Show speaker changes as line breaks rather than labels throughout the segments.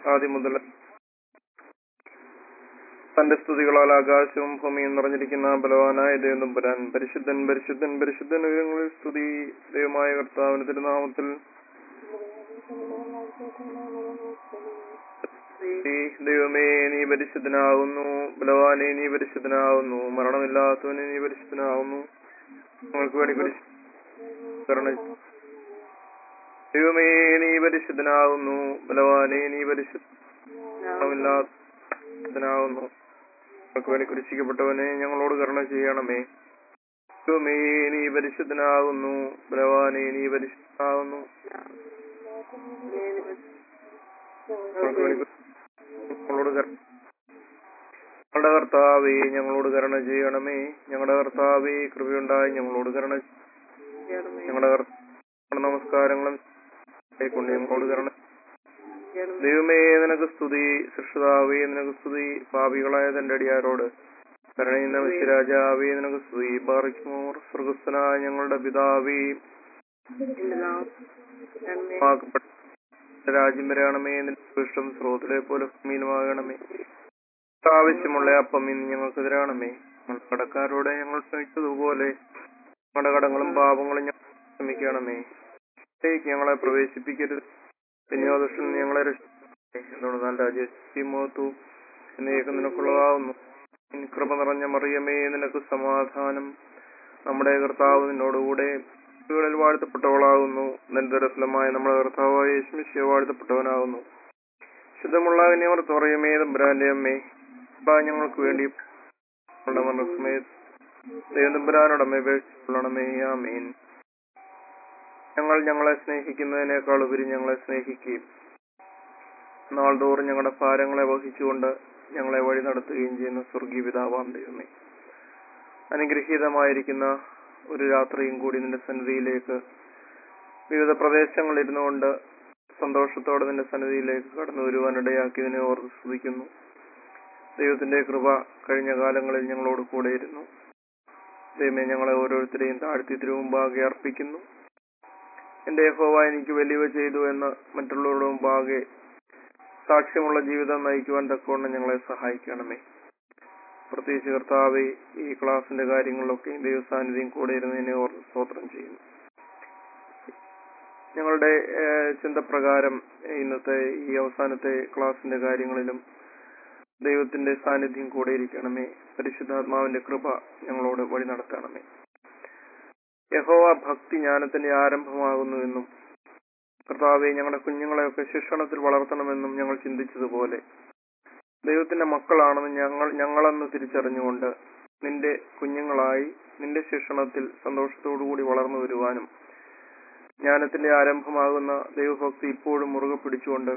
ആദ്യം മുതൽ തന്റെ സ്തുതികളാൽ ആകാശവും ഭൂമിയും നിറഞ്ഞിരിക്കുന്ന ബലവാനായ ദേവനമ്പുരാൻ പരിശുദ്ധൻ പരിശുദ്ധൻ പരിശുദ്ധൻ ഉയരങ്ങളിൽ സ്തുതി ദൈവമായ കർത്താവിന് തിരുനാമത്തിൽ ഈ ദൈവമേ നീ പരിശുദ്ധനാകുന്നു ബലവാനെ നീ പരിശുദ്ധനാകുന്നു മരണമില്ലാത്തവനെ നീ പരിശുദ്ധനാകുന്നു ഞങ്ങൾക്ക് വേണ്ടി പരിശുദ്ധ ദൈവമേ നീ പരിശുദ്ധനാകുന്നു ബലവാനെ നീ പരിശുദ്ധനാകുന്നു ഞങ്ങൾക്ക് വേണ്ടി കുരിശിക്കപ്പെട്ടവനെ ഞങ്ങളോട് കരുണ ചെയ്യണമേ ദൈവമേ നീ പരിശുദ്ധനാകുന്നു ബലവാനെ നീ പരിശുദ്ധനാകുന്നു ഞങ്ങൾക്ക് വേണ്ടി ഞങ്ങളോട് കരുണ ഞങ്ങളുടെ കർത്താവേ ഞങ്ങളോട് കരുണ ചെയ്യണമേ ഞങ്ങളുടെ കർത്താവേ കൃപയുണ്ടായി ഞങ്ങളോട് കരുണ ചെയ്യണമേ. ഞങ്ങളുടെ കർത്താവ് നമസ്കാരങ്ങളും കൊണ്ട് ഞങ്ങളോട് കരുണ ദൈവമേ നിനക്ക് സ്തുതി സൃഷ്ടാവേ നിനക്ക് സ്തുതി പാപികളായ തന്റെ അടിയാരോട് കരുണയുന്ന വിശ്വരാജാവേ നിനക്ക് സ്തുതി ബാറിക്കുമോർ സ്വർഗസ്ഥനായ ഞങ്ങളുടെ പിതാവേ വാക്കപ്പെട്ട രാജ്യം വരണമേ നിന്റെ ഇഷ്ടം സ്രോതലെ പോലെ ഭൂമിയിലുമാകണമേ ആവശ്യമുള്ള അപ്പം ഇന്ന് ഞങ്ങൾക്ക് തരണമേ ഞങ്ങൾ കടക്കാരോടെ ഞങ്ങൾ ക്ഷമിച്ചതുപോലെ ഞങ്ങളുടെ കടങ്ങളും പാപങ്ങളും ഞങ്ങൾ ക്ഷമിക്കണമേ ഇതിലേക്ക് ഞങ്ങളെ പ്രവേശിപ്പിക്കരുത് വിനിയോഗത്തിൽ ഞങ്ങളെ രക്ഷിക്കണമേ എന്തുകൊണ്ടെന്നാൽ രാജ്യമോത്തു എന്നേക്കും നിനക്കുള്ളതാവുന്നു നിൻ കൃപ നിറഞ്ഞ മറിയമേ നിനക്ക് സമാധാനം നമ്മുടെ കർത്താവ് നിന്നോടുകൂടെ ിൽ വാഴ്ത്തപ്പെട്ടവളാകുന്നു നിരന്തരഫലമായ നമ്മുടെ കർത്താവായ യേശുമിശിയ വാഴ്ത്തപ്പെട്ടവനാകുന്നു ശുദ്ധമുള്ള കന്യമർത്ത് പറയുമേ തമ്പുരാന്റെ അമ്മേ അപ്പാ ഞങ്ങൾക്ക് വേണ്ടി ഞങ്ങളുടെ മനസ്സമേത് ദൈവതമ്പുരാനോടമേ ഉപേക്ഷിച്ചുകൊള്ളണമേ ആമീൻ ഞങ്ങൾ ഞങ്ങളെ സ്നേഹിക്കുന്നതിനേക്കാൾ ഉപരി ഞങ്ങളെ സ്നേഹിക്കുകയും നാൾതോറും ഞങ്ങളുടെ ഭാരങ്ങളെ വഹിച്ചുകൊണ്ട് ഞങ്ങളെ വഴി നടത്തുകയും ചെയ്യുന്ന സ്വർഗീയ പിതാവാം ദൈവമേ അനുഗ്രഹീതമായിരിക്കുന്ന ഒരു രാത്രിയും കൂടി നിന്റെ സന്നിധിയിലേക്ക് വിവിധ പ്രദേശങ്ങളിൽ ഇരുന്നുകൊണ്ട് സന്തോഷത്തോടെ നിന്റെ സന്നിധിയിലേക്ക് കടന്നു വരുവാൻ ഇടയാക്കിയതിനെ ഓർത്ത് സ്തുതിക്കുന്നു ദൈവത്തിന്റെ കൃപ കഴിഞ്ഞ കാലങ്ങളിൽ ഞങ്ങളോട് കൂടെയിരുന്നു ദൈവമേ ഞങ്ങളെ ഓരോരുത്തരെയും താഴ്ത്തി തിരുമുമ്പാകെ അർപ്പിക്കുന്നു എന്റെ യഹോവ എനിക്ക് വലിയവ ചെയ്തു എന്ന് മറ്റുള്ളവരുടെ മുമ്പാകെ സാക്ഷ്യമുള്ള ജീവിതം നയിക്കുവാൻ തക്കവണ്ണം ഞങ്ങളെ സഹായിക്കണമേ പ്രത്യേകിച്ച് കർത്താവെ ഈ ക്ലാസിന്റെ കാര്യങ്ങളിലൊക്കെ ദൈവസാന്നിധ്യം കൂടെ ഇരുന്നതിനെ ഓർത്ത് സ്തോത്രം ചെയ്യുന്നു ഞങ്ങളുടെ ഏഹ്, ചിന്തപ്രകാരം ഇന്നത്തെ ഈ അവസാനത്തെ ക്ലാസിന്റെ കാര്യങ്ങളിലും ദൈവത്തിന്റെ സാന്നിധ്യം കൂടെ ഇരിക്കണമേ പരിശുദ്ധാത്മാവിന്റെ കൃപ ഞങ്ങളോട് വഴി നടത്തണമേ യഹോവ ഭക്തി ജ്ഞാനത്തിന്റെ ആരംഭമാകുന്നുവെന്നും കർത്താവെ ഞങ്ങളുടെ കുഞ്ഞുങ്ങളെയൊക്കെ ശിക്ഷണത്തിൽ വളർത്തണമെന്നും ഞങ്ങൾ ചിന്തിച്ചതുപോലെ ദൈവത്തിന്റെ മക്കളാണെന്ന് ഞങ്ങൾ ഞങ്ങളെന്ന് തിരിച്ചറിഞ്ഞുകൊണ്ട് നിന്റെ കുഞ്ഞുങ്ങളായി നിന്റെ ശിക്ഷണത്തിൽ സന്തോഷത്തോടുകൂടി വളർന്നു വരുവാനും ജ്ഞാനത്തിന്റെ ആരംഭമാകുന്ന ദൈവഭക്തി ഇപ്പോഴും മുറുകെ പിടിച്ചുകൊണ്ട്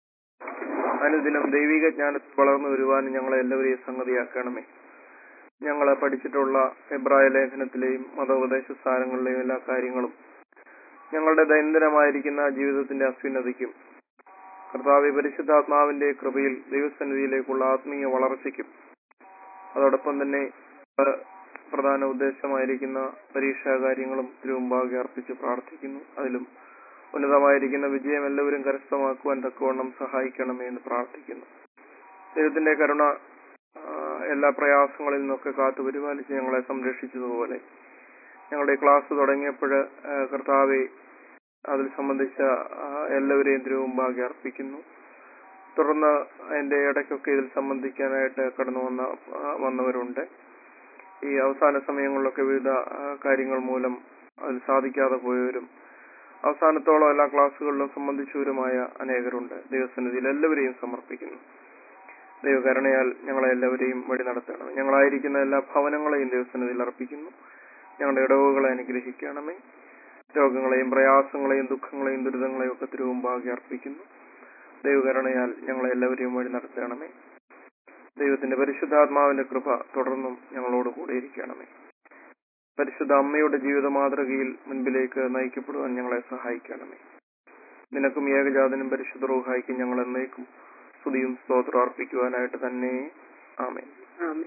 അനുദിനം ദൈവിക ജ്ഞാനത്തിൽ വളർന്നു വരുവാനും ഞങ്ങളെ എല്ലാവരെയും സംഗതിയാക്കണമേ ഞങ്ങൾ പഠിച്ചിട്ടുള്ള എബ്രായ ലേഖനത്തിലെയും മതോപദേശ സ്ഥാനങ്ങളിലെയും എല്ലാ കാര്യങ്ങളും ഞങ്ങളുടെ ദൈനംദിനമായിരിക്കുന്ന ജീവിതത്തിന്റെ അഭ്യുന്നതിക്കും കർത്താവ് പരിശുദ്ധാത്മാവിന്റെ കൃപയിൽ ദൈവസന്നിധിയിലേക്കുള്ള ആത്മീയ വളർച്ചയ്ക്കും അതോടൊപ്പം തന്നെ ഏഹ്, പ്രധാന ഉദ്ദേശമായിരിക്കുന്ന പരീക്ഷാ കാര്യങ്ങളും തിരുമുമ്പാകെ അർപ്പിച്ച് പ്രാർത്ഥിക്കുന്നു അതിലും ഉന്നതമായിരിക്കുന്ന വിജയം എല്ലാവരും കരസ്ഥമാക്കുവാൻ തക്കവണ്ണം സഹായിക്കണമേ എന്ന് പ്രാർത്ഥിക്കുന്നു ദൈവത്തിന്റെ കരുണ ആ, എല്ലാ പ്രയാസങ്ങളിൽ നിന്നൊക്കെ കാത്തു പരിപാലിച്ച് ഞങ്ങളെ സംരക്ഷിച്ചതുപോലെ ഞങ്ങളുടെ ക്ലാസ് തുടങ്ങിയപ്പോൾ കർത്താവെ അതിൽ സംബന്ധിച്ച ആ, എല്ലാവരെയും തിരുമുമ്പാകെ അർപ്പിക്കുന്നു തുടർന്ന് അതിന്റെ ഇടയ്ക്കൊക്കെ ഇതിൽ സംബന്ധിക്കാനായിട്ട് കടന്നു വന്ന ആ, വന്നവരുണ്ട് ഈ അവസാന സമയങ്ങളിലൊക്കെ വിവിധ ആ, കാര്യങ്ങൾ മൂലം അതിൽ സാധിക്കാതെ പോയവരും അവസാനത്തോളം എല്ലാ ക്ലാസ്സുകളിലും സംബന്ധിച്ചവരുമായ അനേകരുണ്ട് ദൈവസന്നിധിയിൽ എല്ലാവരെയും സമർപ്പിക്കുന്നു ദൈവകരുണയാൽ ഞങ്ങളെ എല്ലാവരെയും വഴി നടത്തണം ഞങ്ങളായിരിക്കുന്ന എല്ലാ ഭവനങ്ങളെയും ദൈവസന്നിധിയിൽ അർപ്പിക്കുന്നു ഞങ്ങളുടെ ഇടവുകളെ അനുഗ്രഹിക്കണമേ രോഗങ്ങളെയും പ്രയാസങ്ങളെയും ദുഃഖങ്ങളെയും ദുരിതങ്ങളെയും ഒക്കെ തിരുവുമ്പാകെ അർപ്പിക്കുന്നു ദൈവകരുണയാൽ ഞങ്ങളെ എല്ലാവരെയും വഴി നടത്തണമേ ദൈവത്തിന്റെ പരിശുദ്ധാത്മാവിന്റെ കൃപ തുടർന്നും ഞങ്ങളോട് കൂടെ ഇരിക്കണമേ പരിശുദ്ധ അമ്മയുടെ ജീവിത മാതൃകയിൽ മുൻപിലേക്ക് നയിക്കപ്പെടുവാൻ ഞങ്ങളെ സഹായിക്കണമേ നിനക്കും ഏകജാതനും പരിശുദ്ധ റൂഹായിക്കും ഞങ്ങൾ എന്നേക്കും സ്തുതിയും സ്തോത്രം അർപ്പിക്കുവാനായിട്ട് തന്നെ ആമേ
ആമേൻ.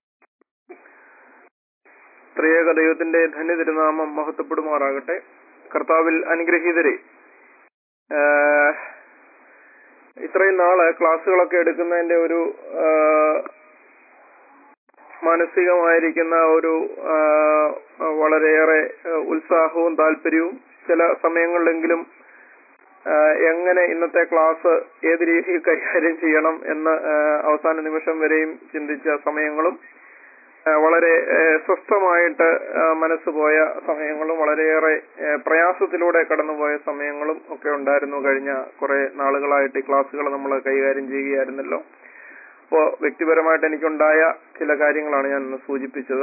ത്രിയേക ദൈവത്തിന്റെ ധന്യ തിരുനാമം മഹത്വപ്പെടുമാറാകട്ടെ കർത്താവിൽ അനുഗ്രഹീതരെ ആഹ്, ഇത്രയും നാള് ക്ലാസ്സുകളൊക്കെ എടുക്കുന്നതിന്റെ ഒരു ആ, മാനസികമായിരിക്കുന്ന ഒരു ആ, വളരെയേറെ ആ, ഉത്സാഹവും താല്പര്യവും ചില സമയങ്ങളിലെങ്കിലും ആ, എങ്ങനെ ഇന്നത്തെ ക്ലാസ് ഏത് രീതിയിൽ കൈകാര്യം ചെയ്യണം എന്ന് ആ, അവസാന നിമിഷം വരെയും ചിന്തിച്ച സമയങ്ങളും ആ, വളരെ ആ, സ്വസ്ഥമായിട്ട് ആ, മനസ്സ് പോയ സമയങ്ങളും വളരെയേറെ ആ, പ്രയാസത്തിലൂടെ കടന്നുപോയ സമയങ്ങളും ഒക്കെ ഉണ്ടായിരുന്നു കഴിഞ്ഞ കുറെ നാളുകളായിട്ട് ഈ ക്ലാസ്സുകൾ നമ്മൾ കൈകാര്യം ചെയ്യുകയായിരുന്നല്ലോ അപ്പോ വ്യക്തിപരമായിട്ട് എനിക്കുണ്ടായ ചില കാര്യങ്ങളാണ് ഞാൻ ഇന്ന് സൂചിപ്പിച്ചത്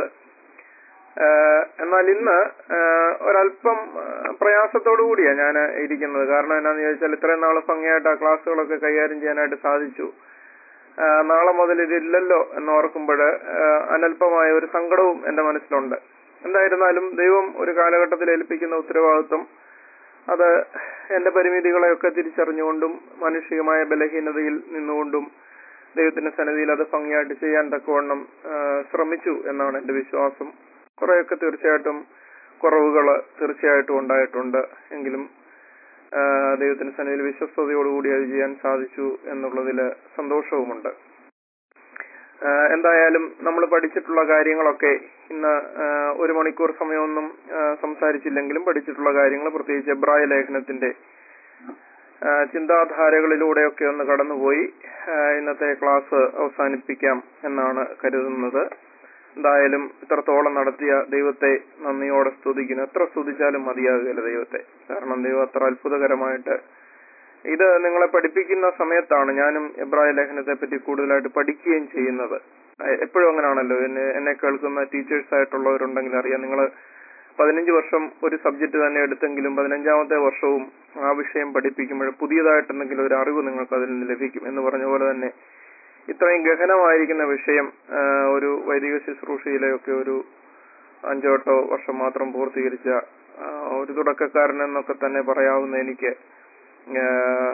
ആഹ് എന്നാൽ ഇന്ന് ആഹ് ഒരല്പം ആഹ് പ്രയാസത്തോടു കൂടിയാണ് ഞാൻ ഇരിക്കുന്നത് കാരണം എന്നാന്ന് ചോദിച്ചാൽ ഇത്രയും നാൾ ഭംഗിയായിട്ട് ആ ക്ലാസ്സുകളൊക്കെ കൈകാര്യം ചെയ്യാനായിട്ട് സാധിച്ചു ആഹ് നാളെ മുതൽ ഇതില്ലല്ലോ എന്നോർക്കുമ്പോൾ അനല്പമായ ഒരു സങ്കടവും എന്റെ മനസ്സിലുണ്ട് എന്തായിരുന്നാലും ദൈവം ഒരു കാലഘട്ടത്തിൽ ഏൽപ്പിക്കുന്ന ഉത്തരവാദിത്വം അത് എന്റെ പരിമിതികളെയൊക്കെ തിരിച്ചറിഞ്ഞുകൊണ്ടും മാനുഷികമായ ബലഹീനതയിൽ നിന്നുകൊണ്ടും ദൈവത്തിന്റെ സന്നിധിയിൽ അത് ഭംഗിയായിട്ട് ചെയ്യാൻ തക്കവണ്ണം ആഹ് ശ്രമിച്ചു എന്നാണ് എന്റെ വിശ്വാസം കുറെയൊക്കെ തീർച്ചയായിട്ടും കുറവുകൾ തീർച്ചയായിട്ടും ഉണ്ടായിട്ടുണ്ട് എങ്കിലും ആഹ് ദൈവത്തിന്റെ സന്നിധിയിൽ വിശ്വസ്തയോടുകൂടി അത് ചെയ്യാൻ സാധിച്ചു എന്നുള്ളതിൽ സന്തോഷവുമുണ്ട് ആഹ് എന്തായാലും നമ്മൾ പഠിച്ചിട്ടുള്ള കാര്യങ്ങളൊക്കെ ഇന്ന് ആഹ് ഒരു മണിക്കൂർ സമയമൊന്നും ആഹ് സംസാരിച്ചില്ലെങ്കിലും പഠിച്ചിട്ടുള്ള കാര്യങ്ങൾ പ്രത്യേകിച്ച് എബ്രായ ലേഖനത്തിന്റെ ആഹ് ചിന്താധാരകളിലൂടെയൊക്കെ ഒന്ന് കടന്നുപോയി ആഹ് ഇന്നത്തെ ക്ലാസ് അവസാനിപ്പിക്കാം എന്നാണ് കരുതുന്നത് എന്തായാലും ഇത്രത്തോളം നടത്തിയ ദൈവത്തെ നന്ദിയോടെ സ്തുതിക്കുന്നു എത്ര സ്തുതിച്ചാലും മതിയാകുകയില്ല ദൈവത്തെ കാരണം ദൈവം അത്ര അത്ഭുതകരമായിട്ട് ഇത് നിങ്ങളെ പഠിപ്പിക്കുന്ന സമയത്താണ് ഞാനും എബ്രായ ലേഖനത്തെ പറ്റി കൂടുതലായിട്ട് പഠിക്കുകയും ചെയ്യുന്നത് എ- എപ്പോഴും അങ്ങനെയാണല്ലോ എന്നെ എന്നെ കേൾക്കുന്ന ടീച്ചേഴ്സ് ആയിട്ടുള്ളവരുണ്ടെങ്കിൽ അറിയാം നിങ്ങൾ പതിനഞ്ച് വർഷം ഒരു സബ്ജക്ട് തന്നെ എടുത്തെങ്കിലും പതിനഞ്ചാമത്തെ വർഷവും ആ വിഷയം പഠിപ്പിക്കുമ്പോൾ പുതിയതായിട്ട് എന്തെങ്കിലും ഒരു അറിവ് നിങ്ങൾക്ക് അതിൽ നിന്ന് ലഭിക്കും എന്ന് പറഞ്ഞ പോലെ തന്നെ ഇത്രയും ഗഹനമായിരിക്കുന്ന വിഷയം ആ, ഒരു വൈദിക ശുശ്രൂഷയിലെയൊക്കെ ഒരു അഞ്ചോ എട്ടോ വർഷം മാത്രം പൂർത്തീകരിച്ച ആ, ഒരു തുടക്കക്കാരൻ എന്നൊക്കെ തന്നെ പറയാവുന്ന എനിക്ക് ആ,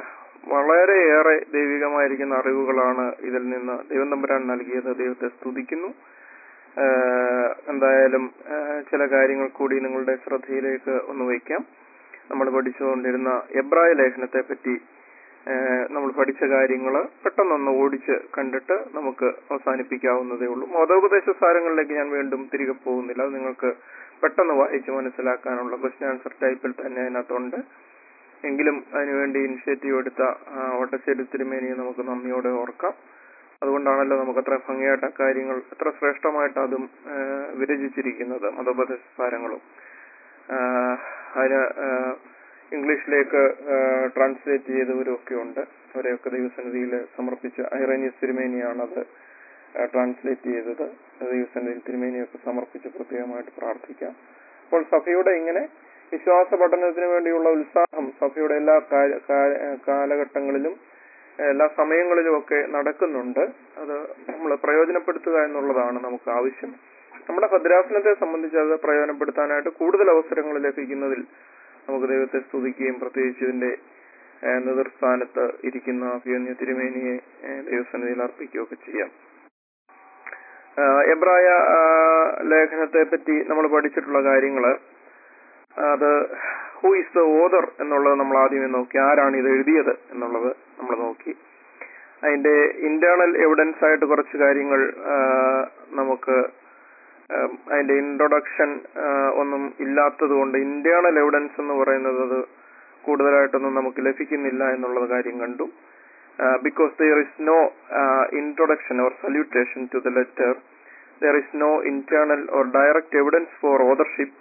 വളരെയേറെ ദൈവികമായിരിക്കുന്ന അറിവുകളാണ് ഇതിൽ നിന്ന് ദൈവം തമ്പുരാൻ നൽകിയത് ദൈവത്തെ സ്തുതിക്കുന്നു ആ, എന്തായാലും ആ, ചില കാര്യങ്ങൾ കൂടി നിങ്ങളുടെ ശ്രദ്ധയിലേക്ക് ഒന്ന് വയ്ക്കാം നമ്മൾ പഠിച്ചുകൊണ്ടിരുന്ന എബ്രായ ലേഖനത്തെ പറ്റി ആ, നമ്മൾ പഠിച്ച കാര്യങ്ങൾ പെട്ടെന്നൊന്ന് ഓടിച്ച് കണ്ടിട്ട് നമുക്ക് അവസാനിപ്പിക്കാവുന്നതേ ഉള്ളൂ മതോപദേശ സാരങ്ങളിലേക്ക് ഞാൻ വീണ്ടും തിരികെ പോകുന്നില്ല അത് നിങ്ങൾക്ക് പെട്ടെന്ന് വായിച്ച് മനസ്സിലാക്കാനുള്ള ക്വസ്റ്റ്യൻ ആൻസർ ടൈപ്പിൽ തന്നെ അതിനകത്തുണ്ട് എങ്കിലും അതിനുവേണ്ടി ഇനിഷ്യേറ്റീവ് എടുത്ത ആ, വട്ടശ്ശേരി തിരുമേനിയെ നമുക്ക് നന്ദിയോടെ ഓർക്കാം അതുകൊണ്ടാണല്ലോ നമുക്ക് അത്ര ഭംഗിയായിട്ട് ആ കാര്യങ്ങൾ എത്ര ശ്രേഷ്ഠമായിട്ട് അതും ആ, വിരചിച്ചിരിക്കുന്നത് മതോപദേശ സാരങ്ങളും ആ, അതിന് ആ, ഇംഗ്ലീഷിലേക്ക് ട്രാൻസ്ലേറ്റ് ചെയ്തവരും ഒക്കെ ഉണ്ട് അവരെയൊക്കെ ദൈവസന്നിധിയിൽ സമർപ്പിച്ച ഐറേനിയസ് തിരുമേനിയാണത് ട്രാൻസ്ലേറ്റ് ചെയ്തത് ദൈവസന്നിധിയിൽ തിരുമേനിയൊക്കെ സമർപ്പിച്ച് പ്രത്യേകമായിട്ട് പ്രാർത്ഥിക്കാം അപ്പോൾ സഭയുടെ ഇങ്ങനെ വിശ്വാസ പഠനത്തിന് വേണ്ടിയുള്ള ഉത്സാഹം സഭയുടെ എല്ലാ കാല- കാല- കാലഘട്ടങ്ങളിലും എല്ലാ സമയങ്ങളിലും ഒക്കെ നടക്കുന്നുണ്ട് അത് നമ്മൾ പ്രയോജനപ്പെടുത്തുക എന്നുള്ളതാണ് നമുക്ക് ആവശ്യം നമ്മുടെ ഭദ്രാസനത്തെ സംബന്ധിച്ച് അത് പ്രയോജനപ്പെടുത്താനായിട്ട് കൂടുതൽ അവസരങ്ങൾ ലഭിക്കുന്നതിൽ നമുക്ക് ദൈവത്തെ സ്തുതിക്കുകയും പ്രത്യേകിച്ച് ഇതിന്റെ ഏഹ്, നേതൃസ്ഥാനത്ത് ഇരിക്കുന്ന അഭിയന്യ തിരുമേനിയെ ഏഹ്, ദൈവസന്നിധിയിൽ അർപ്പിക്കുകയൊക്കെ ചെയ്യാം ആഹ്, എബ്രായ ആഹ്, ലേഖനത്തെ പറ്റി നമ്മൾ പഠിച്ചിട്ടുള്ള കാര്യങ്ങള് അത് ഹൂ ഇസ് ദ ഓദർ എന്നുള്ളത് നമ്മൾ ആദ്യമേ നോക്കി ആരാണ് ഇത് എഴുതിയത് എന്നുള്ളത് നമ്മൾ നോക്കി അതിന്റെ ഇന്റേണൽ എവിഡൻസ് ആയിട്ട് കുറച്ച് കാര്യങ്ങൾ ആഹ്, നമുക്ക് ആഹ്, അതിന്റെ ഇൻട്രൊഡക്ഷൻ ഒന്നും ഇല്ലാത്തത് കൊണ്ട് ഇന്റേണൽ എവിഡൻസ് എന്ന് പറയുന്നത് അത് കൂടുതലായിട്ടൊന്നും നമുക്ക് ലഭിക്കുന്നില്ല എന്നുള്ള കാര്യം കണ്ടു because there is no introduction or salutation to the letter there is no internal or direct evidence for authorship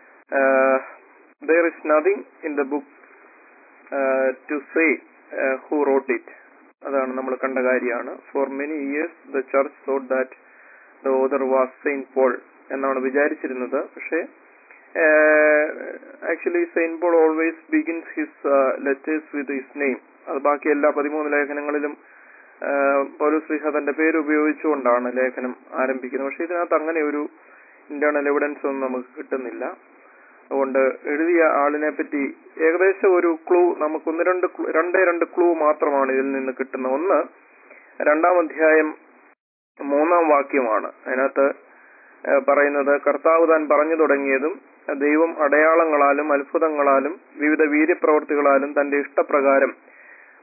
there is nothing in the book to say who wrote it അതാണ് നമ്മൾ കണ്ട കാര്യമാണ് for many years the church thought that the author was Saint Paul എന്നാണ് വിചാരിച്ചിരുന്നത് പക്ഷേ actually Saint Paul always begins his letters with his name അത് ബാക്കി എല്ലാ പതിമൂന്ന് ലേഖനങ്ങളിലും പൗലോസ് ശ്രീഹ തന്റെ പേര് ഉപയോഗിച്ചുകൊണ്ടാണ് ലേഖനം ആരംഭിക്കുന്നത് പക്ഷെ ഇതിനകത്ത് അങ്ങനെ ഒരു ഇന്റേണൽ എവിഡൻസ് ഒന്നും നമുക്ക് കിട്ടുന്നില്ല അതുകൊണ്ട് എഴുതിയ ആളിനെ പറ്റി ഏകദേശം ഒരു ക്ലൂ നമുക്ക് ഒന്ന് രണ്ട് clue- രണ്ടേ രണ്ട് ക്ലൂ മാത്രമാണ് ഇതിൽ നിന്ന് കിട്ടുന്ന ഒന്ന് രണ്ടാം അധ്യായം മൂന്നാം വാക്യമാണ് അതിനകത്ത് ഏഹ് പറയുന്നത് കർത്താവ് താൻ പറഞ്ഞു തുടങ്ങിയതും ദൈവം അടയാളങ്ങളാലും അത്ഭുതങ്ങളാലും വിവിധ വീര്യപ്രവർത്തികളാലും തന്റെ ഇഷ്ടപ്രകാരം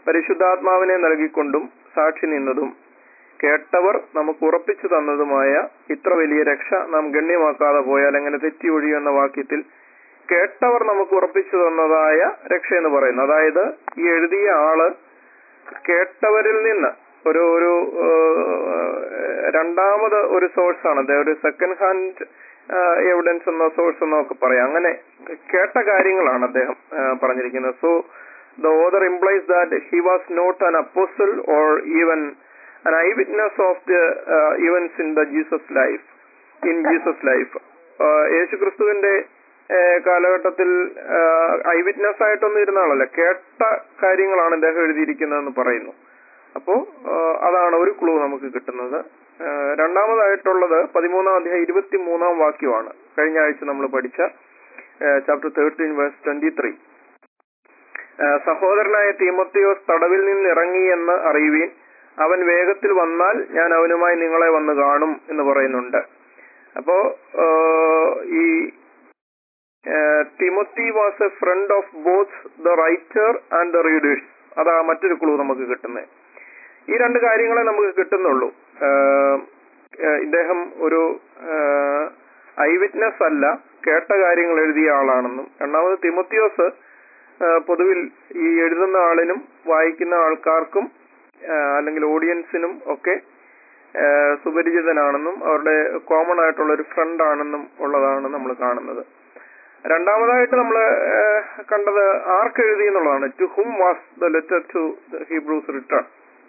പരിശുദ്ധാത്മാവിനെ നൽകിക്കൊണ്ടും സാക്ഷി നിന്നതും കേട്ടവർ നമുക്ക് ഉറപ്പിച്ചു തന്നതുമായ ഇത്ര വലിയ രക്ഷ നാം ഗണ്യമാക്കാതെ പോയാൽ എങ്ങനെ തെറ്റി ഒഴിയുന്ന വാക്യത്തിൽ കേട്ടവർ നമുക്ക് ഉറപ്പിച്ചു തന്നതായ രക്ഷ എന്ന് പറയുന്നു അതായത് ഈ എഴുതിയ ആള് കേട്ടവരിൽ നിന്ന് ഒരു ഒരു ഏഹ്, രണ്ടാമത് ഒരു സോഴ്സ് ആണ് അദ്ദേഹം ഒരു സെക്കൻഡ് ഹാൻഡ് എവിഡൻസ് എന്ന സോഴ്സ് എന്നൊക്കെ പറയാം അങ്ങനെ കേട്ട കാര്യങ്ങളാണ് അദ്ദേഹം ഏഹ്, പറഞ്ഞിരിക്കുന്നത് so the author implies that he was not an apostle or even an eyewitness of the uh, events in the Jesus life in Jesus life uh, യേശു ക്രിസ്തുവിന്റെ കാലഘട്ടത്തിൽ ഐ വിറ്റ്നസ് ആയിട്ടൊന്നും ഇരുന്ന ആളല്ല കേട്ട കാര്യങ്ങളാണ് അദ്ദേഹം എഴുതിയിരിക്കുന്നതെന്ന് പറയുന്നു അപ്പോ ആ, അതാണ് ഒരു ക്ലൂ നമുക്ക് കിട്ടുന്നത് ആ, രണ്ടാമതായിട്ടുള്ളത് പതിമൂന്നാം അധ്യായം ഇരുപത്തി മൂന്നാം വാക്യമാണ് കഴിഞ്ഞ ആഴ്ച നമ്മൾ പഠിച്ച chapter thirteen verse twenty three സഹോദരനായ തീമത്തിയോസ് തടവിൽ നിന്ന് ഇറങ്ങി എന്ന് അറിയുവീൻ അവൻ വേഗത്തിൽ വന്നാൽ ഞാൻ അവനുമായി നിങ്ങളെ വന്ന് കാണും എന്ന് പറയുന്നുണ്ട് അപ്പോ ആ, ഈ Timothy was a friend of both the writer and the readers അതാ മറ്റൊരു ക്ലൂ നമുക്ക് കിട്ടുന്നത് ഈ രണ്ട് കാര്യങ്ങളെ നമുക്ക് കിട്ടുന്നുള്ളൂ ആഹ് ആഹ് ഇദ്ദേഹം ഒരു ഐ വിറ്റ്നസ് അല്ല കേട്ട കാര്യങ്ങൾ എഴുതിയ ആളാണെന്നും രണ്ടാമത് തിമോത്തിയോസ് ആഹ് പൊതുവിൽ ഈ എഴുതുന്ന ആളിനും വായിക്കുന്ന ആൾക്കാർക്കും ആഹ് അല്ലെങ്കിൽ ഓഡിയൻസിനും ഒക്കെ ആഹ് സുപരിചിതനാണെന്നും അവരുടെ കോമൺ ആയിട്ടുള്ള ഒരു ഫ്രണ്ട് ആണെന്നും ഉള്ളതാണ് നമ്മൾ കാണുന്നത് രണ്ടാമതായിട്ട് നമ്മൾ കണ്ടത് ആർക്ക് എഴുതി എന്നുള്ളതാണ് to whom was the letter to Hebrews written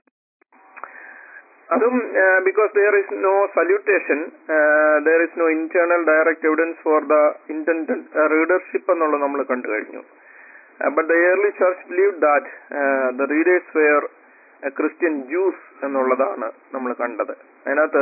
അതും because there is no salutation there is no internal direct evidence for the intended readership എന്നുള്ളത് നമ്മൾ കണ്ടു കഴിഞ്ഞു but the early church believe that the readers were Christian Jews എന്നുള്ളതാണ് നമ്മൾ കണ്ടത് അതിനകത്ത്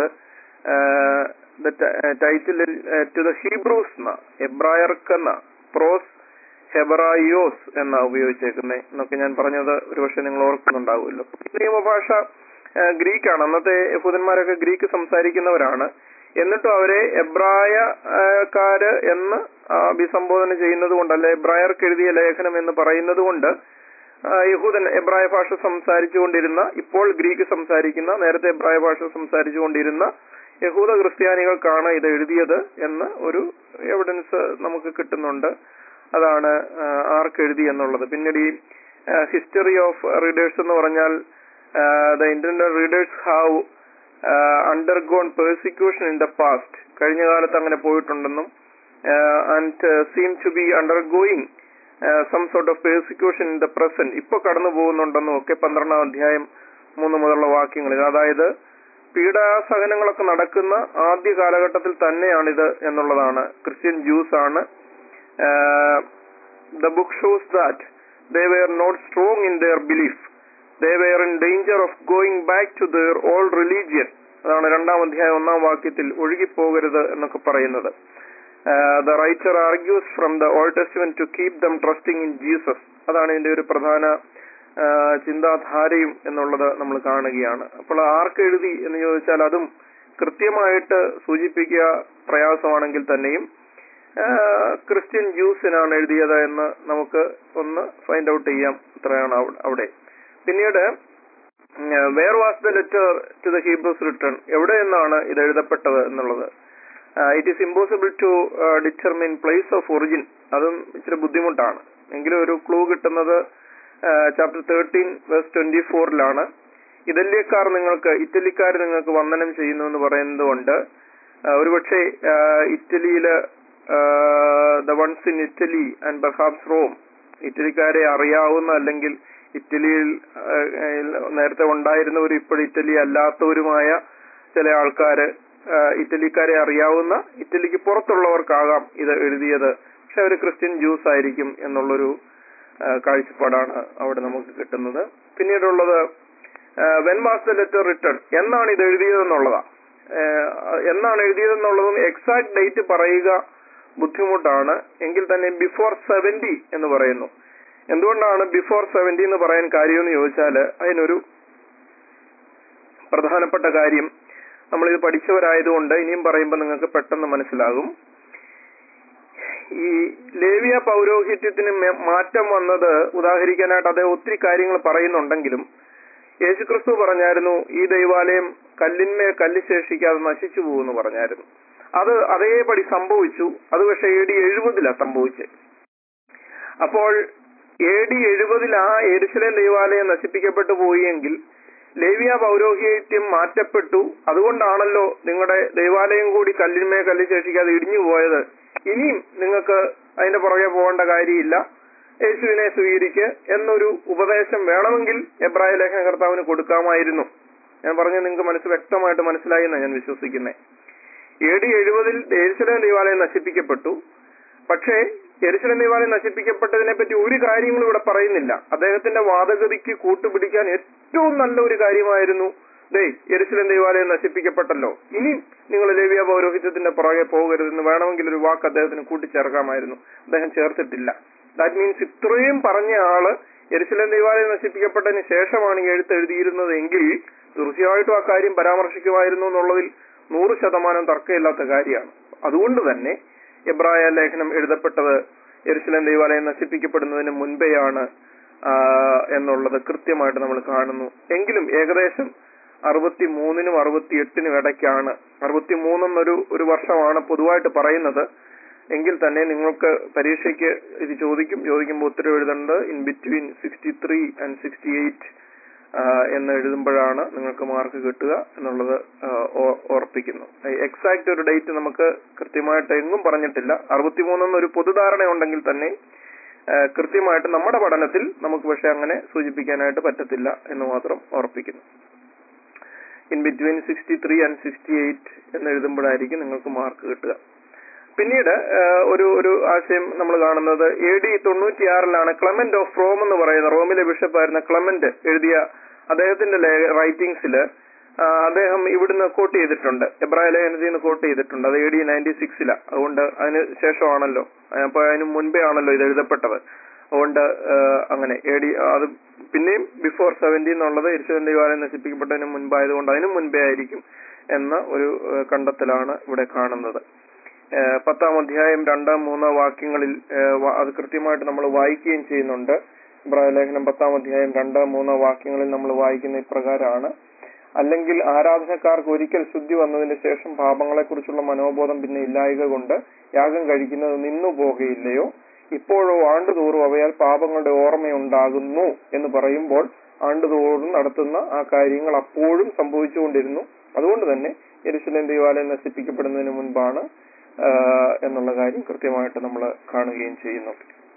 title to the Hebrews എന്ന എബ്രായർക്കെന്ന പ്രോസ് ഹെബറായോസ് എന്ന ഉപയോഗിച്ചേക്കുന്നത് എന്നൊക്കെ ഞാൻ പറഞ്ഞത് ഒരുപക്ഷെ നിങ്ങൾ ഓർക്കുന്നുണ്ടാവുമല്ലോ നിയമഭാഷ ആ, ഗ്രീക്കാണ് അന്നത്തെ യഹൂദന്മാരൊക്കെ ഗ്രീക്ക് സംസാരിക്കുന്നവരാണ് എന്നിട്ടും അവരെ എബ്രായക്കാര് എന്ന് ആ, അഭിസംബോധന ചെയ്യുന്നത് കൊണ്ട് അല്ലെ എബ്രായർക്ക് എഴുതിയ ലേഖനം എന്ന് പറയുന്നത് കൊണ്ട് ആ, യഹൂദൻ എബ്രായ ഭാഷ സംസാരിച്ചുകൊണ്ടിരുന്ന ഇപ്പോൾ ഗ്രീക്ക് സംസാരിക്കുന്ന നേരത്തെ എബ്രായ ഭാഷ സംസാരിച്ചുകൊണ്ടിരുന്ന യഹൂദ ക്രിസ്ത്യാനികൾക്കാണ് ഇത് എഴുതിയത് എന്ന് ഒരു എവിഡൻസ് നമുക്ക് കിട്ടുന്നുണ്ട് അതാണ് ആ, ആർക്ക് എഴുതി എന്നുള്ളത് പിന്നീട് ഈ ഹിസ്റ്ററി ഓഫ് റീഡേഴ്സ് എന്ന് പറഞ്ഞാൽ the intended readers have undergone persecution in the past കഴിഞ്ഞ കാലത്ത് അങ്ങനെ പോയിട്ടുണ്ടെന്നും and seem to be undergoing some sort of persecution in the present ഇപ്പൊ കടന്നു പോകുന്നുണ്ടെന്നും ഒക്കെ പന്ത്രണ്ടാം അധ്യായം മൂന്ന് മുതലുള്ള വാക്യങ്ങളിൽ അതായത് പീഡാസഹനങ്ങളൊക്കെ നടക്കുന്ന ആദ്യ കാലഘട്ടത്തിൽ തന്നെയാണിത് എന്നുള്ളതാണ് ക്രിസ്ത്യൻ ജ്യൂസ് ആണ് the book shows that they were not strong in their belief they were in danger of going back to their old religion അതാണ് രണ്ടാം അധ്യായം ഒന്നാം വാക്യത്തിൽ ഒഴുകിപ്പോകരുത് എന്നൊക്കെ പറയുന്നത് the writer argues from the Old Testament to keep them trusting in Jesus അതാണ് ഇതിന്റെ ഒരു പ്രധാന ആ, ചിന്താധാരയും എന്നുള്ളത് നമ്മൾ കാണുകയാണ് അപ്പോൾ ആർക്ക് എഴുതി എന്ന് ചോദിച്ചാൽ അതും കൃത്യമായിട്ട് സൂചിപ്പിക്കുക പ്രയാസമാണെങ്കിൽ തന്നെയും ആ, ക്രിസ്ത്യൻ ജ്യൂസിനാണ് എഴുതിയത് എന്ന് നമുക്ക് ഒന്ന് ഫൈൻഡ് ഔട്ട് ചെയ്യാം അത്രയാണ് അവ- അവിടെ പിന്നീട് where was the letter to the Hebrews written എവിടെ നിന്നാണ് ഇത് എഴുതപ്പെട്ടത് എന്നുള്ളത് it is impossible to determine place of origin അതും ഇച്ചിരി ബുദ്ധിമുട്ടാണ് എങ്കിലും ഒരു ക്ലൂ കിട്ടുന്നത് ചാപ്റ്റർ തേർട്ടീൻ വേഴ്സ് ട്വന്റി ഫോറിലാണ് ഇറ്റലിക്കാർ നിങ്ങൾക്ക് ഇറ്റലിക്കാർ നിങ്ങൾക്ക് വന്ദനം ചെയ്യുന്നു എന്ന് പറയുന്നത് കൊണ്ട് ആ, ഒരുപക്ഷെ ആ, ഇറ്റലിയില് the ones in Italy and perhaps Rome ഇറ്റലിക്കാരെ അറിയാവുന്ന അല്ലെങ്കിൽ ഇറ്റലിയിൽ ആ, നേരത്തെ ഉണ്ടായിരുന്നവരും ഇപ്പോൾ ഇറ്റലി അല്ലാത്തവരുമായ ചില ആൾക്കാര് ആ, ഇറ്റലിക്കാരെ അറിയാവുന്ന ഇറ്റലിക്ക് പുറത്തുള്ളവർക്കാകാം ഇത് എഴുതിയത് പക്ഷെ അവർ ക്രിസ്ത്യൻ ജ്യൂസ് ആയിരിക്കും എന്നുള്ളൊരു ആ, കാഴ്ചപ്പാടാണ് അവിടെ നമുക്ക് കിട്ടുന്നത് പിന്നീടുള്ളത് when was the letter written എന്നാണ് ഇത് എഴുതിയതെന്നുള്ളതാ ഏഹ് എന്നാണ് എഴുതിയതെന്നുള്ളതും എക്സാക്ട് ഡേറ്റ് പറയുക ബുദ്ധിമുട്ടാണ് എങ്കിൽ തന്നെ ബിഫോർ സെവന്റി എന്ന് പറയുന്നു എന്തുകൊണ്ടാണ് ബിഫോർ സെവന്റി എന്ന് പറയാൻ കാര്യമെന്ന് ചോദിച്ചാൽ അതിനൊരു പ്രധാനപ്പെട്ട കാര്യം നമ്മളിത് പഠിച്ചവരായതുകൊണ്ട് ഇനിയും പറയുമ്പോൾ നിങ്ങൾക്ക് പെട്ടെന്ന് മനസ്സിലാകും ഈ ലേവിയ പൗരോഹിത്യത്തിന് മെ- മാറ്റം വന്നത് ഉദാഹരിക്കാനായിട്ട് അദ്ദേഹം ഒത്തിരി കാര്യങ്ങൾ പറയുന്നുണ്ടെങ്കിലും യേശുക്രിസ്തു പറഞ്ഞായിരുന്നു ഈ ദൈവാലയം കല്ലിന്മേൽ കല്ല് ശേഷിക്കാതെ നശിച്ചു പോകുമെന്ന് പറഞ്ഞായിരുന്നു അത് അതേപടി സംഭവിച്ചു അത് പക്ഷേ എ ഡി എഴുപതിലാ സംഭവിച്ചത് അപ്പോൾ എ ഡി എഴുപതിൽ ആ എരുസലേം ദൈവാലയം നശിപ്പിക്കപ്പെട്ടു പോയെങ്കിൽ ലേവിയ പൗരോഹിത്യം മാറ്റപ്പെട്ടു അതുകൊണ്ടാണല്ലോ നിങ്ങളുടെ ദൈവാലയം കൂടി കല്ലിന്മേ കല്ല് ശേഷിക്കാതെ ഇടിഞ്ഞു പോയത് ഇനിയും നിങ്ങൾക്ക് അതിന്റെ പുറകെ പോകേണ്ട കാര്യമില്ല യേശുവിനെ സ്വീകരിക്ക് എന്നൊരു ഉപദേശം വേണമെങ്കിൽ എബ്രായ ലേഖന കർത്താവിന് കൊടുക്കാമായിരുന്നു ഞാൻ പറഞ്ഞ നിങ്ങൾക്ക് മനസ്സ് വ്യക്തമായിട്ട് മനസ്സിലായി എന്നാണ് ഞാൻ വിശ്വസിക്കുന്നത് എ ഡി എഴുപതിൽ എരുസലേം ദൈവാലയം നശിപ്പിക്കപ്പെട്ടു പക്ഷേ എരുസലേം ദൈവാലയം നശിപ്പിക്കപ്പെട്ടതിനെ പറ്റി ഒരു കാര്യങ്ങളും ഇവിടെ പറയുന്നില്ല അദ്ദേഹത്തിന്റെ വാദഗതിക്ക് കൂട്ടുപിടിക്കാൻ ഏറ്റവും നല്ല ഒരു കാര്യമായിരുന്നു ദേ എരുസലേം ദൈവാലയം നശിപ്പിക്കപ്പെട്ടല്ലോ ഇനി നിങ്ങൾ ലേവിയ പൗരോഹിത്യത്തിന്റെ പുറകെ പോകരുതെന്ന് വേണമെങ്കിൽ ഒരു വാക്ക് അദ്ദേഹത്തിന് കൂട്ടിച്ചേർക്കാമായിരുന്നു അദ്ദേഹം ചേർത്തിട്ടില്ല ദാറ്റ് മീൻസ് ഇത്രയും പറഞ്ഞ ആള് എരുസലേം ദൈവാലയം നശിപ്പിക്കപ്പെട്ടതിന് ശേഷമാണ് ഈ എഴുത്ത് എഴുതിയിരുന്നത് എങ്കിൽ തീർച്ചയായിട്ടും ആ കാര്യം പരാമർശിക്കുമായിരുന്നു എന്നുള്ളതിൽ നൂറ് ശതമാനം തർക്കമില്ലാത്ത കാര്യമാണ് അതുകൊണ്ട് തന്നെ എബ്രായ ലേഖനം എഴുതപ്പെട്ടത് എരുസലേം ദൈവാലയം നശിപ്പിക്കപ്പെടുന്നതിന് മുൻപെയാണ് ആ, എന്നുള്ളത് കൃത്യമായിട്ട് നമ്മൾ കാണുന്നു എങ്കിലും ഏകദേശം അറുപത്തി മൂന്നിനും അറുപത്തി എട്ടിനും ഇടയ്ക്കാണ് അറുപത്തി മൂന്നെന്നൊരു ഒരു വർഷമാണ് പൊതുവായിട്ട് പറയുന്നത് എങ്കിൽ തന്നെ നിങ്ങൾക്ക് പരീക്ഷയ്ക്ക് ഇത് ചോദിക്കും ചോദിക്കുമ്പോൾ ഉത്തരം എഴുതേണ്ടത് in between sixty three and sixty eight എന്ന് എഴുതുമ്പോഴാണ് നിങ്ങൾക്ക് മാർക്ക് കിട്ടുക എന്നുള്ളത് ആ, ഓ- ഓർപ്പിക്കുന്നു എക്സാക്ട് ഒരു ഡേറ്റ് നമുക്ക് കൃത്യമായിട്ട് എങ്ങും പറഞ്ഞിട്ടില്ല അറുപത്തിമൂന്നെന്നൊരു പൊതുധാരണ ഉണ്ടെങ്കിൽ തന്നെ ആ, കൃത്യമായിട്ട് നമ്മുടെ പഠനത്തിൽ നമുക്ക് പക്ഷെ അങ്ങനെ സൂചിപ്പിക്കാനായിട്ട് പറ്റത്തില്ല എന്ന് മാത്രം ഓർപ്പിക്കുന്നു in between sixty three and sixty eight എന്ന് എഴുതുമ്പോഴായിരിക്കും നിങ്ങൾക്ക് മാർക്ക് കിട്ടുക പിന്നീട് ആ, ഒരു ഒരു ആശയം നമ്മൾ കാണുന്നത് എ ഡി തൊണ്ണൂറ്റിയാറിലാണ് ക്ലമന്റ് ഓഫ് റോം എന്ന് പറയുന്ന റോമിലെ ബിഷപ്പായിരുന്ന ക്ലമന്റ് എഴുതിയ അദ്ദേഹത്തിന്റെ റൈറ്റിംഗ്സിൽ അദ്ദേഹം ഇവിടുന്ന് കോട്ട് ചെയ്തിട്ടുണ്ട് എബ്രായ ലേഖനത്തിൽ നിന്ന് കോട്ട് ചെയ്തിട്ടുണ്ട് അത് എ ഡി നയൻറ്റി സിക്സിലാണ് അതുകൊണ്ട് അതിന് ശേഷമാണല്ലോ അപ്പൊ അതിന് മുൻപേ ആണല്ലോ ഇത് എഴുതപ്പെട്ടത് അതുകൊണ്ട് ആ, അങ്ങനെ എ ഡി അത് പിന്നെയും ബിഫോർ സെവന്റി എന്നുള്ളത് ഇരുശവൻ ദൈവാലയം നശിപ്പിക്കപ്പെട്ടതിന് മുൻപായതുകൊണ്ട് അതിനും മുൻപേ ആയിരിക്കും എന്ന ഒരു ആ, കണ്ടെത്തലാണ് ഇവിടെ കാണുന്നത് ആ, പത്താം അധ്യായം രണ്ടാം മൂന്നാം വാക്യങ്ങളിൽ ആ, വ- അത് കൃത്യമായിട്ട് നമ്മൾ വായിക്കുകയും ചെയ്യുന്നുണ്ട് ഇബ്രാഹിം ലേഖനം പത്താം അധ്യായം രണ്ടാം മൂന്നാം വാക്യങ്ങളിൽ നമ്മൾ വായിക്കുന്ന ഇപ്രകാരമാണ് അല്ലെങ്കിൽ ആരാധനക്കാർക്ക് ഒരിക്കൽ ശുദ്ധി വന്നതിന് ശേഷം പാപങ്ങളെക്കുറിച്ചുള്ള മനോബോധം പിന്നെ ഇല്ലായക കൊണ്ട് യാഗം കഴിക്കുന്നത് നിന്നു പോകുകയില്ലയോ ഇപ്പോഴോ ആണ്ടുതോറും അവയാൽ പാപങ്ങളുടെ ഓർമ്മയുണ്ടാകുന്നു എന്ന് പറയുമ്പോൾ ആണ്ടുതോറും നടത്തുന്ന ആ കാര്യങ്ങൾ അപ്പോഴും സംഭവിച്ചുകൊണ്ടിരുന്നു അതുകൊണ്ട് തന്നെ യെരുശലേം ദൈവാലയം നശിപ്പിക്കപ്പെടുന്നതിന് മുൻപാണ് ആ, എന്നുള്ള കാര്യം കൃത്യമായിട്ട് നമ്മൾ കാണുകയും ചെയ്യുന്നു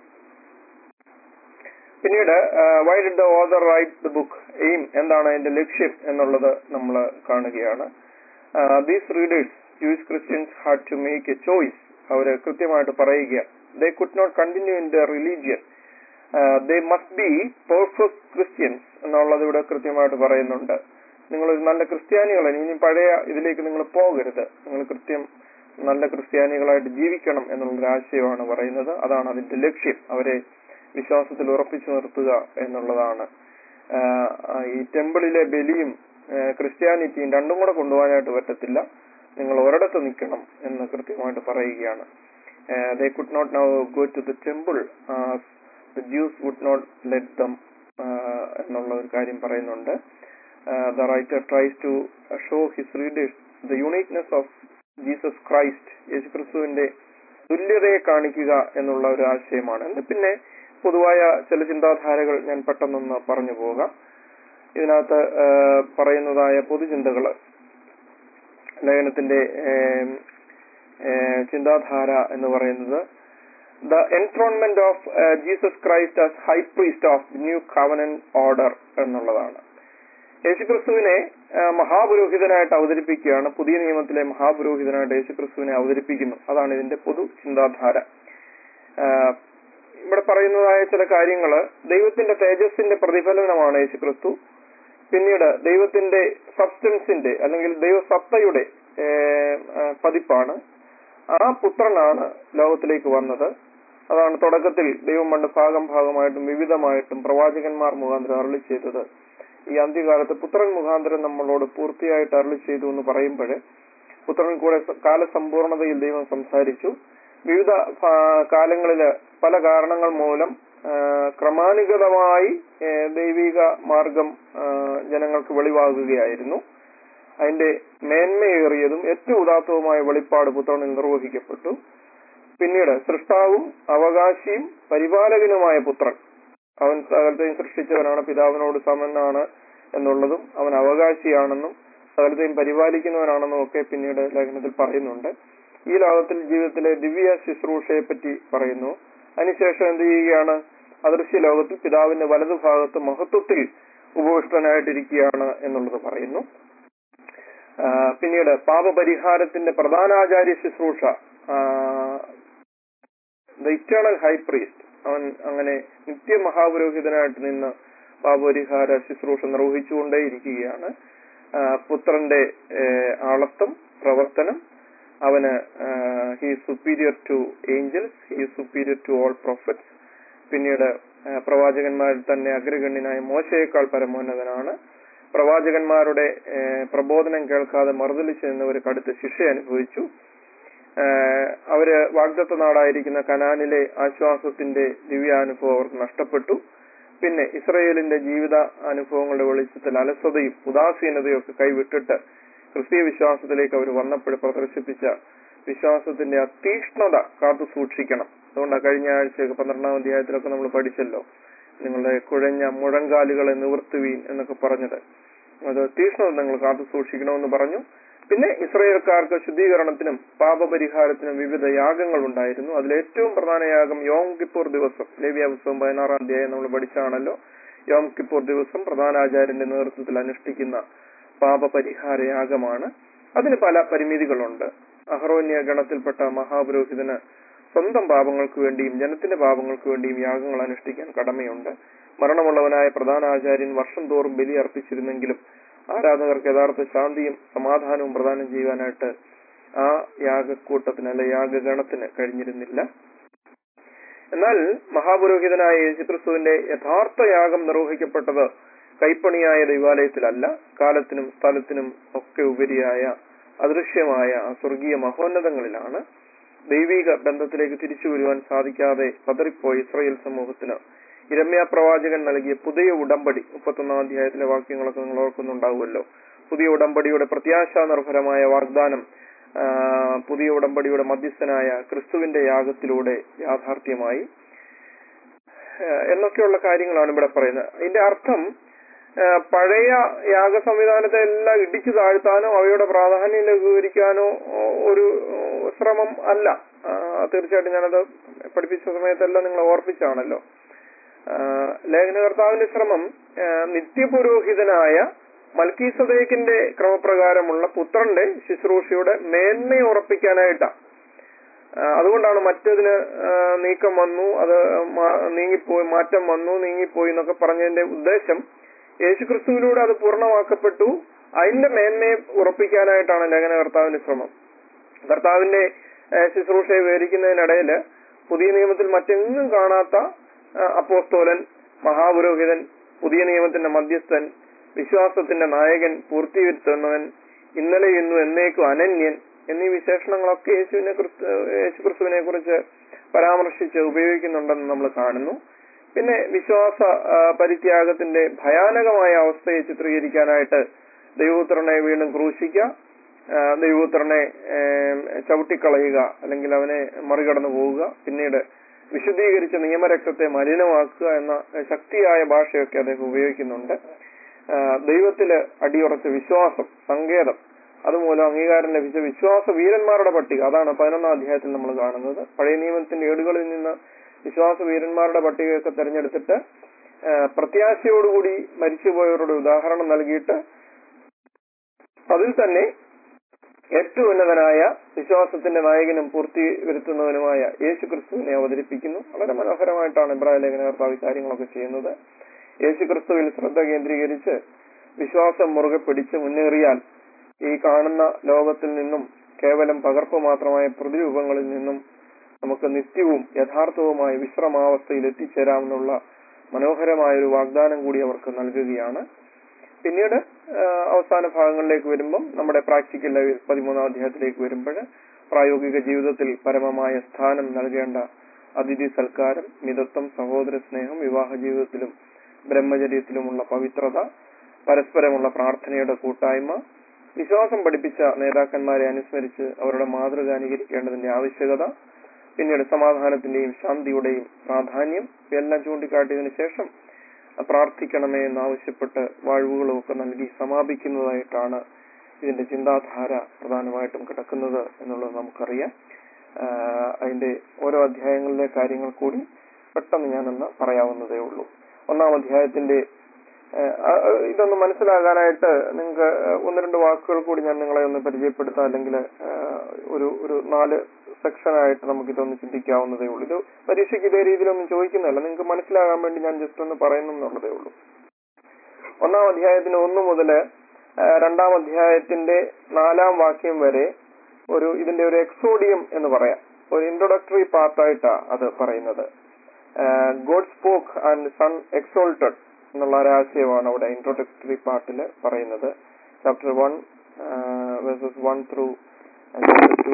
പിന്നീട് why did the author write the book aim എന്താണ് അതിന്റെ ലക്ഷ്യം എന്നുള്ളത് നമ്മൾ കാണുകയാണ് these readers Jewish Christians had to make a choice അവര് കൃത്യമായിട്ട് പറയുക they could not continue in the religion they must be perfect Christians എന്നുള്ളത് ഇവിടെ കൃത്യമായിട്ട് പറയുന്നുണ്ട് നിങ്ങൾ ഒരു നല്ല ക്രിസ്ത്യാനികളാണ് ഇനി പഴയ ഇതിലേക്ക് നിങ്ങൾ പോകരുത് നിങ്ങൾ കൃത്യം നല്ല ക്രിസ്ത്യാനികളായിട്ട് ജീവിക്കണം എന്നുള്ളൊരു ആശയമാണ് പറയുന്നത് അതാണ് അതിന്റെ ലക്ഷ്യം അവരെ വിശ്വാസത്തിൽ ഉറപ്പിച്ചു നിർത്തുക എന്നുള്ളതാണ് ആഹ് ഈ ടെമ്പിളിലെ ബലിയും ആഹ് ക്രിസ്ത്യാനിറ്റിയും രണ്ടും കൂടെ കൊണ്ടുപോകാനായിട്ട് പറ്റത്തില്ല നിങ്ങൾ ഒരിടത്ത് നിൽക്കണം എന്ന് കൃത്യമായിട്ട് പറയുകയാണ് they could not now go to the temple the Jews would not let them എന്നുള്ള ഒരു കാര്യം പറയുന്നുണ്ട് the writer tries to show his readers the uniqueness of Jesus Christ യേശുക്രിസ്തുവിന്റെ തുല്യതയെ കാണിക്കുക എന്നുള്ള ഒരു ആശയമാണ് എന്ത് പിന്നെ പൊതുവായ ചില ചിന്താധാരകൾ ഞാൻ പെട്ടെന്നൊന്ന് പറഞ്ഞു പോകാം ഇതിനകത്ത് ആ, പറയുന്നതായ പൊതുചിന്തകള് ലേഖനത്തിന്റെ ഏം, ഏ, ചിന്താധാര എന്ന് പറയുന്നത് the enthronement of Jesus Christ as high priest of new covenant order എന്നുള്ളതാണ് യേശുക്രിസ്തുവിനെ ആ, മഹാപുരോഹിതനായിട്ട് അവതരിപ്പിക്കുകയാണ് പുതിയ നിയമത്തിലെ മഹാപുരോഹിതനായിട്ട് യേശുക്രിസ്തുവിനെ അവതരിപ്പിക്കുന്നു അതാണ് ഇതിന്റെ പൊതു ചിന്താധാര ആ, ഇവിടെ പറയുന്നതായ ചില കാര്യങ്ങള് ദൈവത്തിന്റെ തേജസ്സിന്റെ പ്രതിഫലനമാണ് യേശുക്രിസ്തു പിന്നീട് ദൈവത്തിന്റെ സബ്സ്റ്റൻസിന്റെ അല്ലെങ്കിൽ ദൈവസത്തയുടെ ഏ, ആ, പതിപ്പാണ് ആ പുത്രനാണ് ലോകത്തിലേക്ക് വന്നത് അതാണ് തുടക്കത്തിൽ ദൈവം പണ്ട് ഭാഗം ഭാഗമായിട്ടും വിവിധമായിട്ടും പ്രവാചകന്മാർ മുഖാന്തരം അരളി ചെയ്തത് ഈ അന്ത്യകാലത്ത് പുത്രൻ മുഖാന്തരം നമ്മളോട് പൂർത്തിയായിട്ട് അരളി ചെയ്തു എന്ന് പറയുമ്പോൾ പുത്രൻ കൂടെ സ- കാലസമ്പൂർണതയിൽ ദൈവം സംസാരിച്ചു വിവിധ ഭാ- കാലങ്ങളില് പല കാരണങ്ങൾ മൂലം ആ, ക്രമാനുഗതമായി ഏ, ദൈവിക മാർഗം ആ, ജനങ്ങൾക്ക് വെളിവാകുകയായിരുന്നു അതിന്റെ മേന്മയേറിയതും ഏറ്റവും ഉദാത്തവുമായ വെളിപ്പാട് പുത്രനിൽ നിർവഹിക്കപ്പെട്ടു പിന്നീട് സൃഷ്ടാവും അവകാശിയും പരിപാലകനുമായ പുത്രൻ അവൻ സകലത്തെയും സൃഷ്ടിച്ചവനാണ് പിതാവിനോട് സമനാണ് എന്നുള്ളതും അവൻ അവകാശിയാണെന്നും സകലത്തെയും പരിപാലിക്കുന്നവനാണെന്നും ഒക്കെ പിന്നീട് ലേഖനത്തിൽ പറയുന്നുണ്ട് ഈ ലോകത്തിൽ ജീവിതത്തിലെ ദിവ്യ ശുശ്രൂഷയെ പറ്റി പറയുന്നു അതിനുശേഷം എന്ത് ചെയ്യുകയാണ് അദൃശ്യ ലോകത്തിൽ പിതാവിന്റെ വലതുഭാഗത്ത് മഹത്വത്തിൽ ഉപവിഷ്ടനായിട്ടിരിക്കുകയാണ് എന്നുള്ളത് പറയുന്നു ആ, പിന്നീട് പാപപരിഹാരത്തിന്റെ പ്രധാനാചാര്യ ശുശ്രൂഷ ദ ഇറ്റേണൽ ഹൈ പ്രീസ്റ്റ് അവൻ അങ്ങനെ നിത്യ മഹാപുരോഹിതനായിട്ട് നിന്ന് പാപപരിഹാര ശുശ്രൂഷ നിർവഹിച്ചുകൊണ്ടേയിരിക്കുകയാണ് ആ, പുത്രന്റെ ഏ, ആളത്വം പ്രവർത്തനം അവന് he superior to angels he superior to all prophets പിന്നീട് ആ, പ്രവാചകന്മാരിൽ തന്നെ അഗ്രഗണ്യനായ മോശയേക്കാൾ പരമോന്നതനാണ് പ്രവാചകന്മാരുടെ ഏ, പ്രബോധനം കേൾക്കാതെ മറുതലിച്ചു നിന്നവർ കടുത്ത ശിക്ഷ അനുഭവിച്ചു ആ, അവര് വാഗ്ദത്ത നാടായിരിക്കുന്ന കനാനിലെ ആശ്വാസത്തിന്റെ ദിവ്യാനുഭവം അവർക്ക് നഷ്ടപ്പെട്ടു പിന്നെ ഇസ്രയേലിന്റെ ജീവിത അനുഭവങ്ങളുടെ വെളിച്ചത്തിൽ അലസതയും ഉദാസീനതയും ഒക്കെ കൈവിട്ടിട്ട് ക്രിസ്തീയ വിശ്വാസത്തിലേക്ക് അവർ വന്നപ്പോൾ പ്രദർശിപ്പിച്ച വിശ്വാസത്തിന്റെ അതീഷ്ണത കാത്തു സൂക്ഷിക്കണം അതുകൊണ്ടാണ് കഴിഞ്ഞ ആഴ്ചയൊക്കെ പന്ത്രണ്ടാം അധ്യായത്തിലൊക്കെ നമ്മൾ പഠിച്ചല്ലോ നിങ്ങളുടെ കുഴഞ്ഞ മുഴങ്കാലുകളെ നിവർത്തുവീൻ എന്നൊക്കെ പറഞ്ഞത് അത് തീഷ്ണത നിങ്ങൾ കാത്തു സൂക്ഷിക്കണമെന്ന് പറഞ്ഞു പിന്നെ ഇസ്രയേൽക്കാർക്ക് ശുദ്ധീകരണത്തിനും പാപപരിഹാരത്തിനും വിവിധ യാഗങ്ങൾ ഉണ്ടായിരുന്നു അതിൽ ഏറ്റവും പ്രധാന യാഗം യോം കിപ്പൂർ ദിവസം ലേവ്യ പുസ്തകം പതിനാറാം അധ്യായം നമ്മൾ പഠിച്ചാണല്ലോ യോം കിപ്പൂർ ദിവസം പ്രധാന ആചാര്യന്റെ നേതൃത്വത്തിൽ അനുഷ്ഠിക്കുന്ന പാപപരിഹാര യാഗമാണ് അതിന് പല പരിമിതികളുണ്ട് അഹ്റോന്യ ഗണത്തിൽപ്പെട്ട മഹാപുരോഹിതന് സ്വന്തം പാപങ്ങൾക്ക് വേണ്ടിയും ജനത്തിന്റെ പാപങ്ങൾക്ക് വേണ്ടിയും യാഗങ്ങൾ അനുഷ്ഠിക്കാൻ കടമയുണ്ട് മരണമുള്ളവനായ പ്രധാന ആചാര്യൻ വർഷം തോറും ബലി അർപ്പിച്ചിരുന്നെങ്കിലും ആരാധകർക്ക് യഥാർത്ഥ ശാന്തിയും സമാധാനവും പ്രദാനം ചെയ്യുവാനായിട്ട് ആ യാഗക്കൂട്ടത്തിന് അല്ലെ യാഗഗണത്തിന് കഴിഞ്ഞിരുന്നില്ല എന്നാൽ മഹാപുരോഹിതനായ യേശുക്രിസ്തുവിന്റെ യഥാർത്ഥ യാഗം നിർവഹിക്കപ്പെട്ടത് കൈപ്പണിയായ ദൈവാലയത്തിലല്ല കാലത്തിനും സ്ഥലത്തിനും ഒക്കെ ഉപരിയായ അദൃശ്യമായ ആ സ്വർഗീയ മഹോന്നതങ്ങളിലാണ് ദൈവിക ബന്ധത്തിലേക്ക് തിരിച്ചു വരുവാൻ സാധിക്കാതെ പതറിപ്പോയ ഇസ്രയേൽ സമൂഹത്തിന് ഇരമ്യ പ്രവാചകൻ നൽകിയ പുതിയ ഉടമ്പടി മുപ്പത്തൊന്നാം അധ്യായത്തിലെ വാക്യങ്ങളൊക്കെ നിങ്ങൾ ഓർക്കുന്നുണ്ടാവുമല്ലോ പുതിയ ഉടമ്പടിയുടെ പ്രത്യാശാ നിർഭരമായ വാഗ്ദാനം ആ, പുതിയ ഉടമ്പടിയുടെ മധ്യസ്ഥനായ ക്രിസ്തുവിന്റെ യാഗത്തിലൂടെ യാഥാർത്ഥ്യമായി ആ, എന്നൊക്കെയുള്ള കാര്യങ്ങളാണ് ഇവിടെ പറയുന്നത് അതിന്റെ അർത്ഥം ആ, പഴയ യാഗ സംവിധാനത്തെ എല്ലാം ഇടിച്ചു താഴ്ത്താനോ അവയുടെ പ്രാധാന്യം ലഘൂകരിക്കാനോ ഓ, ഒരു ഓ, ശ്രമം അല്ല ആ, തീർച്ചയായിട്ടും ഞാനത് പഠിപ്പിച്ച സമയത്തെല്ലാം നിങ്ങൾ ഓർപ്പിച്ചാണല്ലോ ആ, ലേഖനകർത്താവിന്റെ ശ്രമം ആ, നിത്യപുരോഹിതനായ മൽക്കീസദേക്കിന്റെ ക്രമപ്രകാരമുള്ള പുത്രന്റെ ശുശ്രൂഷയുടെ മേന്മയെ ഉറപ്പിക്കാനായിട്ടാണ് ആ, അതുകൊണ്ടാണ് മറ്റതിന് ആ, നീക്കം വന്നു അത് മാ- നീങ്ങിപ്പോയി മാറ്റം വന്നു നീങ്ങിപ്പോയി എന്നൊക്കെ പറഞ്ഞതിന്റെ ഉദ്ദേശം യേശുക്രിസ്തുവിലൂടെ അത് പൂർണ്ണമാക്കപ്പെട്ടു അതിന്റെ മേന്മയെ ഉറപ്പിക്കാനായിട്ടാണ് ലേഖന കർത്താവിന്റെ ശ്രമം കർത്താവിന്റെ ആ, ശുശ്രൂഷയെ വിവരിക്കുന്നതിനിടയിൽ പുതിയ നിയമത്തിൽ മറ്റെങ്ങും കാണാത്ത ആ, അപ്പോസ്തോലൻ മഹാപുരോഹിതൻ പുതിയ നിയമത്തിന്റെ മധ്യസ്ഥൻ വിശ്വാസത്തിന്റെ നായകൻ പൂർത്തീകരിക്കുന്നവൻ ഇന്നലെ ഇന്നും എന്നേക്കും അനന്യൻ എന്നീ വിശേഷണങ്ങളൊക്കെ യേശുവിനെ ക്രിസ്തു യേശുക്രിസ്തുവിനെ കുറിച്ച് പരാമർശിച്ച് ഉപയോഗിക്കുന്നുണ്ടെന്ന് നമ്മൾ കാണുന്നു പിന്നെ വിശ്വാസ ആ, പരിത്യാഗത്തിന്റെ ഭയാനകമായ അവസ്ഥയെ ചിത്രീകരിക്കാനായിട്ട് ദൈവപുത്രനെ വീണ്ടും ക്രൂശിക്കുക ആ, ദൈവപുത്രനെ ഏം, ചവിട്ടിക്കളയുക അല്ലെങ്കിൽ അവനെ മറികടന്നു പോവുക പിന്നീട് വിശുദ്ധീകരിച്ച നിയമരക്തത്തെ മലിനമാക്കുക എന്ന ശക്തിയായ ഭാഷയൊക്കെ അദ്ദേഹം ഉപയോഗിക്കുന്നുണ്ട് ആ, ദൈവത്തില് അടിയുറച്ച വിശ്വാസം സങ്കേതം അതുമൂലം അംഗീകാരം ലഭിച്ച വിശ്വാസ വീരന്മാരുടെ പട്ടിക അതാണ് പതിനൊന്നാം അധ്യായത്തിൽ നമ്മൾ കാണുന്നത് പഴയ നിയമത്തിന്റെ ഏടുകളിൽ നിന്ന് വിശ്വാസ വീരന്മാരുടെ പട്ടികയൊക്കെ തെരഞ്ഞെടുത്തിട്ട് ആ, പ്രത്യാശയോടുകൂടി മരിച്ചുപോയവരുടെ ഉദാഹരണം നൽകിയിട്ട് അതിൽ തന്നെ ഏറ്റവും ഉന്നതനായ വിശ്വാസത്തിന്റെ നായകനും പൂർത്തി വരുത്തുന്നവനുമായ യേശു ക്രിസ്തുവിനെ അവതരിപ്പിക്കുന്നു വളരെ മനോഹരമായിട്ടാണ് ഇബ്രാഹിം ലേഖനകർത്താവ് ഈ കാര്യങ്ങളൊക്കെ ചെയ്യുന്നത് യേശു ക്രിസ്തുവിൽ ശ്രദ്ധ കേന്ദ്രീകരിച്ച് വിശ്വാസം മുറുകെ പിടിച്ച് മുന്നേറിയാൽ ഈ കാണുന്ന ലോകത്തിൽ നിന്നും കേവലം പകർപ്പ് മാത്രമായ പ്രതിരൂപങ്ങളിൽ നിന്നും നമുക്ക് നിത്യവും യഥാർത്ഥവുമായ വിശ്രമാവസ്ഥയിൽ എത്തിച്ചേരാമെന്നുള്ള മനോഹരമായ ഒരു വാഗ്ദാനം കൂടി അവർക്ക് നൽകുകയാണ് പിന്നീട് ആ, അവസാന ഭാഗങ്ങളിലേക്ക് വരുമ്പം നമ്മുടെ പ്രാക്ടിക്കൽ ലെവൽ പതിമൂന്നാം അധ്യായത്തിലേക്ക് വരുമ്പോൾ പ്രായോഗിക ജീവിതത്തിൽ പരമമായ സ്ഥാനം നൽകേണ്ട അതിഥി സൽക്കാരം മിതത്വം സഹോദര സ്നേഹം വിവാഹ ജീവിതത്തിലും ബ്രഹ്മചര്യത്തിലുമുള്ള പവിത്രത പരസ്പരമുള്ള പ്രാർത്ഥനയുടെ കൂട്ടായ്മ വിശ്വാസം പഠിപ്പിച്ച നേതാക്കന്മാരെ അനുസ്മരിച്ച് അവരുടെ മാതൃക അനുകരിക്കേണ്ടതിന്റെ ആവശ്യകത പിന്നീട് സമാധാനത്തിന്റെയും ശാന്തിയുടെയും പ്രാധാന്യം ഇവയെല്ലാം ചൂണ്ടിക്കാട്ടിയതിനു ശേഷം പ്രാർത്ഥിക്കണമേ എന്നാവശ്യപ്പെട്ട് വാഴ്വുകളും ഒക്കെ നൽകി സമാപിക്കുന്നതായിട്ടാണ് ഇതിന്റെ ചിന്താധാര പ്രധാനമായിട്ടും കിടക്കുന്നത് എന്നുള്ളത് നമുക്കറിയാം ആഹ് അതിന്റെ ഓരോ അധ്യായങ്ങളിലെ കാര്യങ്ങൾ കൂടി പെട്ടെന്ന് ഞാനൊന്ന് പറയാവുന്നതേ ഉള്ളൂ ഒന്നാം അധ്യായത്തിന്റെ ആഹ് ആ- ഇതൊന്ന് മനസ്സിലാകാനായിട്ട് നിങ്ങൾക്ക് ഒന്ന് രണ്ട് വാക്കുകൾ കൂടി ഞാൻ നിങ്ങളെ ഒന്ന് പരിചയപ്പെടുത്താം അല്ലെങ്കിൽ ഒരു ഒരു നാല് സെക്ഷനായിട്ട് നമുക്ക് ഇതൊന്ന് ചിന്തിക്കാവുന്നതേ ഉള്ളൂ ഇത് പരീക്ഷയ്ക്ക് ഇതേ രീതിയിലൊന്നും ചോദിക്കുന്നില്ല നിങ്ങൾക്ക് മനസ്സിലാകാൻ വേണ്ടി ഞാൻ ജസ്റ്റ് ഒന്ന് പറയുന്നു എന്നുള്ളതേ ഉള്ളൂ ഒന്നാം അധ്യായത്തിന് ഒന്ന് മുതൽ രണ്ടാം അധ്യായത്തിന്റെ നാലാം വാക്യം വരെ ഒരു ഇതിന്റെ ഒരു എക്സോഡിയം എന്ന് പറയാം ഒരു ഇൻട്രൊഡക്ടറി പാർട്ടായിട്ടാ അത് പറയുന്നത് God spoke and son exalted എന്നുള്ള ഒരു ആശയമാണ് അവിടെ ഇൻട്രൊഡക്ടറി പാർട്ടിൽ പറയുന്നത് chapter one verses one through two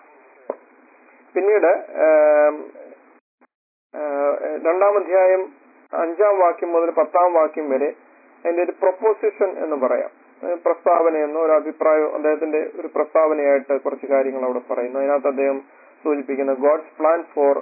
പിന്നീട് ആം, ആ, രണ്ടാം അധ്യായം അഞ്ചാം വാക്യം മുതൽ പത്താം വാക്യം വരെ അതിന്റെ ഒരു പ്രൊപ്പോസിഷൻ എന്ന് പറയാം ഏഹ് പ്രസ്താവനയെന്നോ ഒരു അഭിപ്രായം അദ്ദേഹത്തിന്റെ ഒരു പ്രസ്താവനയായിട്ട് കുറച്ച് കാര്യങ്ങൾ അവിടെ പറയുന്നു അതിനകത്ത് അദ്ദേഹം സൂചിപ്പിക്കുന്ന God's plan for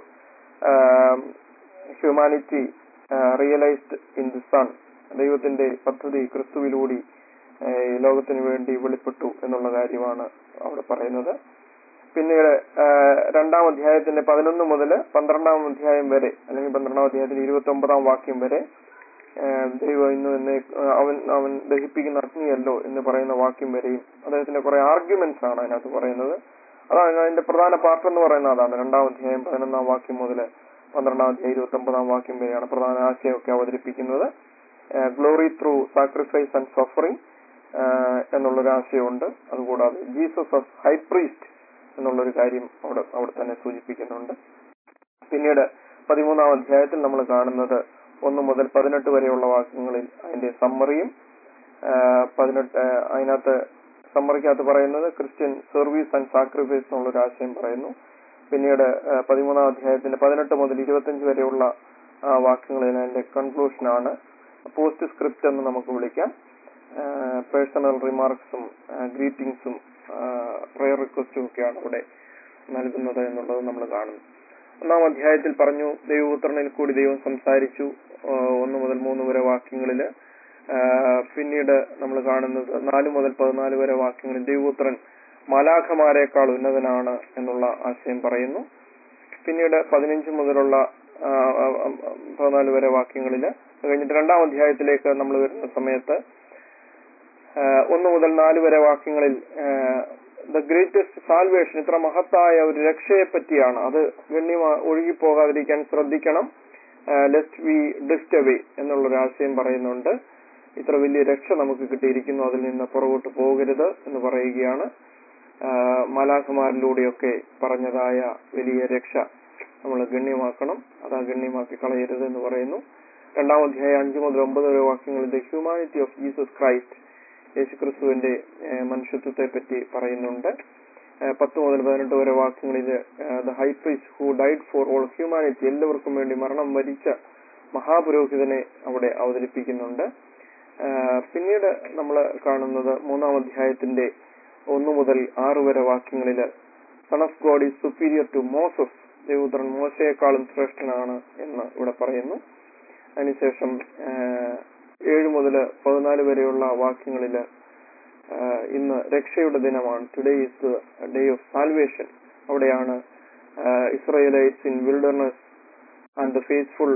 humanity realised in the son ദൈവത്തിന്റെ പദ്ധതി ക്രിസ്തുവിലൂടെ ഏഹ് ഈ ലോകത്തിന് വേണ്ടി വെളിപ്പെട്ടു എന്നുള്ള കാര്യമാണ് അവിടെ പറയുന്നത് പിന്നീട് ആഹ് രണ്ടാം അധ്യായത്തിന്റെ പതിനൊന്ന് മുതൽ പന്ത്രണ്ടാം അധ്യായം വരെ അല്ലെങ്കിൽ പന്ത്രണ്ടാം അധ്യായത്തിന്റെ ഇരുപത്തി ഒമ്പതാം വാക്യം വരെ ആഹ് ദൈവം ഇന്ന് എന്നെ അവൻ അവൻ ദഹിപ്പിക്കുന്ന അഗ്നിയല്ലോ എന്ന് പറയുന്ന വാക്യം വരെയും അദ്ദേഹത്തിന്റെ കുറെ ആർഗ്യുമെന്റ്സ് ആണ് അതിനകത്ത് പറയുന്നത് അതാണ് അതിന്റെ പ്രധാന പാർട്ട് എന്ന് പറയുന്നത് അതാണ് രണ്ടാം അധ്യായം പതിനൊന്നാം വാക്യം മുതൽ പന്ത്രണ്ടാം അധ്യായം ഇരുപത്തി ഒമ്പതാം വാക്യം വരെയാണ് പ്രധാന ആശയമൊക്കെ അവതരിപ്പിക്കുന്നത് glory through sacrifice and suffering എന്നുള്ളൊരു ആശയമുണ്ട് അതുകൂടാതെ ജീസസ് as ഹൈ പ്രീസ്റ്റ് എന്നുള്ളൊരു കാര്യം അവിടെ അവിടെ തന്നെ സൂചിപ്പിക്കുന്നുണ്ട് പിന്നീട് പതിമൂന്നാം അധ്യായത്തിൽ നമ്മൾ കാണുന്നത് ഒന്ന് മുതൽ പതിനെട്ട് വരെയുള്ള വാക്യങ്ങളിൽ അതിന്റെ സമ്മറിയും പതിനെട്ട് ആ, അതിനകത്ത് സമ്മറിക്കകത്ത് പറയുന്നത് ക്രിസ്ത്യൻ സർവീസ് ആൻഡ് സാക്രിഫൈസ് എന്നുള്ളൊരു ആശയം പറയുന്നു പിന്നീട് ആ, പതിമൂന്നാം അധ്യായത്തിന്റെ പതിനെട്ട് മുതൽ ഇരുപത്തഞ്ച് വരെയുള്ള ആ, വാക്യങ്ങളിൽ അതിന്റെ കൺക്ലൂഷനാണ് പോസ്റ്റ് സ്ക്രിപ്റ്റ് എന്ന് നമുക്ക് വിളിക്കാം പേഴ്സണൽ റിമാർക്സും ഗ്രീറ്റിംഗ്സും പ്രയർ റിക്വസ്റ്റും ഒക്കെയാണ് ഇവിടെ നൽകുന്നത് എന്നുള്ളത് നമ്മൾ കാണുന്നു ഒന്നാം അധ്യായത്തിൽ പറഞ്ഞു ദൈവപുത്രനിൽ കൂടി ദൈവം സംസാരിച്ചു ആ, ഒന്ന് മുതൽ മൂന്ന് വരെ വാക്യങ്ങളില് ആ, പിന്നീട് നമ്മൾ കാണുന്നത് നാല് മുതൽ പതിനാല് വരെ വാക്യങ്ങളിൽ ദൈവപുത്രൻ മാലാഖമാരെക്കാൾ ഉന്നതനാണ് എന്നുള്ള ആശയം പറയുന്നു പിന്നീട് പതിനഞ്ച് മുതലുള്ള ആ, ആ, ആ, പതിനാല് വരെ വാക്യങ്ങളിൽ കഴിഞ്ഞിട്ട് രണ്ടാം അധ്യായത്തിലേക്ക് നമ്മൾ വരുന്ന സമയത്ത് ആ, ഒന്ന് മുതൽ നാല് വരെ വാക്യങ്ങളിൽ ദ ഗ്രേറ്റസ്റ്റ് സാൽവേഷൻ ഇത്ര മഹത്തായ ഒരു രക്ഷയെ പറ്റിയാണ് അത് ഗണ്യമാ ഒഴുകിപ്പോകാതിരിക്കാൻ ശ്രദ്ധിക്കണം ലെസ്റ്റ് വി ഡിസ്റ്റ് അവേ എന്നുള്ളൊരു ആശയം പറയുന്നുണ്ട് ഇത്ര വലിയ രക്ഷ നമുക്ക് കിട്ടിയിരിക്കുന്നു അതിൽ നിന്ന് പുറകോട്ട് പോകരുത് എന്ന് പറയുകയാണ് ആ, മാലാഖമാരിലൂടെയൊക്കെ പറഞ്ഞതായ വലിയ രക്ഷ നമ്മൾ ഗണ്യമാക്കണം അത് ഗണ്യമാക്കി കളയരുത് എന്ന് പറയുന്നു രണ്ടാം അധ്യായം അഞ്ച് മുതൽ ഒമ്പത് വരെ വാക്യങ്ങളിൽ the humanity of Jesus Christ യേശുക്രിസ്തുവിന്റെ ഏഹ്, മനുഷ്യത്വത്തെ പറ്റി പറയുന്നുണ്ട് ഏഹ്, പത്ത് മുതൽ പതിനെട്ട് വരെ വാക്യങ്ങളിൽ the high priest who died for all humanity എല്ലാവർക്കും വേണ്ടി മരണം വരിച്ച മഹാപുരോഹിതനെ അവിടെ അവതരിപ്പിക്കുന്നുണ്ട് ഏഹ്, പിന്നീട് നമ്മൾ കാണുന്നത് മൂന്നാം അധ്യായത്തിന്റെ ഒന്ന് മുതൽ ആറ് വരെ വാക്യങ്ങളിൽ son of God is superior to Moses ദൈവപുത്രൻ മോശയെക്കാളും ശ്രേഷ്ഠനാണ് എന്ന് ഇവിടെ പറയുന്നു അതിനുശേഷം ആഹ്, ഏഴ് മുതൽ പതിനാല് വരെയുള്ള വാക്യങ്ങളിൽ ഇന്ന് രക്ഷയുടെ ദിനമാണ് today is day of salvation അവിടെയാണ് Israelites in wilderness and the faithful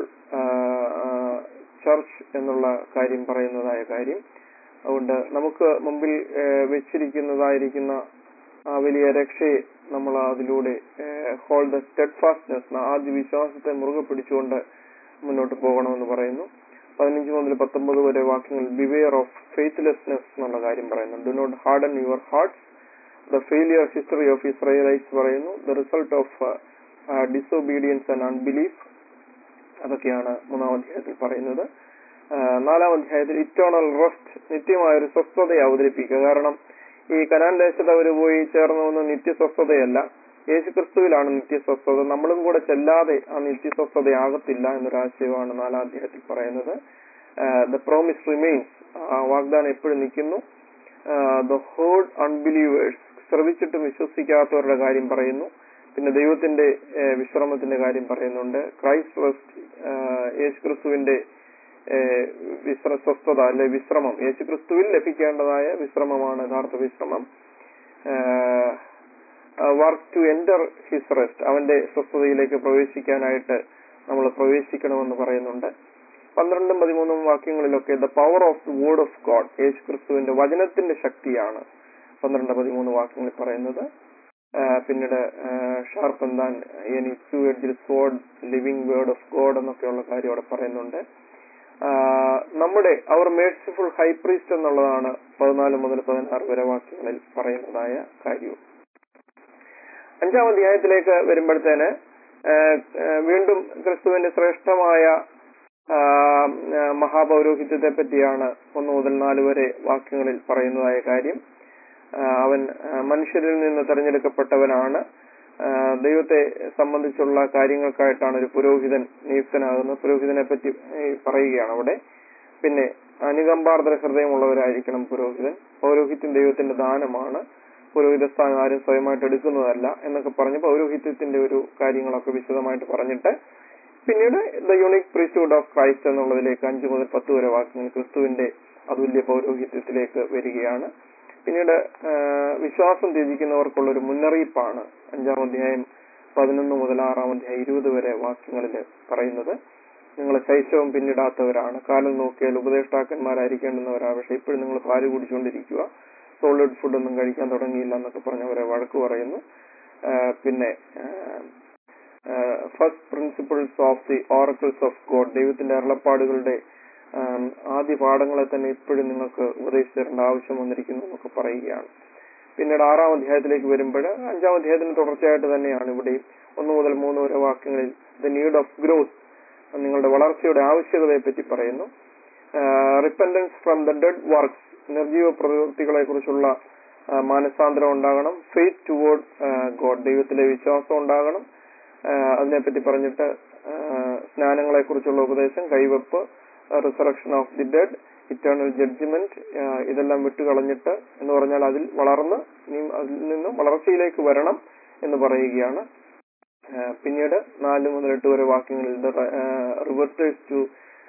church എന്നുള്ള കാര്യം പറയുന്നതായ കാര്യം അതുകൊണ്ട് നമുക്ക് മുമ്പിൽ ആഹ്, വെച്ചിരിക്കുന്നതായിരിക്കുന്ന ആ വലിയ രക്ഷയെ നമ്മൾ അതിലൂടെ ഹോൾ ദ സ്റ്റെഡ് ഫാസ്റ്റ്നെസ് ആദ്യ വിശ്വാസത്തെ മുറുകെ പിടിച്ചുകൊണ്ട് മുന്നോട്ട് പോകണമെന്ന് പറയുന്നു പതിനഞ്ച് മുതൽ പത്തൊമ്പത് വരെ വാക്യങ്ങൾ ബിവെയർ ഓഫ് ഫെയ്ത്ത്ലെസ്നെസ് എന്നുള്ള കാര്യം പറയുന്നു do not harden your hearts the failure history of Israelites പറയുന്നു the result of disobedience and unbelief അതൊക്കെയാണ് മൂന്നാം അധ്യായത്തിൽ പറയുന്നത് ആ, നാലാം അധ്യായത്തിൽ ഇറ്റേണൽ റെസ്റ്റ് നിത്യമായ ഒരു സ്വസ്ഥതയെ അവതരിപ്പിക്കുക കാരണം ഈ കനാൻ ദേശത്ത് അവർ പോയി ചേർന്ന ഒന്നും നിത്യസ്വസ്ഥതയല്ല യേശുക്രിസ്തുവിലാണ് നിത്യസ്വസ്ഥത നമ്മളും കൂടെ ചെല്ലാതെ ആ നിത്യസ്വസ്ഥതയാകത്തില്ല എന്നൊരാശയമാണ് നാലാം അധ്യായത്തിൽ പറയുന്നത് ദ പ്രോമിസ് റിമെയിൻസ് ആ വാഗ്ദാനം എപ്പോഴും നിൽക്കുന്നു ദ ഹോഡ് അൺബിലീവേഴ്സ് ശ്രവിച്ചിട്ടും വിശ്വസിക്കാത്തവരുടെ കാര്യം പറയുന്നു പിന്നെ ദൈവത്തിന്റെ ഏഹ്, വിശ്രമത്തിന്റെ കാര്യം പറയുന്നുണ്ട് ക്രൈസ്റ്റ് റെസ്റ്റ് യേശുക്രിസ്തുവിന്റെ ഏഹ്, വിശ്ര സ്വസ്ഥത അല്ലെ വിശ്രമം യേശുക്രിസ്തുവിൽ ലഭിക്കേണ്ടതായ വിശ്രമമാണ് യഥാർത്ഥ വിശ്രമം work to enter his rest അവന്റെ സ്വസ്ഥതയിലേക്ക് പ്രവേശിക്കാനായിട്ട് നമ്മൾ പ്രവേശിക്കണമെന്ന് പറയുന്നുണ്ട് പന്ത്രണ്ടും പതിമൂന്നും വാക്യങ്ങളിലൊക്കെ the power of the word of God യേശു ക്രിസ്തുവിന്റെ വചനത്തിന്റെ ശക്തിയാണ് പന്ത്രണ്ട് പതിമൂന്ന് വാക്യങ്ങളിൽ പറയുന്നത് ആ, പിന്നീട് sharp than any two edge sword living word of God എന്നൊക്കെയുള്ള കാര്യം അവിടെ പറയുന്നുണ്ട് ആ, നമ്മുടെ അവർ മേഴ്സിഫുൾ ഹൈ പ്രീസ്റ്റ് എന്നുള്ളതാണ് പതിനാല് മുതൽ പതിനാറ് വരെ വാക്യങ്ങളിൽ പറയുന്നതായ കാര്യവും അഞ്ചാം അധ്യായത്തിലേക്ക് വരുമ്പോഴത്തേന് ആ, ആ, വീണ്ടും ക്രിസ്തുവിന്റെ ശ്രേഷ്ഠമായ ആ, ആ, മഹാപൗരോഹിത്യത്തെ പറ്റിയാണ് ഒന്ന് മുതൽ നാല് വരെ വാക്യങ്ങളിൽ പറയുന്നതായ കാര്യം ആ, അവൻ ആ, മനുഷ്യരിൽ നിന്ന് തെരഞ്ഞെടുക്കപ്പെട്ടവനാണ് ആ, ദൈവത്തെ സംബന്ധിച്ചുള്ള കാര്യങ്ങൾക്കായിട്ടാണ് ഒരു പുരോഹിതൻ നിയുക്തനാകുന്നത് പുരോഹിതനെ പറ്റി ഈ, പറയുകയാണ് അവിടെ പിന്നെ അനുകമ്പാർദ്ര ഹൃദയമുള്ളവരായിരിക്കണം പുരോഹിതൻ പൗരോഹിത്യം ദൈവത്തിന്റെ ദാനമാണ് പുരോഹിത സ്ഥാനം ആരും സ്വയമായിട്ട് എടുക്കുന്നതല്ല എന്നൊക്കെ പറഞ്ഞ് പൗരോഹിത്യത്തിന്റെ ഒരു കാര്യങ്ങളൊക്കെ വിശദമായിട്ട് പറഞ്ഞിട്ട് പിന്നീട് the unique priesthood of Christ എന്നുള്ളതിലേക്ക് അഞ്ചു മുതൽ പത്ത് വരെ വാക്യങ്ങൾ ക്രിസ്തുവിന്റെ അതുല്യ പൗരോഹിത്യത്തിലേക്ക് വരികയാണ് പിന്നീട് ആ, വിശ്വാസം ത്യജിക്കുന്നവർക്കുള്ള ഒരു മുന്നറിയിപ്പാണ് അഞ്ചാം അധ്യായം പതിനൊന്ന് മുതൽ ആറാം അധ്യായം ഇരുപത് വരെ വാക്യങ്ങളിൽ പറയുന്നത് നിങ്ങൾ ശൈശവം പിന്നിടാത്തവരാണ് കാലം നോക്കിയാൽ ഉപദേഷ്ടാക്കന്മാരായിരിക്കേണ്ടുന്നവരാണ് പക്ഷെ ഇപ്പോഴും നിങ്ങൾ പാല് കുടിച്ചുകൊണ്ടിരിക്കുക സോളിഡ് ഫുഡ് ഒന്നും കഴിക്കാൻ തുടങ്ങിയില്ല എന്നൊക്കെ പറഞ്ഞ് അവരെ വഴക്ക് പറയുന്നു ആ, പിന്നെ first principles of the oracles of God ദൈവത്തിന്റെ അരുളപ്പാടുകളുടെ ആം, ആദ്യ പാഠങ്ങളെ തന്നെ ഇപ്പോഴും നിങ്ങൾക്ക് ഉപദേശിച്ചു തരേണ്ട ആവശ്യം വന്നിരിക്കുന്നു എന്നൊക്കെ പറയുകയാണ് പിന്നീട് ആറാം അധ്യായത്തിലേക്ക് വരുമ്പോൾ അഞ്ചാം അധ്യായത്തിന് തുടർച്ചയായിട്ട് തന്നെയാണ് ഇവിടെയും ഒന്ന് മുതൽ മൂന്ന് വരെ വാക്യങ്ങളിൽ ദ നീഡ് ഓഫ് ഗ്രോത്ത് നിങ്ങളുടെ വളർച്ചയുടെ ആവശ്യകതയെ പറ്റി പറയുന്നു repentance from the dead works നിർജീവ പ്രവൃത്തികളെ കുറിച്ചുള്ള മാനസാന്തരം ഉണ്ടാകണം ഫെയ്ത്ത് ടുവേർഡ് ഗോഡ് ദൈവത്തിലെ വിശ്വാസം ഉണ്ടാകണം ആ, അതിനെപ്പറ്റി പറഞ്ഞിട്ട് സ്നാനങ്ങളെ കുറിച്ചുള്ള ഉപദേശം കൈവെപ്പ് resurrection of the dead eternal judgement ഇതെല്ലാം വിട്ടുകളഞ്ഞിട്ട് എന്ന് പറഞ്ഞാൽ അതിൽ വളർന്ന് ഇനി അതിൽ നിന്നും വളർച്ചയിലേക്ക് വരണം എന്ന് പറയുകയാണ് ആ, പിന്നീട് നാല് മുതൽ എട്ട് വരെ വാക്യങ്ങളിൽ reverters to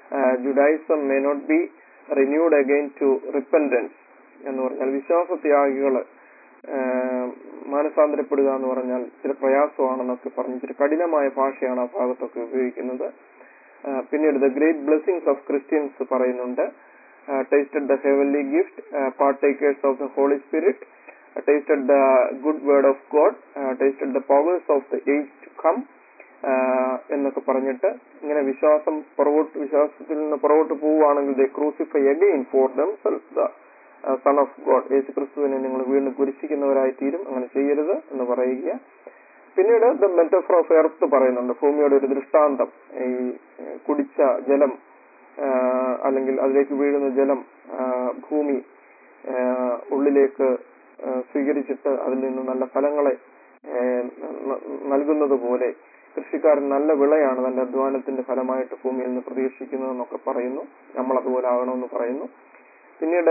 Judaism may not be renewed again to repentance എന്ന് പറഞ്ഞാൽ വിശ്വാസത്യാഗികള് ആ, മാനസാന്തരപ്പെടുക എന്ന് പറഞ്ഞാൽ ചില പ്രയാസമാണെന്നൊക്കെ പറഞ്ഞ് ഇച്ചിരി കഠിനമായ ഭാഷയാണ് ആ ഭാഗത്തൊക്കെ ഉപയോഗിക്കുന്നത് ആ, പിന്നീട് the great blessings of Christians പറയുന്നുണ്ട് tasted the heavenly gift partakers of the Holy Spirit tasted the good word of God tasted the powers of the age to come എന്നൊക്കെ പറഞ്ഞിട്ട് ഇങ്ങനെ വിശ്വാസം പുറകോട്ട് വിശ്വാസത്തിൽ നിന്ന് പുറകോട്ട് പോവുകയാണെങ്കിൽ the crucify again for them self the son of God യേശു ക്രിസ്തുവിനെ നിങ്ങൾ വീണ്ടും കുരിശിക്കുന്നവരായി തീരും അങ്ങനെ ചെയ്യരുത് എന്ന് പറയുക പിന്നീട് ദ മെറ്റഫർ ഓഫ് എർത്ത് പറയുന്നുണ്ട് ഭൂമിയുടെ ഒരു ദൃഷ്ടാന്തം ഈ ഏഹ്, കുടിച്ച ജലം ആഹ്, അല്ലെങ്കിൽ അതിലേക്ക് വീഴുന്ന ജലം ആഹ്, ഭൂമി ആഹ്, ഉള്ളിലേക്ക് ആഹ്, സ്വീകരിച്ചിട്ട് അതിൽ നിന്ന് നല്ല ഫലങ്ങളെ ഏഹ്, ന- നൽകുന്നത് പോലെ കൃഷിക്കാരൻ നല്ല വിളയാണ് തന്റെ അധ്വാനത്തിന്റെ ഫലമായിട്ട് ഭൂമിയിൽ നിന്ന് പ്രതീക്ഷിക്കുന്നതെന്നൊക്കെ പറയുന്നു നമ്മൾ അതുപോലെ ആകണമെന്ന് പറയുന്നു പിന്നീട്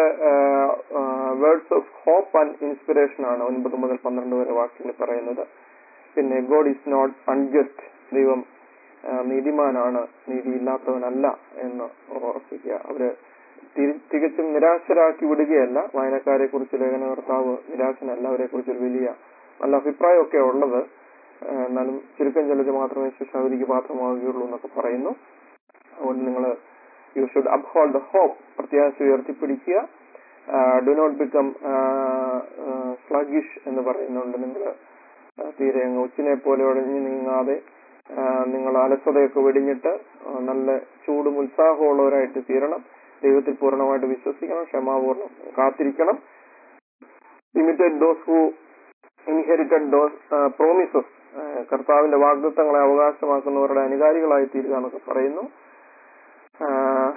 words of hope and inspiration ആണ് ഒൻപത് മുതൽ പന്ത്രണ്ട് വരെ വാക്യങ്ങൾ പറയുന്നത് പിന്നെ ഗോഡ് ഈസ് നോട്ട് അൺജസ്റ്റ് ദൈവം ആ, നീതിമാനാണ് നീതിയില്ലാത്തവനല്ല എന്ന് ഓർപ്പിക്കുക അവര് തിരി- തികച്ചും നിരാശരാക്കി വിടുകയല്ല വായനക്കാരെ കുറിച്ച് ലേഖനകർത്താവ് നിരാശനല്ല അവരെ കുറിച്ച് ഒരു വലിയ നല്ല അഭിപ്രായമൊക്കെ ഉള്ളത് ആ, എന്നാലും ചുരുക്കം ചിലത് മാത്രമേ ശിക്ഷാവിധിക്ക് പാത്രമാവുകയുള്ളൂ എന്നൊക്കെ പറയുന്നു അതുകൊണ്ട് നിങ്ങൾ you should uphold the hope പ്രത്യാശ ഉയർത്തിപ്പിടിക്കുക ഡു നോട്ട് ബിക്കം സ്ലഗിഷ് എന്ന് പറയുന്നുണ്ട് നിങ്ങൾ തീരെ അങ്ങ് ഉച്ചിനെ പോലെ ഒഴിഞ്ഞു നീങ്ങാതെ ആ, നിങ്ങൾ അലസതയൊക്കെ വെടിഞ്ഞിട്ട് ആ, നല്ല ചൂടും ഉത്സാഹമുള്ളവരായിട്ട് തീരണം ദൈവത്തിൽ പൂർണ്ണമായിട്ട് വിശ്വസിക്കണം ക്ഷമാപൂർണ്ണം കാത്തിരിക്കണം imitate those who inherited those promises കർത്താവിന്റെ വാഗ്ദത്തങ്ങളെ അവകാശമാക്കുന്നവരുടെ അനുകാരികളായി തീരുക എന്നൊക്കെ പറയുന്നു ആ,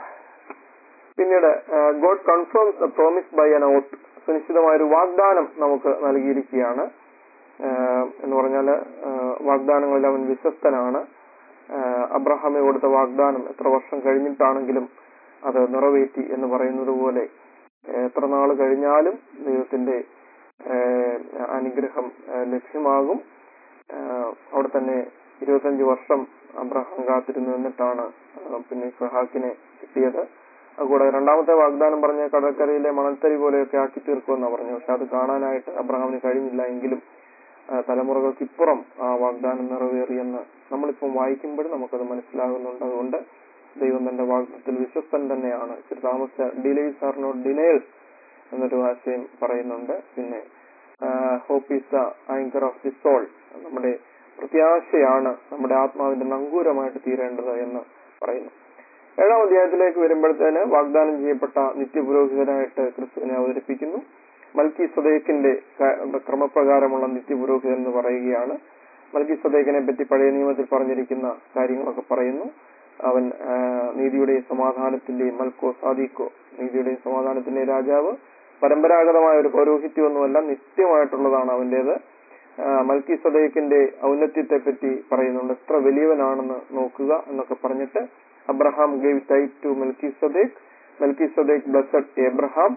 പിന്നീട് God confirms the promise by an oath സുനിശ്ചിതമായ ഒരു വാഗ്ദാനം നമുക്ക് നൽകിയിരിക്കുകയാണ് ആഹ് എന്ന് പറഞ്ഞാല് ആഹ് വാഗ്ദാനങ്ങളിൽ അവൻ വിശ്വസ്തനാണ് ആഹ് അബ്രഹാമെ കൊടുത്ത വാഗ്ദാനം എത്ര വർഷം കഴിഞ്ഞിട്ടാണെങ്കിലും അത് നിറവേറ്റി എന്ന് പറയുന്നത് പോലെ ആഹ് എത്ര നാൾ കഴിഞ്ഞാലും ദൈവത്തിന്റെ ആഹ് അനുഗ്രഹം ആഹ് ലഭ്യമാകും ആഹ് അവിടെ തന്നെ ഇരുപത്തഞ്ച് വർഷം അബ്രഹാം കാത്തിരുന്നു എന്നിട്ടാണ് ആഹ് പിന്നെ ഇസ്ഹാക്കിനെ കിട്ടിയത് അതുകൂടാതെ രണ്ടാമത്തെ വാഗ്ദാനം പറഞ്ഞ കടൽക്കരയിലെ മണൽത്തരി പോലെയൊക്കെ ആക്കി തീർക്കുമെന്നാണ് പറഞ്ഞു പക്ഷെ അത് കാണാനായിട്ട് അബ്രഹാമിന് കഴിഞ്ഞില്ല എങ്കിലും ആ, തലമുറകൾക്ക് ഇപ്പുറം ആ വാഗ്ദാനം നിറവേറിയെന്ന് നമ്മളിപ്പം വായിക്കുമ്പോഴും നമുക്കത് മനസ്സിലാകുന്നുണ്ട് അതുകൊണ്ട് ദൈവം തന്റെ വാഗ്ദത്തിൽ വിശ്വസ്തൻ തന്നെയാണ് ഇച്ചിരി താമസിച്ച ഡിലേസ് ആർ നോട്ട് ഡിനേഴ്സ് എന്നൊരു ആശയം പറയുന്നുണ്ട് പിന്നെ hope is the anchor of the soul നമ്മുടെ പ്രത്യാശയാണ് നമ്മുടെ ആത്മാവിന്റെ നങ്കൂരമായിട്ട് തീരേണ്ടത് എന്ന് പറയുന്നു ഏഴാം അധ്യായത്തിലേക്ക് വരുമ്പോഴത്തേന് വാഗ്ദാനം ചെയ്യപ്പെട്ട നിത്യപുരോഹിതനായിട്ട് ക്രിസ്തുവിനെ അവതരിപ്പിക്കുന്നു മൽക്കി സദേക്കിന്റെ ക്രമപ്രകാരമുള്ള നിത്യപുരോഹിതൻ എന്ന് പറയുകയാണ് മൽക്കി സദേക്കിനെ പറ്റി പഴയ നിയമത്തിൽ പറഞ്ഞിരിക്കുന്ന കാര്യങ്ങളൊക്കെ പറയുന്നു അവൻ ആ, നീതിയുടെയും സമാധാനത്തിന്റെയും മൽക്കോ സാദിക്കോ നീതിയുടെയും സമാധാനത്തിന്റെയും രാജാവ് പരമ്പരാഗതമായ ഒരു പൗരോഹിത്യമൊന്നുമല്ല നിത്യമായിട്ടുള്ളതാണ് അവന്റേത് മൽക്കി സദേക്കിന്റെ ഔന്നത്യത്തെ പറ്റി പറയുന്നുണ്ട് എത്ര വലിയവനാണെന്ന് നോക്കുക എന്നൊക്കെ പറഞ്ഞിട്ട് Abraham gave type to Melchizedek Melchizedek blessed Abraham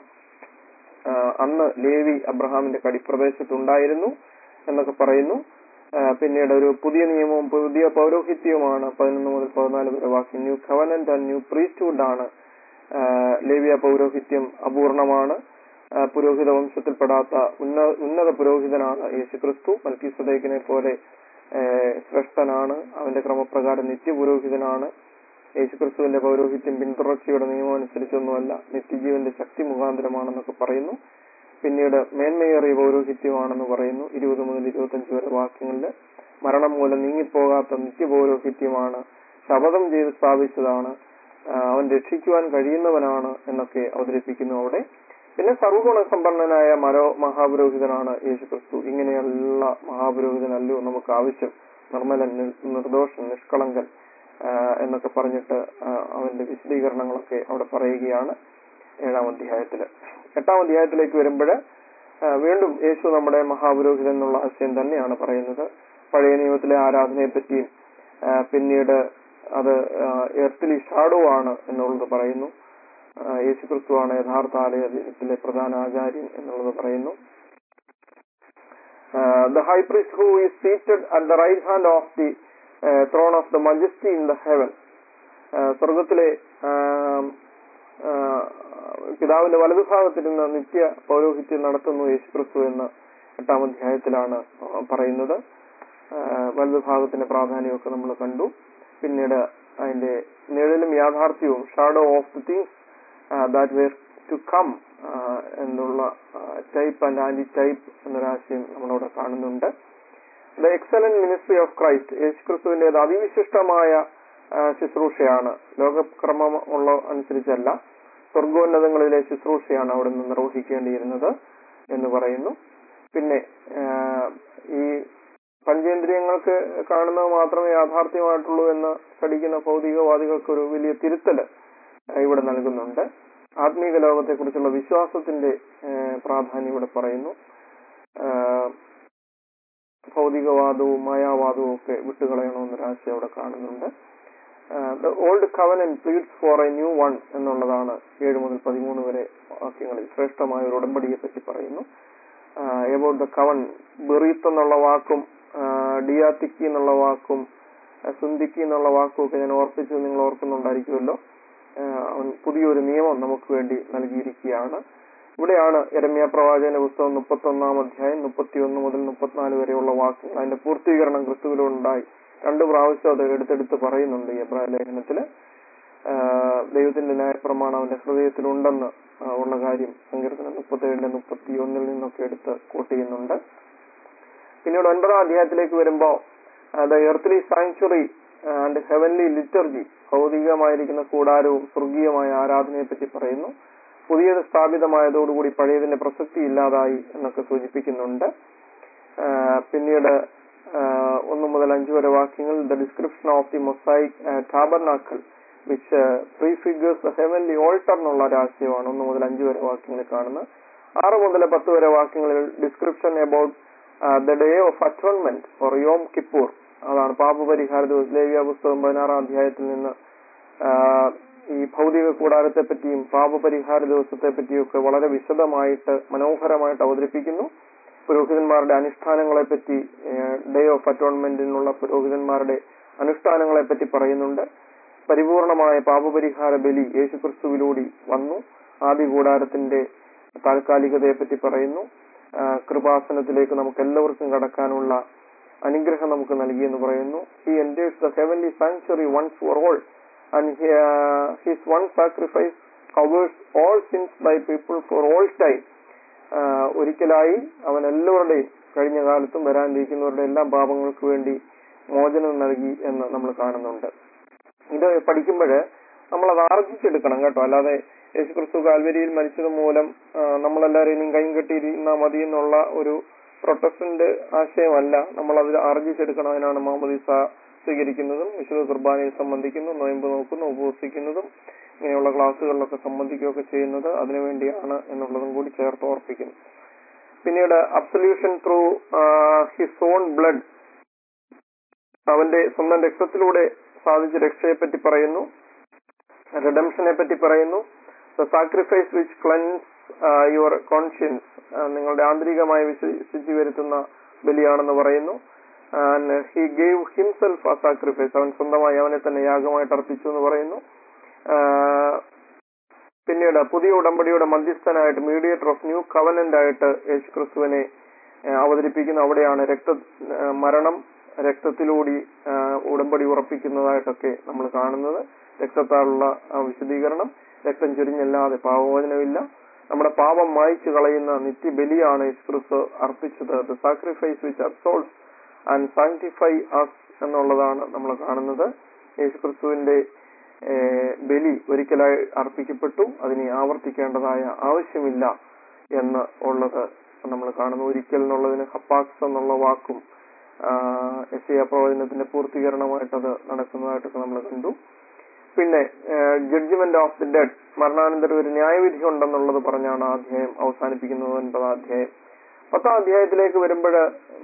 ആഹ് അന്ന് ലേവി അബ്രഹാമിന്റെ കടിപ്രദേശത്തുണ്ടായിരുന്നു എന്നൊക്കെ പറയുന്നു ആഹ് പിന്നീട് ഒരു പുതിയ നിയമവും പുതിയ പൗരോഹിത്യവുമാണ് പതിനൊന്ന് മുതൽ പതിനാല് വരെ വാക്യം new covenant and new priesthood ആണ് ആഹ് ലേവിയ പൗരോഹിത്യം അപൂർണമാണ് ആഹ് പുരോഹിത വംശത്തിൽപ്പെടാത്ത ഉന്ന ഉന്നത പുരോഹിതനാണ് യേശു ക്രിസ്തു മൽക്കീസദേക്കിനെ പോലെ ആഹ് ശ്രേഷ്ഠനാണ് അവന്റെ ക്രമപ്രകാരം നിത്യപുരോഹിതനാണ് യേശുക്രിസ്തുവിന്റെ പൗരോഹിത്യം പിന്തുടർച്ചയുടെ നിയമം അനുസരിച്ചൊന്നുമല്ല നിത്യജീവന്റെ ശക്തി മുഖാന്തരമാണെന്നൊക്കെ പറയുന്നു പിന്നീട് മേന്മയേറിയ പൗരോഹിത്യമാണെന്ന് പറയുന്നു ഇരുപത് മുതൽ ഇരുപത്തഞ്ച് വരെ വാക്യങ്ങളിൽ മരണം മൂലം നീങ്ങിപ്പോകാത്ത നിത്യപൗരോഹിത്യമാണ് ശപഥം ചെയ്ത് സ്ഥാപിച്ചതാണ് ആ, അവൻ രക്ഷിക്കുവാൻ കഴിയുന്നവനാണ് എന്നൊക്കെ അവതരിപ്പിക്കുന്നു അവിടെ പിന്നെ സർവഗുണ സമ്പന്നനായ മരോ മഹാപുരോഹിതനാണ് യേശു ക്രിസ്തു ഇങ്ങനെയുള്ള മഹാപുരോഹിതനല്ലോ നമുക്ക് ആവശ്യം നിർമ്മലൻ നി- നിർദോഷൻ നിഷ്കളങ്കൻ ആ, എന്നൊക്കെ പറഞ്ഞിട്ട് ആ, അവന്റെ വിശദീകരണങ്ങളൊക്കെ അവിടെ പറയുകയാണ് ഏഴാം അധ്യായത്തില് എട്ടാം അധ്യായത്തിലേക്ക് വരുമ്പോൾ വീണ്ടും യേശു നമ്മുടെ മഹാപുരോഹിതൻ എന്നുള്ള ആശയം തന്നെയാണ് പറയുന്നത് പഴയ നിയമത്തിലെ ആരാധനയെ പറ്റിയും ആ, പിന്നീട് അത് എർത്തിലി ഷാഡോ ആണ് എന്നുള്ളത് പറയുന്നു ആ, യേശു ക്രിസ്തുവാണ് യഥാർത്ഥ ആലയത്തിലെ പ്രധാന ആചാര്യൻ എന്നുള്ളത് പറയുന്നു the high priest who is seated at the right hand of the throne of the majesty in the heaven സ്വർഗത്തിലെ ആം, ആ, പിതാവിന്റെ വലതുഭാഗത്തിരുന്ന് നിത്യ പൗരോഹിത്യം നടത്തുന്നു യേശുക്രിസ്തു എന്ന് എട്ടാം അധ്യായത്തിലാണ് പറയുന്നത് ആ, വലതുഭാഗത്തിന്റെ പ്രാധാന്യമൊക്കെ നമ്മൾ കണ്ടു പിന്നീട് അതിന്റെ നിഴലും യാഥാർത്ഥ്യവും shadow of the things that were to come എന്നുള്ള ടൈപ്പ് ആൻഡ് ആന്റി ടൈപ്പ് എന്നൊരാശയം നമ്മളവിടെ കാണുന്നുണ്ട് the excellent ministry of Christ യേശുക്രിസ്തുവിന്റേത് അതിവിശിഷ്ടമായ ആ, ശുശ്രൂഷയാണ് ലോകക്രമം ഉള്ള അനുസരിച്ചല്ല സ്വർഗോന്നതങ്ങളിലെ ശുശ്രൂഷയാണ് അവിടെ നിന്ന് നിർവഹിക്കേണ്ടിയിരുന്നത് എന്ന് പറയുന്നു പിന്നെ ആ, ഈ പഞ്ചേന്ദ്രിയങ്ങൾക്ക് കാണുന്നത് മാത്രമേ യാഥാർത്ഥ്യമായിട്ടുള്ളൂ എന്ന് പഠിക്കുന്ന ഭൗതികവാദികൾക്ക് ഒരു വലിയ തിരുത്തല് ആ, ഇവിടെ നൽകുന്നുണ്ട് ആത്മീക ലോകത്തെക്കുറിച്ചുള്ള വിശ്വാസത്തിന്റെ ആ, പ്രാധാന്യം ഇവിടെ പറയുന്നു ആ, ഭൗതികവാദവും മായാവാദവും ഒക്കെ വിട്ടുകളയണമെന്നൊരാശയം അവിടെ കാണുന്നുണ്ട് the old covenant pleads for a new one എന്നുള്ളതാണ് ഏഴ് മുതൽ പതിമൂന്ന് വരെ വാക്യങ്ങളിൽ ശ്രേഷ്ഠമായ ഒരു ഉടമ്പടിയെ പറ്റി പറയുന്നു എബൌട്ട് ദ കവൻ ബെറീത്ത് എന്നുള്ള വാക്കും ഡിയാത്തിക്കി എന്നുള്ള വാക്കും സുന്ദിക്കി എന്നുള്ള വാക്കും ഒക്കെ ഞാൻ ഓർപ്പിച്ചത് നിങ്ങൾ ഓർക്കുന്നുണ്ടായിരിക്കുമല്ലോ ആ, അവൻ പുതിയൊരു നിയമം നമുക്ക് വേണ്ടി നൽകിയിരിക്കുകയാണ് ഇവിടെയാണ് എരമ്യ പ്രവാചകന്റെ പുസ്തകം മുപ്പത്തി ഒന്നാം അധ്യായം മുപ്പത്തിയൊന്ന് മുതൽ മുപ്പത്തിനാല് വരെയുള്ള വാക്യങ്ങൾ അതിന്റെ പൂർത്തീകരണം ക്രിസ്തുവിലുണ്ടായി രണ്ടു പ്രാവശ്യം അത് എടുത്തെടുത്ത് പറയുന്നുണ്ട് ഈ എബ്രായ ലേഖനത്തില് ആ, ദൈവത്തിന്റെ ന്യായപ്രമാണം അവന്റെ ഹൃദയത്തിലുണ്ടെന്ന് ആ, ഉള്ള കാര്യം സങ്കീർത്തനം മുപ്പത്തേഴിന്റെ മുപ്പത്തി ഒന്നിൽ നിന്നൊക്കെ എടുത്ത് കോട്ട് ചെയ്യുന്നുണ്ട് പിന്നീട് ഒൻപതാം അധ്യായത്തിലേക്ക് വരുമ്പോ the earthly sanctuary and heavenly liturgy ഭൗതികമായിരിക്കുന്ന കൂടാരവും സ്വർഗീയമായ ആരാധനയെ പറ്റി പറയുന്നു പുതിയത് സ്ഥാപിതമായതോടുകൂടി പഴയതിന്റെ പ്രസക്തി ഇല്ലാതായി എന്നൊക്കെ സൂചിപ്പിക്കുന്നുണ്ട് ആ, പിന്നീട് ആ, ഒന്ന് മുതൽ അഞ്ച് വരെ വാക്യങ്ങൾ the description of the Mosaic tabernacle which prefigures the heavenly altar എന്നുള്ള ഒരു ആശയമാണ് ഒന്ന് മുതൽ അഞ്ച് വരെ വാക്യങ്ങളിൽ കാണുന്നത് ആറ് മുതൽ പത്ത് വരെ വാക്യങ്ങളിൽ description about the day of atonement or Yom Kippur അതാണ് പാപപരിഹാര ദിവസം ലേവ്യ പുസ്തകം പതിനാറാം അധ്യായത്തിൽ നിന്ന് ആ, ഈ ഭൗതിക കൂടാരത്തെ പറ്റിയും പാപപരിഹാര ദിവസത്തെ പറ്റിയും ഒക്കെ വളരെ വിശദമായിട്ട് മനോഹരമായിട്ട് അവതരിപ്പിക്കുന്നു പുരോഹിതന്മാരുടെ അനുഷ്ഠാനങ്ങളെ പറ്റി ഡേ ഓഫ് അറ്റോൺമെന്റിനുള്ള പുരോഹിതന്മാരുടെ അനുഷ്ഠാനങ്ങളെ പറ്റി പറയുന്നുണ്ട് പരിപൂർണമായ പാപപരിഹാര ബലി യേശുക്രിസ്തുവിലൂടെ വന്നു ആദ്യ കൂടാരത്തിന്റെ താൽക്കാലികതയെ പറ്റി പറയുന്നു ആ, കൃപാസനത്തിലേക്ക് നമുക്ക് എല്ലാവർക്കും കടക്കാനുള്ള അനുഗ്രഹം നമുക്ക് നൽകിയെന്ന് പറയുന്നു he enters the heavenly sanctuary once for all and his one sacrifice covers all sins by people for all time ഒരിക്കലായി അവൻ എല്ലാവരുടെയും കഴിഞ്ഞ കാലത്തും വരാനിരിക്കുന്നവരുടെ എല്ലാ പാപങ്ങൾക്ക് വേണ്ടി മോചനം നൽകി എന്ന് നമ്മൾ കാണുന്നുണ്ട് ഇത് പഠിക്കുമ്പോൾ നമ്മൾ അത് ആർജിച്ചെടുക്കണം കേട്ടോ അല്ലാതെ യേശുക്രിസ്തു കാൽവരിയിൽ മരിച്ചത് മൂലം ആ, നമ്മളെല്ലാവരും ഇനിയും കൈയും കെട്ടിയിരുന്നാ മതി എന്നുള്ള ഒരു പ്രൊട്ടസ്റ്റന്റ് ആശയമല്ല നമ്മൾ അത് ആർജിച്ചെടുക്കണം അതിനാണ് മാമദീസ സ്വീകരിക്കുന്നതും വിശുദ്ധ കുർബാനയിൽ സംബന്ധിക്കുന്നു നോയമ്പ് നോക്കുന്നു ഉപവസിക്കുന്നതും ഇങ്ങനെയുള്ള ക്ലാസ്സുകളിലൊക്കെ സംബന്ധിക്കുകയൊക്കെ ചെയ്യുന്നത് അതിനുവേണ്ടിയാണ് എന്നുള്ളതും കൂടി ചേർത്ത് ഓർപ്പിക്കുന്നു പിന്നീട് absolution through his own blood അവന്റെ സ്വന്തം രക്തത്തിലൂടെ സാധിച്ച രക്ഷയെ പറ്റി പറയുന്നു റിഡംഷനെ പറ്റി പറയുന്നു the sacrifice which cleanse your conscience നിങ്ങളുടെ ആന്തരികമായി വിശ്വസിച്ച് വരുത്തുന്ന ബലിയാണെന്ന് പറയുന്നു ഹി ഗേവ് ഹിംസെൽഫ് ആ സാക്രിഫൈസ് അവൻ സ്വന്തമായി അവനെ തന്നെ യാഗമായിട്ട് അർപ്പിച്ചു എന്ന് പറയുന്നു ആ, പിന്നീട് പുതിയ ഉടമ്പടിയുടെ മധ്യസ്ഥനായിട്ട് മീഡിയേറ്റർ ഓഫ് ന്യൂ കവനന്റ് ആയിട്ട് യേശു ക്രിസ്തുവിനെ ആ, അവതരിപ്പിക്കുന്ന അവിടെയാണ് രക്ത ആ, മരണം രക്തത്തിലൂടി ആ, ഉടമ്പടി ഉറപ്പിക്കുന്നതായിട്ടൊക്കെ നമ്മൾ കാണുന്നത് രക്തത്താലുള്ള ആ വിശദീകരണം രക്തം ചൊരിഞ്ഞല്ലാതെ പാവമോചനമില്ല നമ്മുടെ പാപം മായ്ച്ചു കളയുന്ന നിത്യബലിയാണ് യേശു ക്രിസ്തു അർപ്പിച്ചത് the sacrifice which absolves and sanctify us എന്നുള്ളതാണ് നമ്മൾ കാണുന്നത് യേശു ക്രിസ്തുവിന്റെ ഏഹ്, ബലി ഒരിക്കലായി അർപ്പിക്കപ്പെട്ടു അതിനെ ആവർത്തിക്കേണ്ടതായ ആവശ്യമില്ല എന്ന് ഉള്ളത് നമ്മൾ കാണുന്നു ഒരിക്കൽ എന്നുള്ളതിന് ഹപ്പാക്സ് എന്നുള്ള വാക്കും എസ് എ പ്രവചനത്തിന്റെ പൂർത്തീകരണമായിട്ട് അത് നടക്കുന്നതായിട്ടൊക്കെ നമ്മൾ കണ്ടു പിന്നെ ജഡ്ജ്മെന്റ് ഓഫ് ദി ഡെഡ് മരണാനന്തരം ഒരു ന്യായവിധി ഉണ്ടെന്നുള്ളത് പറഞ്ഞാണ് ആ അധ്യായം അവസാനിപ്പിക്കുന്നത് ഒൻപതാം അധ്യായം പത്താം അധ്യായത്തിലേക്ക് വരുമ്പോൾ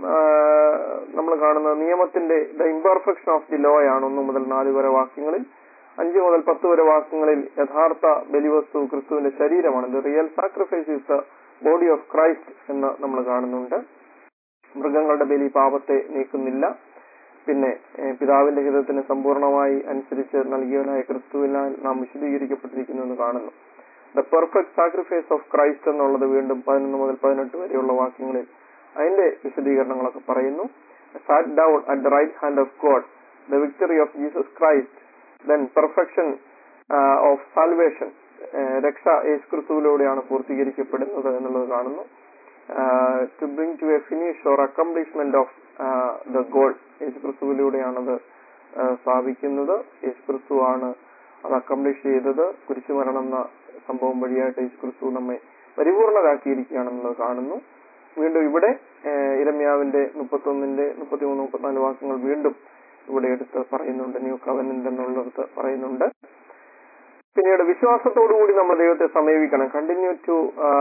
നമ്മൾ കാണുന്നത് നിയമത്തിന്റെ the imperfection of the law ആണ് ഒന്ന് മുതൽ നാല് വരെ വാക്യങ്ങളിൽ അഞ്ച് മുതൽ പത്ത് വരെ വാക്യങ്ങളിൽ യഥാർത്ഥ ബലിവസ്തു ക്രിസ്തുവിന്റെ ശരീരമാണ് the real sacrifice is the body of Christ എന്ന് നമ്മൾ കാണുന്നുണ്ട് മൃഗങ്ങളുടെ ബലി പാപത്തെ നീക്കുന്നില്ല പിന്നെ ഏഹ്, പിതാവിന്റെ ഹിതത്തിന് സമ്പൂർണമായി അനുസരിച്ച് നൽകിയവനായ ക്രിസ്തുവിനാൽ നാം വിശദീകരിക്കപ്പെട്ടിരിക്കുന്നു എന്ന് കാണുന്നു the perfect sacrifice of Christ എന്നുള്ളത് വീണ്ടും പതിനൊന്ന് മുതൽ പതിനെട്ട് വരെയുള്ള വാക്യങ്ങളിൽ അതിന്റെ വിശദീകരണങ്ങളൊക്കെ പറയുന്നു sat down at the right hand of God the victory of Jesus Christ then perfection of salvation രക്ഷ യേശു ക്രിസ്തുവിലൂടെയാണ് പൂർത്തീകരിക്കപ്പെടുന്നത് എന്നുള്ളത് കാണുന്നു to bring to a finish or accomplishment of the goal യേശു ക്രിസ്തുവിലൂടെയാണത് ആ, സ്ഥാപിക്കുന്നത് യേശു ക്രിസ്തു ആണ് അത് അക്കംപ്ലിഷ് ചെയ്തത് കുരിശുമരണം എന്ന സംഭവം വഴിയായിട്ട് യേശു ക്രിസ്തു നമ്മെ പരിപൂർണരാക്കിയിരിക്കുകയാണെന്നുള്ളത് കാണുന്നു വീണ്ടും ഇവിടെ ഏഹ്, ഇരമ്യാവിന്റെ മുപ്പത്തൊന്നിന്റെ മുപ്പത്തിമൂന്ന് മുപ്പത്തിനാല് വാക്യങ്ങൾ വീണ്ടും ഇവിടെ എടുത്ത് പറയുന്നുണ്ട് ന്യൂ കവനന്റ് എന്നുള്ളത് പറയുന്നുണ്ട് പിന്നീട് വിശ്വാസത്തോടുകൂടി നമ്മൾ ദൈവത്തെ സമീപിക്കണം continue to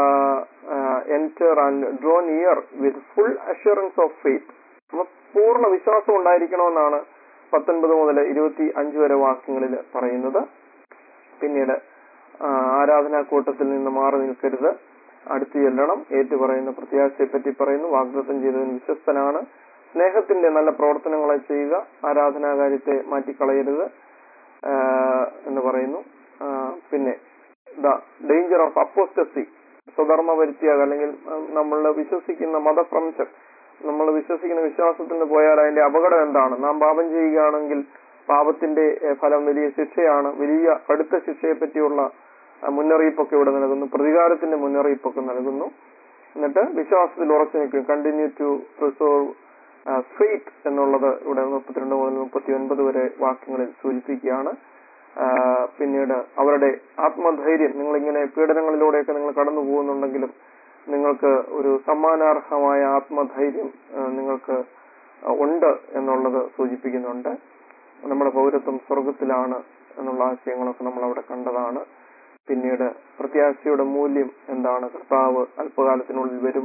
enter and draw near with full assurance of faith അപ്പൊ പൂർണ്ണ വിശ്വാസം ഉണ്ടായിരിക്കണമെന്നാണ് പത്തൊൻപത് മുതൽ ഇരുപത്തി അഞ്ച് വരെ വാക്യങ്ങളിൽ പറയുന്നത് പിന്നീട് ആ, ആരാധനാക്കൂട്ടത്തിൽ നിന്ന് മാറി നിൽക്കരുത് അടുത്ത് ചെല്ലണം ഏറ്റു പറയുന്ന പ്രത്യാശയെ പറ്റി പറയുന്നു വാഗ്ദത്തം ചെയ്തതിന് വിശ്വസ്തനാണ് സ്നേഹത്തിന്റെ നല്ല പ്രവർത്തനങ്ങളെ ചെയ്യുക ആരാധനാകാര്യത്തെ മാറ്റിക്കളയരുത് ആ, എന്ന് പറയുന്നു ആ, പിന്നെ ദ ഡേഞ്ചർ ഓഫ് അപ്പോസ്റ്റസി സ്വധർമ്മ പരിത്യാഗം അല്ലെങ്കിൽ നമ്മൾ വിശ്വസിക്കുന്ന മതപ്രംശം നമ്മൾ വിശ്വസിക്കുന്ന വിശ്വാസത്തിൽ നിന്ന് പോയാൽ അതിന്റെ അപകടം എന്താണ് നാം പാപം ചെയ്യുകയാണെങ്കിൽ പാപത്തിന്റെ ഏഹ്, ഫലം വലിയ ശിക്ഷയാണ് വലിയ കടുത്ത ശിക്ഷയെ പറ്റിയുള്ള ആ, മുന്നറിയിപ്പൊക്കെ ഇവിടെ നൽകുന്നു പ്രതികാരത്തിന്റെ മുന്നറിയിപ്പൊക്കെ നൽകുന്നു എന്നിട്ട് വിശ്വാസത്തിൽ ഉറച്ചു നിൽക്കും കണ്ടിന്യൂ ടു റിസോർവ് ഫെയ്ത്ത് എന്നുള്ളത് ഇവിടെ മുപ്പത്തിരണ്ട് മുതൽ മുപ്പത്തി ഒൻപത് വരെ വാക്യങ്ങളിൽ സൂചിപ്പിക്കുകയാണ് ആ, പിന്നീട് അവരുടെ ആത്മധൈര്യം നിങ്ങളിങ്ങനെ പീഡനങ്ങളിലൂടെയൊക്കെ നിങ്ങൾ കടന്നു പോകുന്നുണ്ടെങ്കിലും നിങ്ങൾക്ക് ഒരു സമ്മാനാർഹമായ ആത്മധൈര്യം ആ, നിങ്ങൾക്ക് ഉണ്ട് എന്നുള്ളത് സൂചിപ്പിക്കുന്നുണ്ട് നമ്മുടെ പൗരത്വം സ്വർഗത്തിലാണ് എന്നുള്ള ആശയങ്ങളൊക്കെ നമ്മൾ അവിടെ കണ്ടതാണ് പിന്നീട് പ്രത്യാശയുടെ മൂല്യം എന്താണ് കർത്താവ് അല്പകാലത്തിനുള്ളിൽ വരും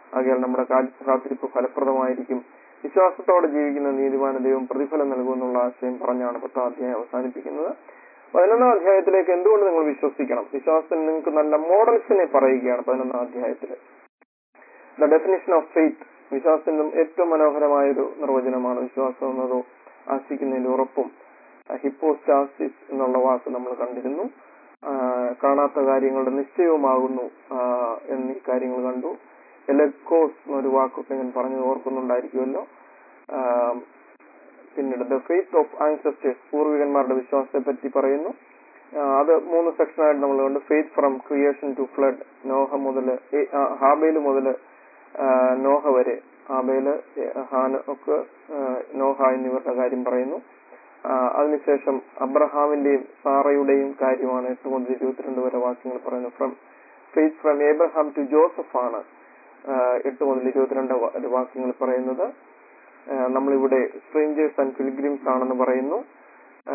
ആകയാൽ നമ്മുടെ കാ- കാത്തിരിപ്പ് ഫലപ്രദമായിരിക്കും വിശ്വാസത്തോടെ ജീവിക്കുന്ന നീതിമാന ദൈവം പ്രതിഫലം നൽകുമെന്നുള്ള ആശയം പറഞ്ഞാണ് പത്താം അധ്യായം അവസാനിപ്പിക്കുന്നത് പതിനൊന്നാം അധ്യായത്തിലേക്ക് എന്തുകൊണ്ട് നിങ്ങൾ വിശ്വസിക്കണം വിശ്വാസത്തിന് നിങ്ങൾക്ക് നല്ല മോഡൽസിനെ പറയുകയാണ് പതിനൊന്നാം അധ്യായത്തിൽ ദ ഡെഫിനിഷൻ ഓഫ് ഫെയ്ത്ത് വിശ്വാസത്തിന്റെ ഏറ്റവും മനോഹരമായ ഒരു നിർവചനമാണ് വിശ്വാസം എന്നതോ ആശിക്കുന്നതിന്റെ ഉറപ്പും ഹിപ്പോസ്റ്റാസിസ് എന്നുള്ള വാക്ക് നമ്മൾ കണ്ടിരുന്നു ആ, കാണാത്ത കാര്യങ്ങളുടെ നിശ്ചയവുമാകുന്നു ആ, എന്നീ കാര്യങ്ങൾ കണ്ടു എലക്കോസ് എന്നൊരു വാക്കൊക്കെ ഞാൻ പറഞ്ഞത് ഓർക്കുന്നുണ്ടായിരിക്കുമല്ലോ ആ, പിന്നീട് ദ ഫെയ്ത്ത് ഓഫ് ആൻസസ്റ്റേഴ്സ് പൂർവികന്മാരുടെ വിശ്വാസത്തെ പറ്റി പറയുന്നു ആ, അത് മൂന്ന് സെക്ഷനായിട്ട് നമ്മൾ കണ്ടു faith from creation to flood നോഹ മുതൽ ഹാബേല് മുതൽ നോഹ വരെ ഹാബേല് ഹാന ഒക്കെ ആ, നോഹ എന്നിവരുടെ കാര്യം പറയുന്നു ആ, അതിനുശേഷം അബ്രഹാമിന്റെയും സാറയുടെയും കാര്യമാണ് എട്ട് മുതൽ ഇരുപത്തിരണ്ട് വരെ വാക്യങ്ങൾ പറയുന്നത് from faith from Abraham to Joseph ആണ് ആ, എട്ട് മുതൽ ഇരുപത്തിരണ്ട് വ- വാക്യങ്ങൾ പറയുന്നത് ആ, നമ്മളിവിടെ സ്ട്രേഞ്ചേഴ്സ് ആൻഡ് പിൽഗ്രിംസ് ആണെന്ന് പറയുന്നു ആ,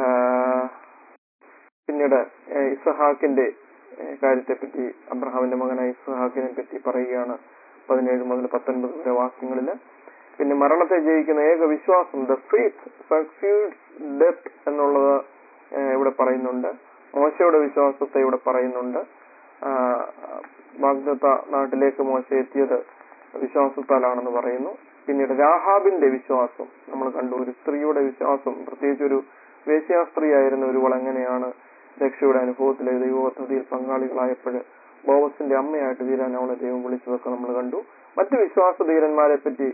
പിന്നീട് ആ, ഇസ്ഹാക്കിന്റെ ആ, കാര്യത്തെപ്പറ്റി അബ്രഹാമിന്റെ മകനായ ഇസ്ഹാക്കിനെ പറ്റി പറയുകയാണ് പതിനേഴ് മുതൽ പത്തൊൻപത് വരെ വാക്യങ്ങളില് പിന്നെ മരണത്തെ ജയിക്കുന്ന ഏക വിശ്വാസം ദ ഫെയ്ത്ത് സക്സീഡ്സ് ഡെത്ത് എന്നുള്ളത് ആ, ഇവിടെ പറയുന്നുണ്ട് മോശയുടെ വിശ്വാസത്തെ ഇവിടെ പറയുന്നുണ്ട് ആ, വാഗ്ദത്ത നാട്ടിലേക്ക് മോശ എത്തിയത് വിശ്വാസത്താലാണെന്ന് പറയുന്നു പിന്നീട് രാഹാബിന്റെ വിശ്വാസം നമ്മൾ കണ്ടു ഒരു സ്ത്രീയുടെ വിശ്വാസം പ്രത്യേകിച്ച് ഒരു വേശ്യാസ്ത്രീയായിരുന്ന ഒരുവൾ എങ്ങനെയാണ് രക്ഷയുടെ അനുഭവത്തിലെ ദൈവ പദ്ധതിയിൽ പങ്കാളികളായപ്പോൾ ബോവസിന്റെ അമ്മയായിട്ട് തീരാൻ അവളെ ദൈവം വിളിച്ചതൊക്കെ നമ്മൾ കണ്ടു മറ്റു വിശ്വാസ ധീരന്മാരെ പറ്റി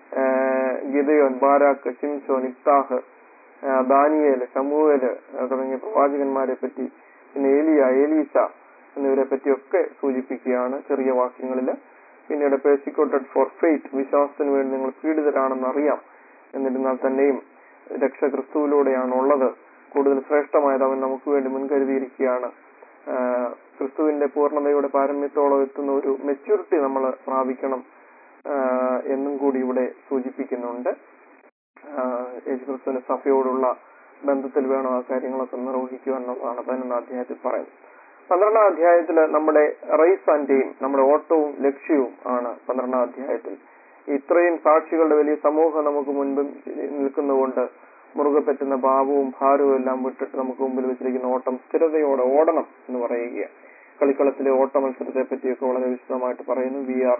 ഗിതയോൻ ബാരാക്ക് ഷിംസോൻ ഇഫ്താഹ് ആ, ദാനിയേല് ഷമുവേല് ആ, തുടങ്ങിയ പ്രവാചകന്മാരെ പറ്റി പിന്നെ ഏലിയ ഏലീസ എന്നിവരെ പറ്റിയൊക്കെ സൂചിപ്പിക്കുകയാണ് ചെറിയ വാക്യങ്ങളിൽ പിന്നീട് പേഴ്സിക്കോട്ടഡ് ഫോർ ഫെയ്ത്ത് വിശ്വാസത്തിന് വേണ്ടി നിങ്ങൾ പീഡിതരാണെന്ന് അറിയാം എന്നിരുന്നാൽ തന്നെയും രക്ഷ ക്രിസ്തുവിലൂടെയാണ് ഉള്ളത് കൂടുതൽ ശ്രേഷ്ഠമായത് അവൻ നമുക്ക് വേണ്ടി മുൻകരുതിയിരിക്കുകയാണ് ആ, ക്രിസ്തുവിന്റെ പൂർണ്ണതയുടെ പാരമ്യത്തോളം എത്തുന്ന ഒരു മെച്യൂരിറ്റി നമ്മൾ പ്രാപിക്കണം ആ, എന്നും കൂടി ഇവിടെ സൂചിപ്പിക്കുന്നുണ്ട് ആഹ് യേശുക്രിസ്തുവിന്റെ സഭയോടുള്ള ബന്ധത്തിൽ വേണം ആ കാര്യങ്ങളൊക്കെ നിർവഹിക്കുക എന്നുള്ളതാണ് പതിനൊന്നാം അധ്യായത്തിൽ പറയുന്നത് പന്ത്രണ്ടാം അധ്യായത്തിൽ നമ്മുടെ റേസ് ആൻഡ് ടീം നമ്മുടെ ഓട്ടവും ലക്ഷ്യവും ആണ് പന്ത്രണ്ടാം അധ്യായത്തിൽ ഇത്രയും സാക്ഷികളുടെ വലിയ സമൂഹം നമുക്ക് മുൻപിൽ നിൽക്കുന്നതുകൊണ്ട് മുറുകെ പറ്റുന്ന പാപവും ഭാരവും എല്ലാം വിട്ടിട്ട് നമുക്ക് മുമ്പിൽ വെച്ചിരിക്കുന്ന ഓട്ടം സ്ഥിരതയോടെ ഓടണം എന്ന് പറയുക കളിക്കളത്തിലെ ഓട്ട മത്സരത്തെ പറ്റിയൊക്കെ വളരെ വിശദമായിട്ട് പറയുന്നു we are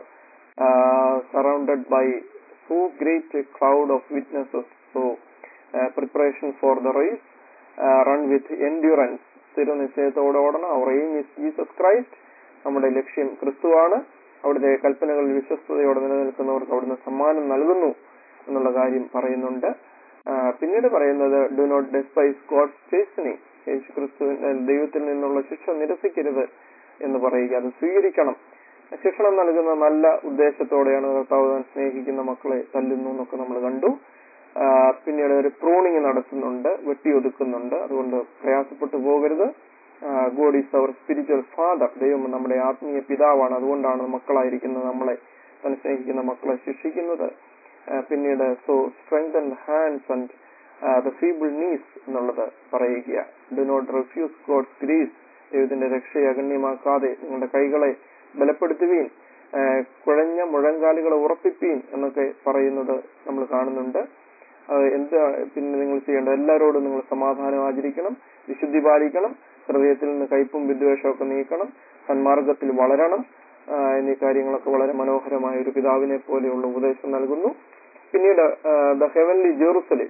surrounded by so great a cloud of witnesses. So, uh, preparation for the race, uh, run with endurance. സ്ഥിരനിശ്ചയത്തോടെ ഓടണം our aim is Jesus Christ നമ്മുടെ ലക്ഷ്യം ക്രിസ്തുവാണ് അവിടുത്തെ കൽപ്പനകളിൽ വിശ്വസ്തയോടെ നിലനിൽക്കുന്നവർക്ക് അവിടുന്ന് സമ്മാനം നൽകുന്നു എന്നുള്ള കാര്യം പറയുന്നുണ്ട് ആ, പിന്നീട് പറയുന്നത് do not despise God's chastening യേശു ക്രിസ്തുവിന്റെ ദൈവത്തിൽ നിന്നുള്ള ശിക്ഷ നിരസിക്കരുത് എന്ന് പറയുക അത് സ്വീകരിക്കണം ശിക്ഷണം നൽകുന്ന നല്ല ഉദ്ദേശത്തോടെയാണ് കർത്താവ് താൻ സ്നേഹിക്കുന്ന മക്കളെ തല്ലുന്നു എന്നൊക്കെ നമ്മൾ കണ്ടു ആ, പിന്നീട് ഒരു പ്രൂണിങ് നടത്തുന്നുണ്ട് വെട്ടിയൊതുക്കുന്നുണ്ട് അതുകൊണ്ട് പ്രയാസപ്പെട്ടു പോകരുത് God is our spiritual father ദൈവം നമ്മുടെ ആത്മീയ പിതാവാണ് അതുകൊണ്ടാണ് മക്കളായിരിക്കുന്ന നമ്മളെ താൻ സ്നേഹിക്കുന്ന മക്കളെ ശിക്ഷിക്കുന്നത് ആ, പിന്നീട് so strength and hands and the feeble knees എന്നുള്ളത് പറയുക do not refuse God's grace ദൈവത്തിന്റെ രക്ഷയെ അഗണ്യമാക്കാതെ നിങ്ങളുടെ കൈകളെ ബലപ്പെടുത്തുവീൻ ആ, കുഴഞ്ഞ മുഴങ്കാലുകളെ ഉറപ്പിപ്പീൻ എന്നൊക്കെ പറയുന്നത് നമ്മൾ കാണുന്നുണ്ട് അത് എന്താ പിന്നെ നിങ്ങൾ ചെയ്യേണ്ടത് എല്ലാവരോടും നിങ്ങൾ സമാധാനം ആചരിക്കണം വിശുദ്ധി പാലിക്കണം ഹൃദയത്തിൽ നിന്ന് കയ്പും വിദ്വേഷമൊക്കെ നീക്കണം സന്മാർഗത്തിൽ വളരണം ആ, എന്നീ കാര്യങ്ങളൊക്കെ വളരെ മനോഹരമായ ഒരു പിതാവിനെ പോലെയുള്ള ഉപദേശം നൽകുന്നു പിന്നീട് ദ ഹെവൻലി ജെറുസലേം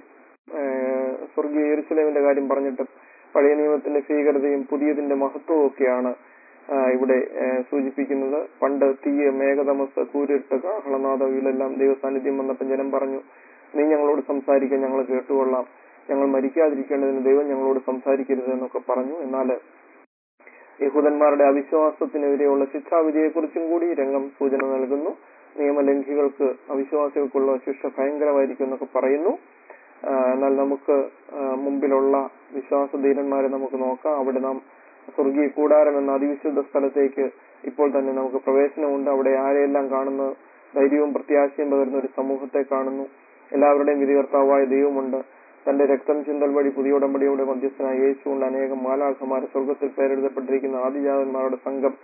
സ്വർഗീയ യെരുസലേമിന്റെ കാര്യം പറഞ്ഞിട്ട് പഴയ നിയമത്തിന്റെ ഭീകരതയും പുതിയതിന്റെ മഹത്വവും ഒക്കെയാണ് ആ, ഇവിടെ ആ, സൂചിപ്പിക്കുന്നത് പണ്ട് തീയ മേഘതമസ് കൂരിട്ട് കാഹളനാഥ വീലെല്ലാം ദൈവസാന്നിധ്യം വന്നപ്പോൾ ജനം പറഞ്ഞു നീ ഞങ്ങളോട് സംസാരിക്കാൻ ഞങ്ങൾ കേട്ടുകൊള്ളാം ഞങ്ങൾ മരിക്കാതിരിക്കേണ്ടതിന് ദൈവം ഞങ്ങളോട് സംസാരിക്കരുത് എന്നൊക്കെ പറഞ്ഞു എന്നാൽ യഹൂദന്മാരുടെ അവിശ്വാസത്തിനെതിരെയുള്ള ശിക്ഷാവിധിയെക്കുറിച്ചും കൂടി രംഗം സൂചന നൽകുന്നു നിയമലംഘികൾക്ക് അവിശ്വാസികൾക്കുള്ള ശിക്ഷ ഭയങ്കരമായിരിക്കും എന്നൊക്കെ പറയുന്നു ആ, എന്നാൽ നമുക്ക് ആ, മുമ്പിലുള്ള വിശ്വാസധീരന്മാരെ നമുക്ക് നോക്കാം അവിടെ നാം സ്വർഗീയ കൂടാരം എന്ന അതിവിശുദ്ധ സ്ഥലത്തേക്ക് ഇപ്പോൾ തന്നെ നമുക്ക് പ്രവേശനമുണ്ട് അവിടെ ആരെയെല്ലാം കാണുന്നു ധൈര്യവും പ്രത്യാശയും പകരുന്ന ഒരു സമൂഹത്തെ കാണുന്നു എല്ലാവരുടെയും വിധികർത്താവായ ദൈവമുണ്ട് തന്റെ രക്തം ചിന്തൽ വഴി പുതിയ ഉടമ്പടിയുടെ മധ്യസ്ഥനായ യേശുകൊണ്ട് അനേകം മാലാഖമാരെ സ്വർഗത്തിൽ പേരെഴുതപ്പെട്ടിരിക്കുന്ന ആദിജാതന്മാരുടെ സംഘം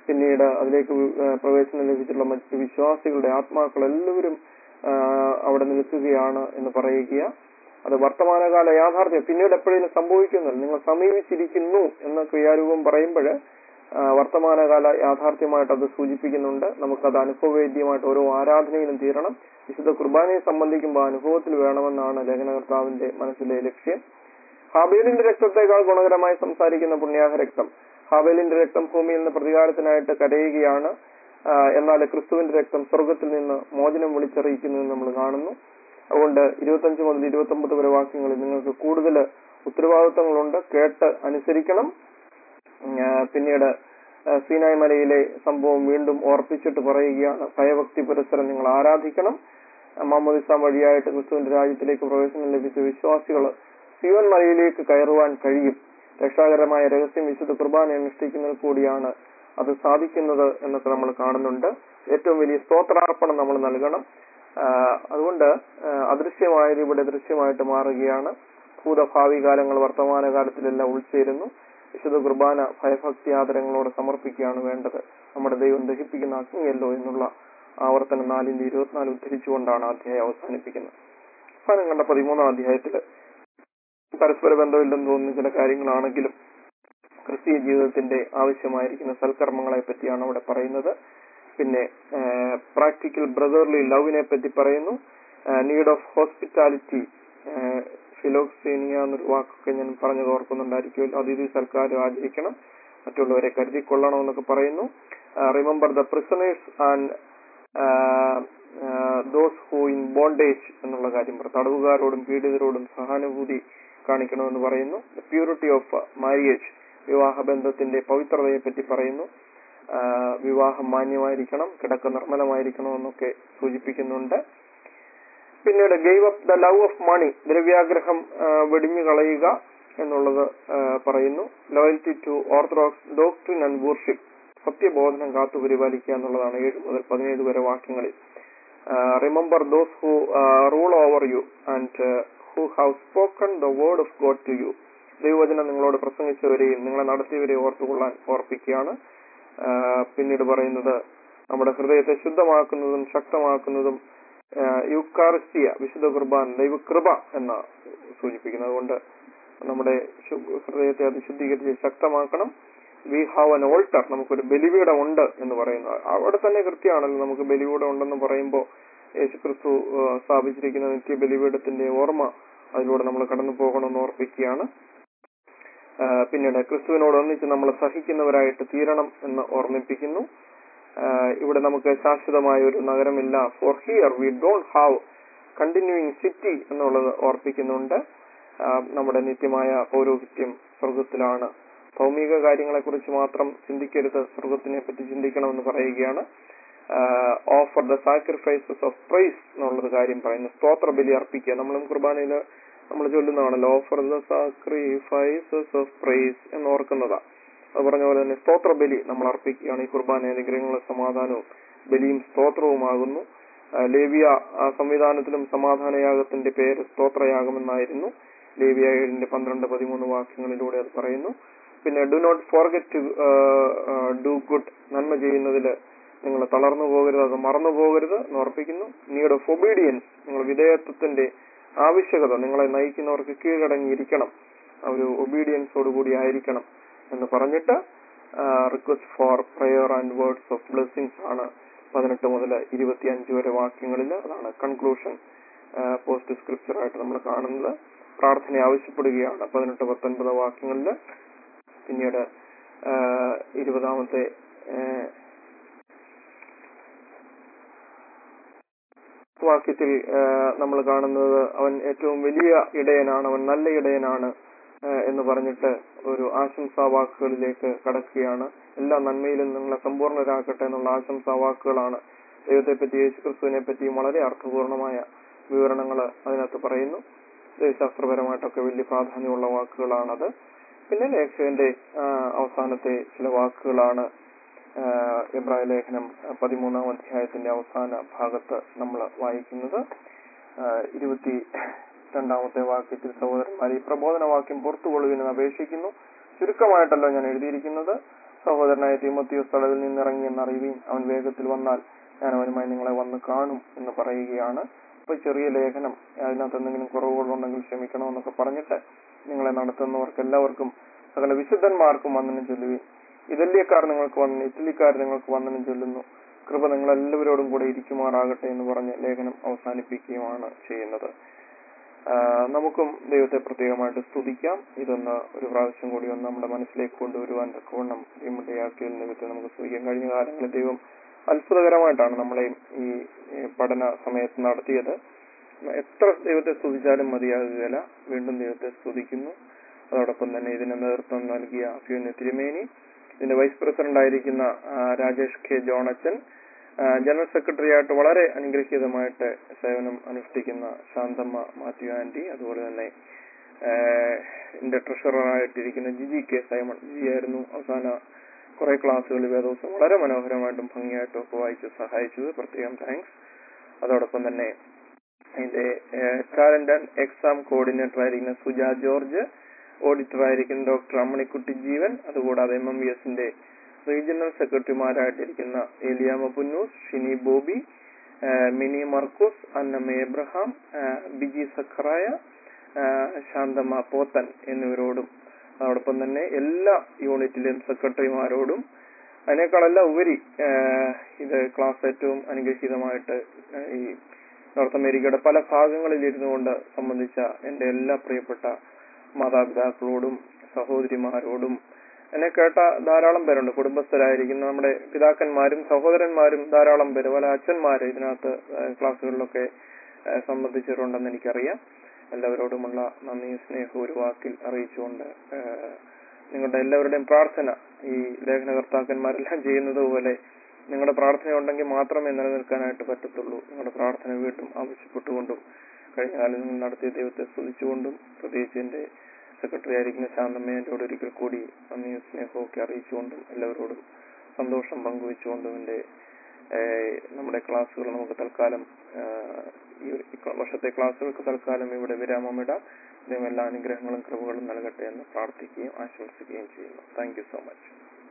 പിന്നീട് അതിലേക്ക് വി- ആ, പ്രവേശനം ലഭിച്ചിട്ടുള്ള മറ്റ് വിശ്വാസികളുടെ ആത്മാക്കൾ എല്ലാവരും ആ, അവിടെ നിൽക്കുകയാണ് എന്ന് പറയുക അത് വർത്തമാനകാല യാഥാർത്ഥ്യം പിന്നീട് എപ്പോഴേലും സംഭവിക്കുന്നില്ല നിങ്ങൾ സമീപിച്ചിരിക്കുന്നു എന്ന ക്രിയാരൂപം പറയുമ്പോൾ വർത്തമാനകാല യാഥാർത്ഥ്യമായിട്ട് അത് സൂചിപ്പിക്കുന്നുണ്ട് നമുക്കത് അനുഭവവേദ്യമായിട്ട് ഓരോ ആരാധനയിലും തീരണം വിശുദ്ധ കുർബാനയെ സംബന്ധിക്കുമ്പോൾ അനുഭവത്തിൽ വേണമെന്നാണ് ലേഖനകർത്താവിന്റെ മനസ്സിലെ ലക്ഷ്യം ഹാബേലിന്റെ രക്തത്തെക്കാൾ ഗുണകരമായി സംസാരിക്കുന്ന പുണ്യാഹ രക്തം ഹാബേലിന്റെ രക്തം ഭൂമിയിൽ നിന്ന് പ്രതികാരത്തിനായിട്ട് കരയുകയാണ് ആ, എന്നാൽ ക്രിസ്തുവിന്റെ രക്തം സ്വർഗത്തിൽ നിന്ന് മോചനം വിളിച്ചറിയിക്കുന്നു എന്ന് നമ്മൾ കാണുന്നു അതുകൊണ്ട് ഇരുപത്തഞ്ച് മുതൽ ഇരുപത്തി ഒമ്പത് വരെ വാക്യങ്ങളിൽ നിങ്ങൾക്ക് കൂടുതൽ ഉത്തരവാദിത്തങ്ങളുണ്ട് കേട്ട് അനുസരിക്കണം ഉം, ആ, പിന്നീട് ആ, സീനായ് മലയിലെ സംഭവം വീണ്ടും ഓർപ്പിച്ചിട്ട് പറയുകയാണ് ഭയഭക്തി പുരസ്സരം നിങ്ങൾ ആരാധിക്കണം മാമോദിസ വഴിയായിട്ട് ക്രിസ്തുവിന്റെ രാജ്യത്തിലേക്ക് പ്രവേശനം ലഭിച്ച വിശ്വാസികൾ സിയോൻ മലയിലേക്ക് കയറുവാൻ കഴിയും രക്ഷാകരമായ രഹസ്യം വിശുദ്ധ കുർബാന അനുഷ്ഠിക്കുന്നതിൽ കൂടിയാണ് അത് സാധിക്കുന്നത് എന്നൊക്കെ നമ്മൾ കാണുന്നുണ്ട് ഏറ്റവും വലിയ സ്തോത്രാർപ്പണം നമ്മൾ നൽകണം ആ, അതുകൊണ്ട് ആ, അദൃശ്യമായത് ഇവിടെ ദൃശ്യമായിട്ട് മാറുകയാണ് ഭൂതഭാവി കാലങ്ങൾ വർത്തമാന കാലത്തിലെല്ലാം ഉൾച്ചേരുന്നു വിശുദ്ധ കുർബാന ഭയഭക്തി ആദരങ്ങളോടെ സമർപ്പിക്കുകയാണ് വേണ്ടത് നമ്മുടെ ദൈവം ദഹിപ്പിക്കുന്ന അഗ്നിയല്ലോ എന്നുള്ള ആവർത്തനം നാലിന്റെ ഇരുപത്തിനാല് ഉദ്ധരിച്ചുകൊണ്ടാണ് അധ്യായം അവസാനിപ്പിക്കുന്നത് അവസാനം കണ്ട പതിമൂന്നാം അധ്യായത്തില് പരസ്പര ബന്ധമില്ലെന്ന് തോന്നുന്ന ചില കാര്യങ്ങളാണെങ്കിലും ക്രിസ്തീയ ജീവിതത്തിന്റെ ആവശ്യമായിരിക്കുന്ന സൽക്കർമ്മങ്ങളെ പറ്റിയാണ് അവിടെ പറയുന്നത് പിന്നെ പ്രാക്ടിക്കൽ ബ്രദർലി ലവിനെ പറ്റി പറയുന്നു നീഡ് ഓഫ് ഹോസ്പിറ്റാലിറ്റി ഫിലോക്സേനിയ എന്നൊരു വാക്കൊക്കെ ഞാൻ പറഞ്ഞത് ഓർക്കുന്നുണ്ടായിരിക്കുമല്ലോ അതിഥി സൽക്കാരം ആചരിക്കണം മറ്റുള്ളവരെ കരുതിക്കൊള്ളണം എന്നൊക്കെ പറയുന്നു remember the prisoners and those who in bondage എന്നുള്ള കാര്യം പറ തടവുകാരോടും പീഡിതരോടും സഹാനുഭൂതി കാണിക്കണമെന്ന് പറയുന്നു പ്യൂരിറ്റി ഓഫ് മാരിയേജ് വിവാഹബന്ധത്തിന്റെ പവിത്രതയെ പറ്റി പറയുന്നു ആ, വിവാഹം മാന്യമായിരിക്കണം കിടക്ക നിർമ്മലമായിരിക്കണം എന്നൊക്കെ സൂചിപ്പിക്കുന്നുണ്ട് പിന്നീട് gave up the love of money ദ്രവ്യാഗ്രഹം ആ, വെടിഞ്ഞു കളയുക എന്നുള്ളത് ആ, പറയുന്നു loyalty to orthodox doctrine and worship സത്യബോധനം കാത്തു പരിപാലിക്കുക എന്നുള്ളതാണ് ഏഴ് മുതൽ പതിനേഴ് വരെ വാക്യങ്ങളിൽ remember those who rule over you and who have spoken the word of God to you ദൈവവചനം നിങ്ങളോട് പ്രസംഗിച്ചവരെയും നിങ്ങളെ നടത്തിയവരെയും ഓർത്തുകൊള്ളാൻ ഓർപ്പിക്കുകയാണ് ആ, പിന്നീട് പറയുന്നത് നമ്മുടെ ഹൃദയത്തെ ശുദ്ധമാക്കുന്നതും ശക്തമാക്കുന്നതും യുക്കാറിസ്റ്റിയ വിശുദ്ധ കുർബാൻ ദൈവകൃപ എന്ന സൂചിപ്പിക്കുന്നത് അതുകൊണ്ട് നമ്മുടെ ശു- ഹൃദയത്തെ അത് ശുദ്ധീകരിച്ച് ശക്തമാക്കണം വി ഹാവ് അൻ ഓൾട്ടർ നമുക്കൊരു ബലിപീഠം ഉണ്ട് എന്ന് പറയുന്നത് അവിടെ തന്നെ കൃത്യമാണല്ലോ നമുക്ക് ബലിപീഠം ഉണ്ടെന്ന് പറയുമ്പോൾ യേശുക്രിസ്തു ആ, സ്ഥാപിച്ചിരിക്കുന്ന നിത്യ ബലിപീഠത്തിന്റെ ഓർമ്മ അതിലൂടെ നമ്മൾ കടന്നു പോകണമെന്ന് ഓർപ്പിക്കുകയാണ് ആ, പിന്നീട് ക്രിസ്തുവിനോട് ഒന്നിച്ച് നമ്മൾ സഹിക്കുന്നവരായിട്ട് തീരണം എന്ന് ഓർമ്മിപ്പിക്കുന്നു ആ, ഇവിടെ നമുക്ക് ശാശ്വതമായ ഒരു നഗരമില്ല for here we don't have continuing city എന്നുള്ളത് ഓർപ്പിക്കുന്നുണ്ട് ആ, നമ്മുടെ നിത്യമായ പൗരോഹിത്യം സ്വർഗത്തിലാണ് ഭൗമിക കാര്യങ്ങളെ കുറിച്ച് മാത്രം ചിന്തിക്കരുത് സ്വർഗത്തിനെ പറ്റി ചിന്തിക്കണമെന്ന് പറയുകയാണ് offer the sacrifices of praise എന്നുള്ളത് കാര്യം പറയുന്നു സ്തോത്ര ബലി അർപ്പിക്കുക നമ്മളും കുർബാനയിൽ നമ്മൾ ചൊല്ലുന്നതാണല്ലോ offer the sacrifices of praise എന്ന് ഓർക്കുന്നതാ അത് പറഞ്ഞ പോലെ തന്നെ സ്തോത്ര ബലി നമ്മൾ അർപ്പിക്കുകയാണ് ഈ കുർബാന അനുഗ്രഹങ്ങളും സമാധാനവും ബലിയും സ്തോത്രവുമാകുന്നു ആ, ലേവിയ ആ സംവിധാനത്തിലും സമാധാനയാഗത്തിന്റെ പേര് സ്തോത്രയാഗമെന്നായിരുന്നു ലേവിയ ഏഴിന്റെ പന്ത്രണ്ട് പതിമൂന്ന് വാക്യങ്ങളിലൂടെ അത് പറയുന്നു പിന്നെ do not forget to do good നന്മ ചെയ്യുന്നതിൽ നിങ്ങൾ തളർന്നു പോകരുത് അത് മറന്നു പോകരുത് എന്ന് ഓർപ്പിക്കുന്നു നീഡ് ഓഫ് ഒബീഡിയൻസ് നിങ്ങൾ വിധേയത്വത്തിന്റെ ആവശ്യകത നിങ്ങളെ നയിക്കുന്നവർക്ക് കീഴടങ്ങിയിരിക്കണം ആ ഒരു ഒബീഡിയൻസോട് കൂടി ആയിരിക്കണം എന്ന് പറഞ്ഞിട്ട് request for prayer and words of blessings ആണ് പതിനെട്ട് മുതൽ ഇരുപത്തി അഞ്ച് വരെ വാക്യങ്ങളിൽ അതാണ് കൺക്ലൂഷൻ പോസ്റ്റ് സ്ക്രിപ്ചർ ആയിട്ട് നമ്മൾ കാണുന്നത് പ്രാർത്ഥന ആവശ്യപ്പെടുകയാണ് പതിനെട്ട് പത്തൊൻപത് വാക്യങ്ങളിൽ പിന്നീട് ആ, ഇരുപതാമത്തെ ആ, വാക്യത്തിൽ നമ്മൾ കാണുന്നത് അവൻ ഏറ്റവും വലിയ ഇടയനാണ് അവൻ നല്ല ഇടയനാണ് ആ, എന്ന് പറഞ്ഞിട്ട് ഒരു ആശംസാ വാക്കുകളിലേക്ക് കടക്കുകയാണ് എല്ലാ നന്മയിലും നിങ്ങളെ സമ്പൂർണ്ണരാക്കട്ടെ എന്നുള്ള ആശംസാ വാക്കുകളാണ് ദൈവത്തെ പറ്റി യേശുക്രിസ്തുവിനെ പറ്റിയും വളരെ അർത്ഥപൂർണമായ വിവരണങ്ങൾ അതിനകത്ത് പറയുന്നു ദൈവശാസ്ത്രപരമായിട്ടൊക്കെ വലിയ പ്രാധാന്യമുള്ള വാക്കുകളാണത് പിന്നെ ലേഖകന്റെ ആ, അവസാനത്തെ ചില വാക്കുകളാണ് ആ, എബ്രായ ലേഖനം പതിമൂന്നാം അധ്യായത്തിന്റെ അവസാന ഭാഗത്ത് നമ്മൾ വായിക്കുന്നത് ആ, ഇരുപത്തി രണ്ടാമത്തെ വാക്യത്തിൽ സഹോദരന്മാർ ഈ പ്രബോധന വാക്യം പുറത്തുകൊള്ളുവിനെന്ന് അപേക്ഷിക്കുന്നു ചുരുക്കമായിട്ടല്ല ഞാൻ എഴുതിയിരിക്കുന്നത് സഹോദരനായ തിമോത്തിയോസ് തടവിൽ നിന്നിറങ്ങി എന്നറിയുകയും അവൻ വേഗത്തിൽ വന്നാൽ ഞാൻ അവനുമായി നിങ്ങളെ വന്ന് കാണും എന്ന് പറയുകയാണ് ഇപ്പൊ ചെറിയ ലേഖനം അതിനകത്ത് എന്തെങ്കിലും കുറവുകളുണ്ടെങ്കിൽ ക്ഷമിക്കണമെന്നൊക്കെ പറഞ്ഞിട്ട് നിങ്ങളെ നടത്തുന്നവർക്ക് എല്ലാവർക്കും സകല വിശുദ്ധന്മാർക്കും വന്ദനം ചൊല്ലുകയും ഇറ്റലിക്കാർ നിങ്ങൾക്ക് വന്ദനം ഇറ്റലിക്കാർ നിങ്ങൾക്ക് വന്ദനം ചൊല്ലുന്നു കൃപ നിങ്ങൾ എല്ലാവരോടും കൂടെ ഇരിക്കുമാറാകട്ടെ എന്ന് പറഞ്ഞ് ലേഖനം അവസാനിപ്പിക്കുകയുമാണ് ചെയ്യുന്നത് ആ, നമുക്കും ദൈവത്തെ പ്രത്യേകമായിട്ട് സ്തുതിക്കാം ഇതൊന്ന് ഒരു പ്രാവശ്യം കൂടി ഒന്ന് നമ്മുടെ മനസ്സിലേക്ക് കൊണ്ടുവരുവാൻ തക്കവണ്ണം ഇമ്മട്ടിയാക്കിയതിൽ നിമിത്തം നമുക്ക് സ്തുതിക്കാം കഴിഞ്ഞ കാലങ്ങളിൽ ദൈവം അത്ഭുതകരമായിട്ടാണ് നമ്മളെയും ഈ ഈ പഠന സമയത്ത് നടത്തിയത് എത്ര ദൈവത്തെ സ്തുതിച്ചാലും മതിയാകുകയില്ല വീണ്ടും ദൈവത്തെ സ്തുതിക്കുന്നു അതോടൊപ്പം തന്നെ ഇതിന് നേതൃത്വം നൽകിയ അഫ്യൂന് തിരുമേനി ഇതിന്റെ വൈസ് പ്രസിഡന്റ് ആയിരിക്കുന്ന ആ, രാജേഷ് കെ ജോണച്ചൻ ആ, ജനറൽ സെക്രട്ടറി ആയിട്ട് വളരെ അനുഗ്രഹീതമായിട്ട് സേവനം അനുഷ്ഠിക്കുന്ന ശാന്തമ്മ മാത്യു ആന്റി അതുപോലെ തന്നെ ആ, എന്റെ ട്രഷററായിട്ടിരിക്കുന്ന ജിജി കെ സൈമൺ ജിജി ആയിരുന്നു അവസാന കുറെ ക്ലാസ്സുകൾ വേദോസം വളരെ മനോഹരമായിട്ടും ഭംഗിയായിട്ടും ഒക്കെ വായിച്ച് സഹായിച്ചത് പ്രത്യേകം താങ്ക്സ് അതോടൊപ്പം തന്നെ അതിന്റെ ടാലന്റ് ആൻഡ് എക്സാം കോർഡിനേറ്റർ ആയിരിക്കുന്ന സുജ ജോർജ് ഓഡിറ്റർ ആയിരിക്കുന്ന ഡോക്ടർ അമ്മണിക്കുട്ടി ജീവൻ അതുകൂടാതെ എം എം ബി എസിന്റെ റീജിയണൽ സെക്രട്ടറിമാരായിട്ടിരിക്കുന്ന ഏലിയാമ പുന്നൂസ് ഷിനി ബോബി ആ, മിനി മർക്കോസ് അന്നമ്മ എബ്രഹാം ആ, ബിജി സഖറായ ആ, ശാന്തമ്മ പോത്തൻ എന്നിവരോടും അതോടൊപ്പം തന്നെ എല്ലാ യൂണിറ്റിലെയും സെക്രട്ടറിമാരോടും അതിനേക്കാളെല്ലാം ഉപരി ആ, ഇത് ക്ലാസ് ഏറ്റവും അനുഗ്രഹീതമായിട്ട് ആ, ഈ നോർത്ത് അമേരിക്കയുടെ പല ഭാഗങ്ങളിൽ ഇരുന്നു കൊണ്ട് സംബന്ധിച്ച എന്റെ എല്ലാ പ്രിയപ്പെട്ട മാതാപിതാക്കളോടും സഹോദരിമാരോടും എന്നെ കേട്ട ധാരാളം പേരുണ്ട് കുടുംബസ്ഥരായിരിക്കുന്ന നമ്മുടെ പിതാക്കന്മാരും സഹോദരന്മാരും ധാരാളം പേര് പല അച്ഛന്മാര് ഇതിനകത്ത് ഏഹ് ക്ലാസ്സുകളിലൊക്കെ ഏഹ് സംബന്ധിച്ചിട്ടുണ്ടെന്ന് എനിക്കറിയാം എല്ലാവരോടുമുള്ള നന്ദിയും സ്നേഹവും ഒരു വാക്കിൽ അറിയിച്ചുകൊണ്ട് ഏഹ് നിങ്ങളുടെ എല്ലാവരുടെയും പ്രാർത്ഥന ഈ ലേഖനകർത്താക്കന്മാരെല്ലാം ചെയ്യുന്നത് പോലെ നിങ്ങളുടെ പ്രാർത്ഥന ഉണ്ടെങ്കിൽ മാത്രമേ നിലനിൽക്കാനായിട്ട് പറ്റത്തുള്ളൂ നിങ്ങളുടെ പ്രാർത്ഥന വീണ്ടും ആവശ്യപ്പെട്ടുകൊണ്ടും കഴിഞ്ഞ കാലം നിങ്ങൾ നടത്തിയ ദൈവത്തെ സ്തുതിച്ചുകൊണ്ടും പ്രത്യേകിച്ച് എന്റെ സെക്രട്ടറി ആയിരിക്കുന്ന ശാന്തമ്മയോട് ഒരിക്കൽ കൂടി നന്ദിയും സ്നേഹവും ഒക്കെ അറിയിച്ചുകൊണ്ടും എല്ലാവരോടും സന്തോഷം പങ്കുവെച്ചുകൊണ്ടും എന്റെ ഏഹ്, നമ്മുടെ ക്ലാസ്സുകൾ നമുക്ക് തൽക്കാലം ഏഹ്, ഈ ഒരു ഈ വർഷത്തെ ക്ലാസ്സുകൾക്ക് തൽക്കാലം ഇവിടെ വിരാമമിടാം ദൈവം എല്ലാ അനുഗ്രഹങ്ങളും കൃപകളും നൽകട്ടെ എന്ന് പ്രാർത്ഥിക്കുകയും ആശംസിക്കുകയും ചെയ്യുന്നു താങ്ക് യു സോ മച്ച്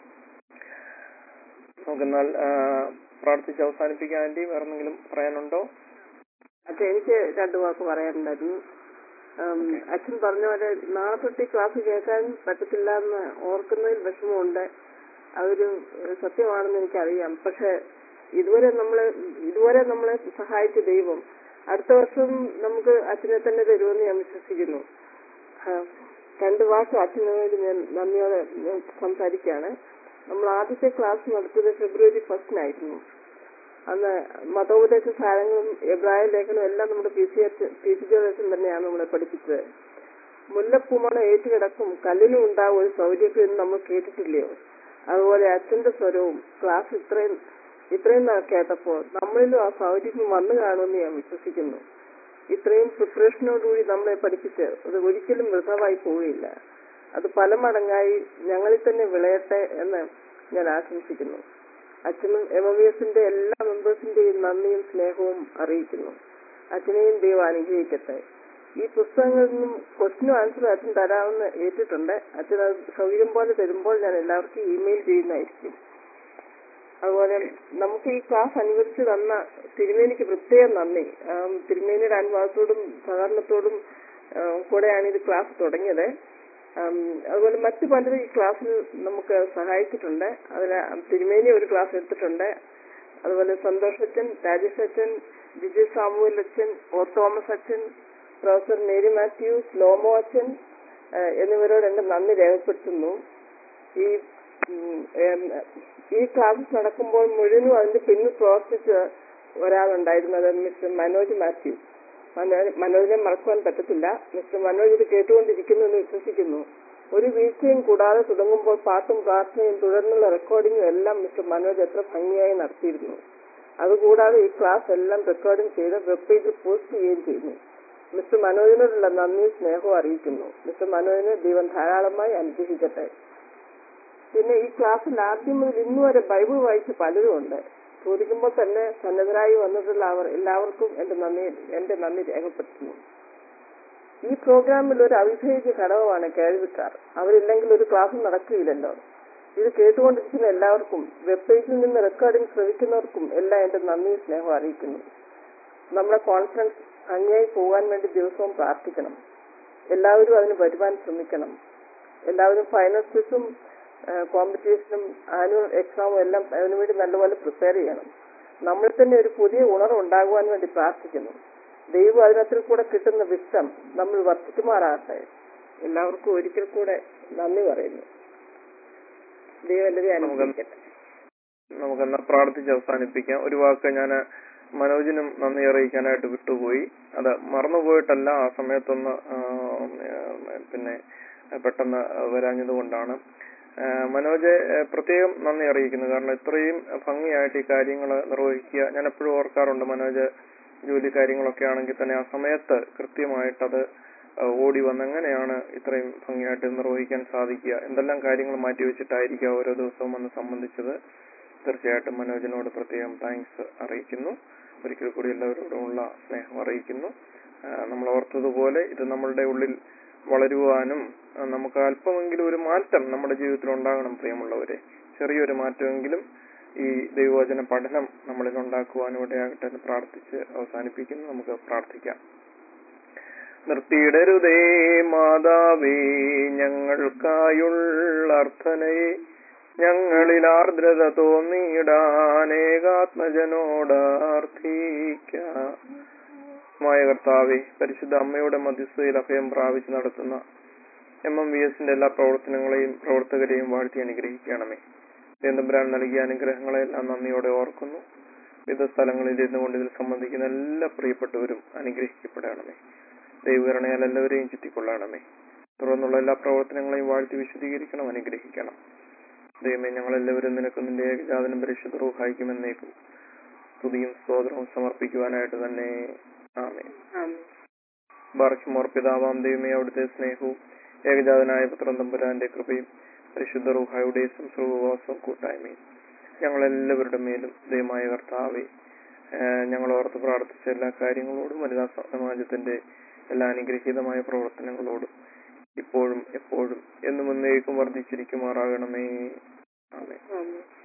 നമുക്കെന്നാൽ ആ, പ്രാർത്ഥിച്ച് അവസാനിപ്പിക്കാൻ ആന്റി വേറെ എന്തെങ്കിലും പറയാനുണ്ടോ
അച്ഛൻ എനിക്ക് രണ്ടു വാക്ക് പറയാനുണ്ടായിരുന്നു ഉം, അച്ഛൻ പറഞ്ഞ പോലെ നാളെ തൊട്ട് ഈ ക്ലാസ് കേൾക്കാൻ പറ്റത്തില്ല എന്ന് ഓർക്കുന്നതിൽ വിഷമമുണ്ട് അതൊരു ഏഹ്, സത്യമാണെന്ന് എനിക്കറിയാം പക്ഷെ ഇതുവരെ നമ്മളെ ഇതുവരെ നമ്മളെ സഹായിച്ച ദൈവം അടുത്ത വർഷം നമുക്ക് അച്ഛനെ തന്നെ തരുമെന്ന് ഞാൻ വിശ്വസിക്കുന്നു ആ, രണ്ട് വാക്ക് അച്ഛന് വേണ്ടി ഞാൻ നന്ദിയോടെ ഞാൻ സംസാരിക്കുകയാണ് നമ്മൾ ആദ്യത്തെ ക്ലാസ് നടത്തിയത് ഫെബ്രുവരി ഫസ്റ്റിനായിരുന്നു അന്ന് മതോപദേശ സാധനങ്ങളും എബ്രായ ലേഖനവും എല്ലാം നമ്മുടെ P C H P C ജോലക്ഷൻ തന്നെയാണ് നമ്മളെ പഠിപ്പിച്ചത് മുല്ലപ്പൂമണം ഏറ്റുകിടക്കും കല്ലിനും ഉണ്ടാവും ഒരു സൗകര്യം എന്ന് നമ്മൾ കേട്ടിട്ടില്ലയോ അതുപോലെ അച്ഛന്റെ സ്വരവും ക്ലാസ് ഇത്രയും ഇത്രയും നാൾ കേട്ടപ്പോൾ നമ്മളിലും ആ സൗകര്യം വന്നു കാണുമെന്ന് ഞാൻ വിശ്വസിക്കുന്നു ഇത്രയും പ്രിപ്പറേഷനോടുകൂടി നമ്മളെ പഠിപ്പിച്ച് അത് ഒരിക്കലും വൃഥമായി പോവുകയില്ല അത് പല മടങ്ങായി ഞങ്ങളിൽ തന്നെ വിളയട്ടെ എന്ന് ഞാൻ ആശംസിക്കുന്നു അച്ഛനും എം എം എസിന്റെ എല്ലാ മെമ്പേഴ്സിന്റെയും നന്ദിയും സ്നേഹവും അറിയിക്കുന്നു അച്ഛനെയും ദൈവം അനുഗ്രഹിക്കട്ടെ ഈ പുസ്തകങ്ങളിൽ നിന്നും ക്വസ്റ്റിനും ആൻസറും അച്ഛൻ തരാമെന്ന് ഏറ്റിട്ടുണ്ട് അച്ഛൻ അത് സൗകര്യം പോലെ തരുമ്പോൾ ഞാൻ എല്ലാവർക്കും ഇമെയിൽ ചെയ്യുന്നതായിരിക്കും അതുപോലെ നമുക്ക് ഈ ക്ലാസ് അനുവദിച്ചു തന്ന തിരുമേനിക്ക് പ്രത്യേകം നന്ദി ആം, തിരുമേനിയുടെ അനുവാദത്തോടും സഹകരണത്തോടും ആം, കൂടെയാണ് ഇത് ക്ലാസ് തുടങ്ങിയത് ആം, അതുപോലെ മറ്റു പലരും ഈ ക്ലാസ്സിൽ നമുക്ക് സഹായിച്ചിട്ടുണ്ട് അതിൽ തിരുമേനി ഒരു ക്ലാസ് എടുത്തിട്ടുണ്ട് അതുപോലെ സന്തോഷ് അച്ഛൻ രാജേഷ് അച്ഛൻ ജിജി സാമുവൽ അച്ഛൻ ഓ തോമസ് അച്ഛൻ പ്രൊഫസർ മേരി മാത്യൂസ് ലോമോ അച്ഛൻ ആ, എന്നിവരോട് എന്റെ നന്ദി രേഖപ്പെടുത്തുന്നു ഈ ഉം, ഏം, ഈ ക്ലാസ് നടക്കുമ്പോൾ മുഴുവനും അതിന്റെ പിന്നിൽ പ്രവർത്തിച്ച ഒരാളുണ്ടായിരുന്നത് മിസ്റ്റർ മനോജ് മാത്യു മനോ- മനോജിനെ മറക്കുവാൻ പറ്റത്തില്ല മിസ്റ്റർ മനോജ് ഇത് കേട്ടുകൊണ്ടിരിക്കുന്നു എന്ന് വിശ്വസിക്കുന്നു ഒരു വീഴ്ചയും കൂടാതെ തുടങ്ങുമ്പോൾ പാട്ടും പ്രാർത്ഥനയും തുടർന്നുള്ള റെക്കോർഡിങ്ങും എല്ലാം മിസ്റ്റർ മനോജ് എത്ര ഭംഗിയായി നടത്തിയിരുന്നു അതുകൂടാതെ ഈ ക്ലാസ് എല്ലാം റെക്കോർഡിംഗ് ചെയ്ത് വെബ് പേജിൽ പോസ്റ്റ് ചെയ്യുകയും ചെയ്യുന്നു മിസ്റ്റർ മനോജിനോടുള്ള നന്ദിയും സ്നേഹവും അറിയിക്കുന്നു മിസ്റ്റർ മനോജിനെ ദൈവം ധാരാളമായി അനുഗ്രഹിക്കട്ടെ പിന്നെ ഈ ക്ലാസ്സിൽ ആദ്യം മുതൽ ഇന്ന് വരെ ബൈബിൾ വായിച്ച പലരും ഉണ്ട് ചോദിക്കുമ്പോൾ തന്നെ സന്നദ്ധരായി വന്നിട്ടുള്ള അവർ എല്ലാവർക്കും എന്റെ നന്ദി എന്റെ നന്ദി രേഖപ്പെടുത്തുന്നു ഈ പ്രോഗ്രാമിൽ ഒരു അവിഭേദ്യ ഘടകമാണ് കേൾവിക്കാർ അവരില്ലെങ്കിൽ ഒരു ക്ലാസ് നടക്കുകയില്ലല്ലോ ഇത് കേട്ടുകൊണ്ടിരിക്കുന്ന എല്ലാവർക്കും വെബ്സൈറ്റിൽ നിന്ന് റെക്കോർഡിംഗ് ശ്രമിക്കുന്നവർക്കും എല്ലാം എന്റെ നന്ദി സ്നേഹം അറിയിക്കുന്നു നമ്മുടെ കോൺഫറൻസ് അങ്ങേയി പോകാൻ വേണ്ടി ദിവസവും പ്രാർത്ഥിക്കണം എല്ലാവരും അതിന് വരുവാൻ ശ്രമിക്കണം എല്ലാവരും ഫൈനൽ ക്വിസും കോമ്പറ്റീഷനും ആനുവൽ എക്സാമും എല്ലാം അതിനുവേണ്ടി നല്ലപോലെ പ്രിപ്പയർ ചെയ്യണം നമ്മൾ തന്നെ ഒരു പുതിയ ഉണർവ് ഉണ്ടാകുവാൻ വേണ്ടി പ്രാർത്ഥിക്കുന്നു ദൈവം അതിനകത്തിൽ കൂടെ കിട്ടുന്ന വിഷ്ടം നമ്മൾ വർദ്ധിക്കുമാറാകട്ടെ എല്ലാവർക്കും ഒരിക്കൽ കൂടെ നന്ദി പറയുന്നു ദൈവം എല്ലാവരെയും അനുഗ്രഹിക്കട്ടെ
നമുക്കെന്നാ പ്രാർത്ഥിച്ച് അവസാനിപ്പിക്കാം ഒരു വാക്ക് ഞാൻ മനോജിനും നന്ദി അറിയിക്കാനായിട്ട് വിട്ടുപോയി അത് മറന്നുപോയിട്ടല്ല ആ സമയത്തൊന്ന് ആ, പിന്നെ പെട്ടെന്ന് വരാഞ്ഞത് കൊണ്ടാണ് ആ, മനോജ് ആ, പ്രത്യേകം നന്ദി അറിയിക്കുന്നു കാരണം ഇത്രയും ഭംഗിയായിട്ട് ഈ കാര്യങ്ങൾ നിർവഹിക്കുക ഞാൻ എപ്പോഴും ഓർക്കാറുണ്ട് മനോജ് ജോലി കാര്യങ്ങളൊക്കെ ആണെങ്കിൽ തന്നെ ആ സമയത്ത് കൃത്യമായിട്ടത് ആ, ഓടി വന്ന് എങ്ങനെയാണ് ഇത്രയും ഭംഗിയായിട്ട് നിർവഹിക്കാൻ സാധിക്കുക എന്തെല്ലാം കാര്യങ്ങൾ മാറ്റിവെച്ചിട്ടായിരിക്കും ഓരോ ദിവസവും വന്ന് സംബന്ധിച്ചത് തീർച്ചയായിട്ടും മനോജിനോട് പ്രത്യേകം താങ്ക്സ് അറിയിക്കുന്നു ഒരിക്കൽ കൂടി എല്ലാവരോടുമുള്ള സ്നേഹം അറിയിക്കുന്നു ആ, നമ്മൾ ഓർത്തതുപോലെ ഇത് നമ്മളുടെ ഉള്ളിൽ വളരുവാനും ആ, നമുക്ക് അല്പമെങ്കിലും ഒരു മാറ്റം നമ്മുടെ ജീവിതത്തിൽ ഉണ്ടാകണം പ്രിയമുള്ളവരെ ചെറിയൊരു മാറ്റമെങ്കിലും ഈ ദൈവവചന പഠനം നമ്മളിൽ ഉണ്ടാക്കുവാനും ഇടയാകട്ടെ എന്ന് പ്രാർത്ഥിച്ച് അവസാനിപ്പിക്കുന്നു നമുക്ക് പ്രാർത്ഥിക്കാം നിർത്തിയിടരുതേ മാതാവേ ഞങ്ങൾക്കായുള്ള അർത്ഥനയെ ഞങ്ങളിൽ ആർദ്രത തോന്നിയിടാൻ ഏകാത്മജനോടാർത്ഥിക്കാം മായ കർത്താവെ പരിശുദ്ധ അമ്മയുടെ മധ്യസ്ഥയിൽ അഭയം പ്രാപിച്ച് നടത്തുന്ന എം എം വി എസിന്റെ എല്ലാ പ്രവർത്തനങ്ങളെയും പ്രവർത്തകരെയും വാഴ്ത്തി അനുഗ്രഹിക്കണമേ ദേന്തമ്പുരാൻ നൽകിയ അനുഗ്രഹങ്ങളെല്ലാം നന്ദിയോടെ ഓർക്കുന്നു വിവിധ സ്ഥലങ്ങളിൽ ഇരുന്നുകൊണ്ട് ഇതിൽ സംബന്ധിക്കുന്ന എല്ലാ പ്രിയപ്പെട്ടവരും അനുഗ്രഹിക്കപ്പെടണമേ ദൈവകരണയാൽ എല്ലാവരെയും ചുറ്റിക്കൊള്ളണമേ തുടർന്നുള്ള എല്ലാ പ്രവർത്തനങ്ങളെയും വാഴ്ത്തി വിശദീകരിക്കണം അനുഗ്രഹിക്കണം ദൈവമേ ഞങ്ങളെല്ലാവരും നിനക്ക് നിന്റെ ഏകജാതനം പരിശുദ്ധ റൂഹായിക്കുമെന്നേക്കും സ്തുതിയും സ്തോത്രവും സമർപ്പിക്കുവാനായിട്ട് തന്നെ ആമേ
ആമേൻ.
ബാർക്കിമോർ പിതാവാം ദൈവമേ അവിടുത്തെ സ്നേഹവും ഏകജാതനായ പുത്രൻ തമ്പുരാന്റെ കൃപയും പരിശുദ്ധ റൂഹായുടെ സംസർവവാസവും കൂട്ടായ്മയും ഞങ്ങളെല്ലാവരുടെ മേലും ദൈവമായ കർത്താവെ ഏഹ് ഞങ്ങൾ ഓർത്ത് പ്രാർത്ഥിച്ച എല്ലാ കാര്യങ്ങളോടും വനിതാ സമാജത്തിന്റെ എല്ലാ അനുഗ്രഹീതമായ പ്രവർത്തനങ്ങളോടും ഇപ്പോഴും എപ്പോഴും എന്നും എന്നേക്കും വർദ്ധിച്ചിരിക്കുമാറാകണമേ ആമേ
ആമേൻ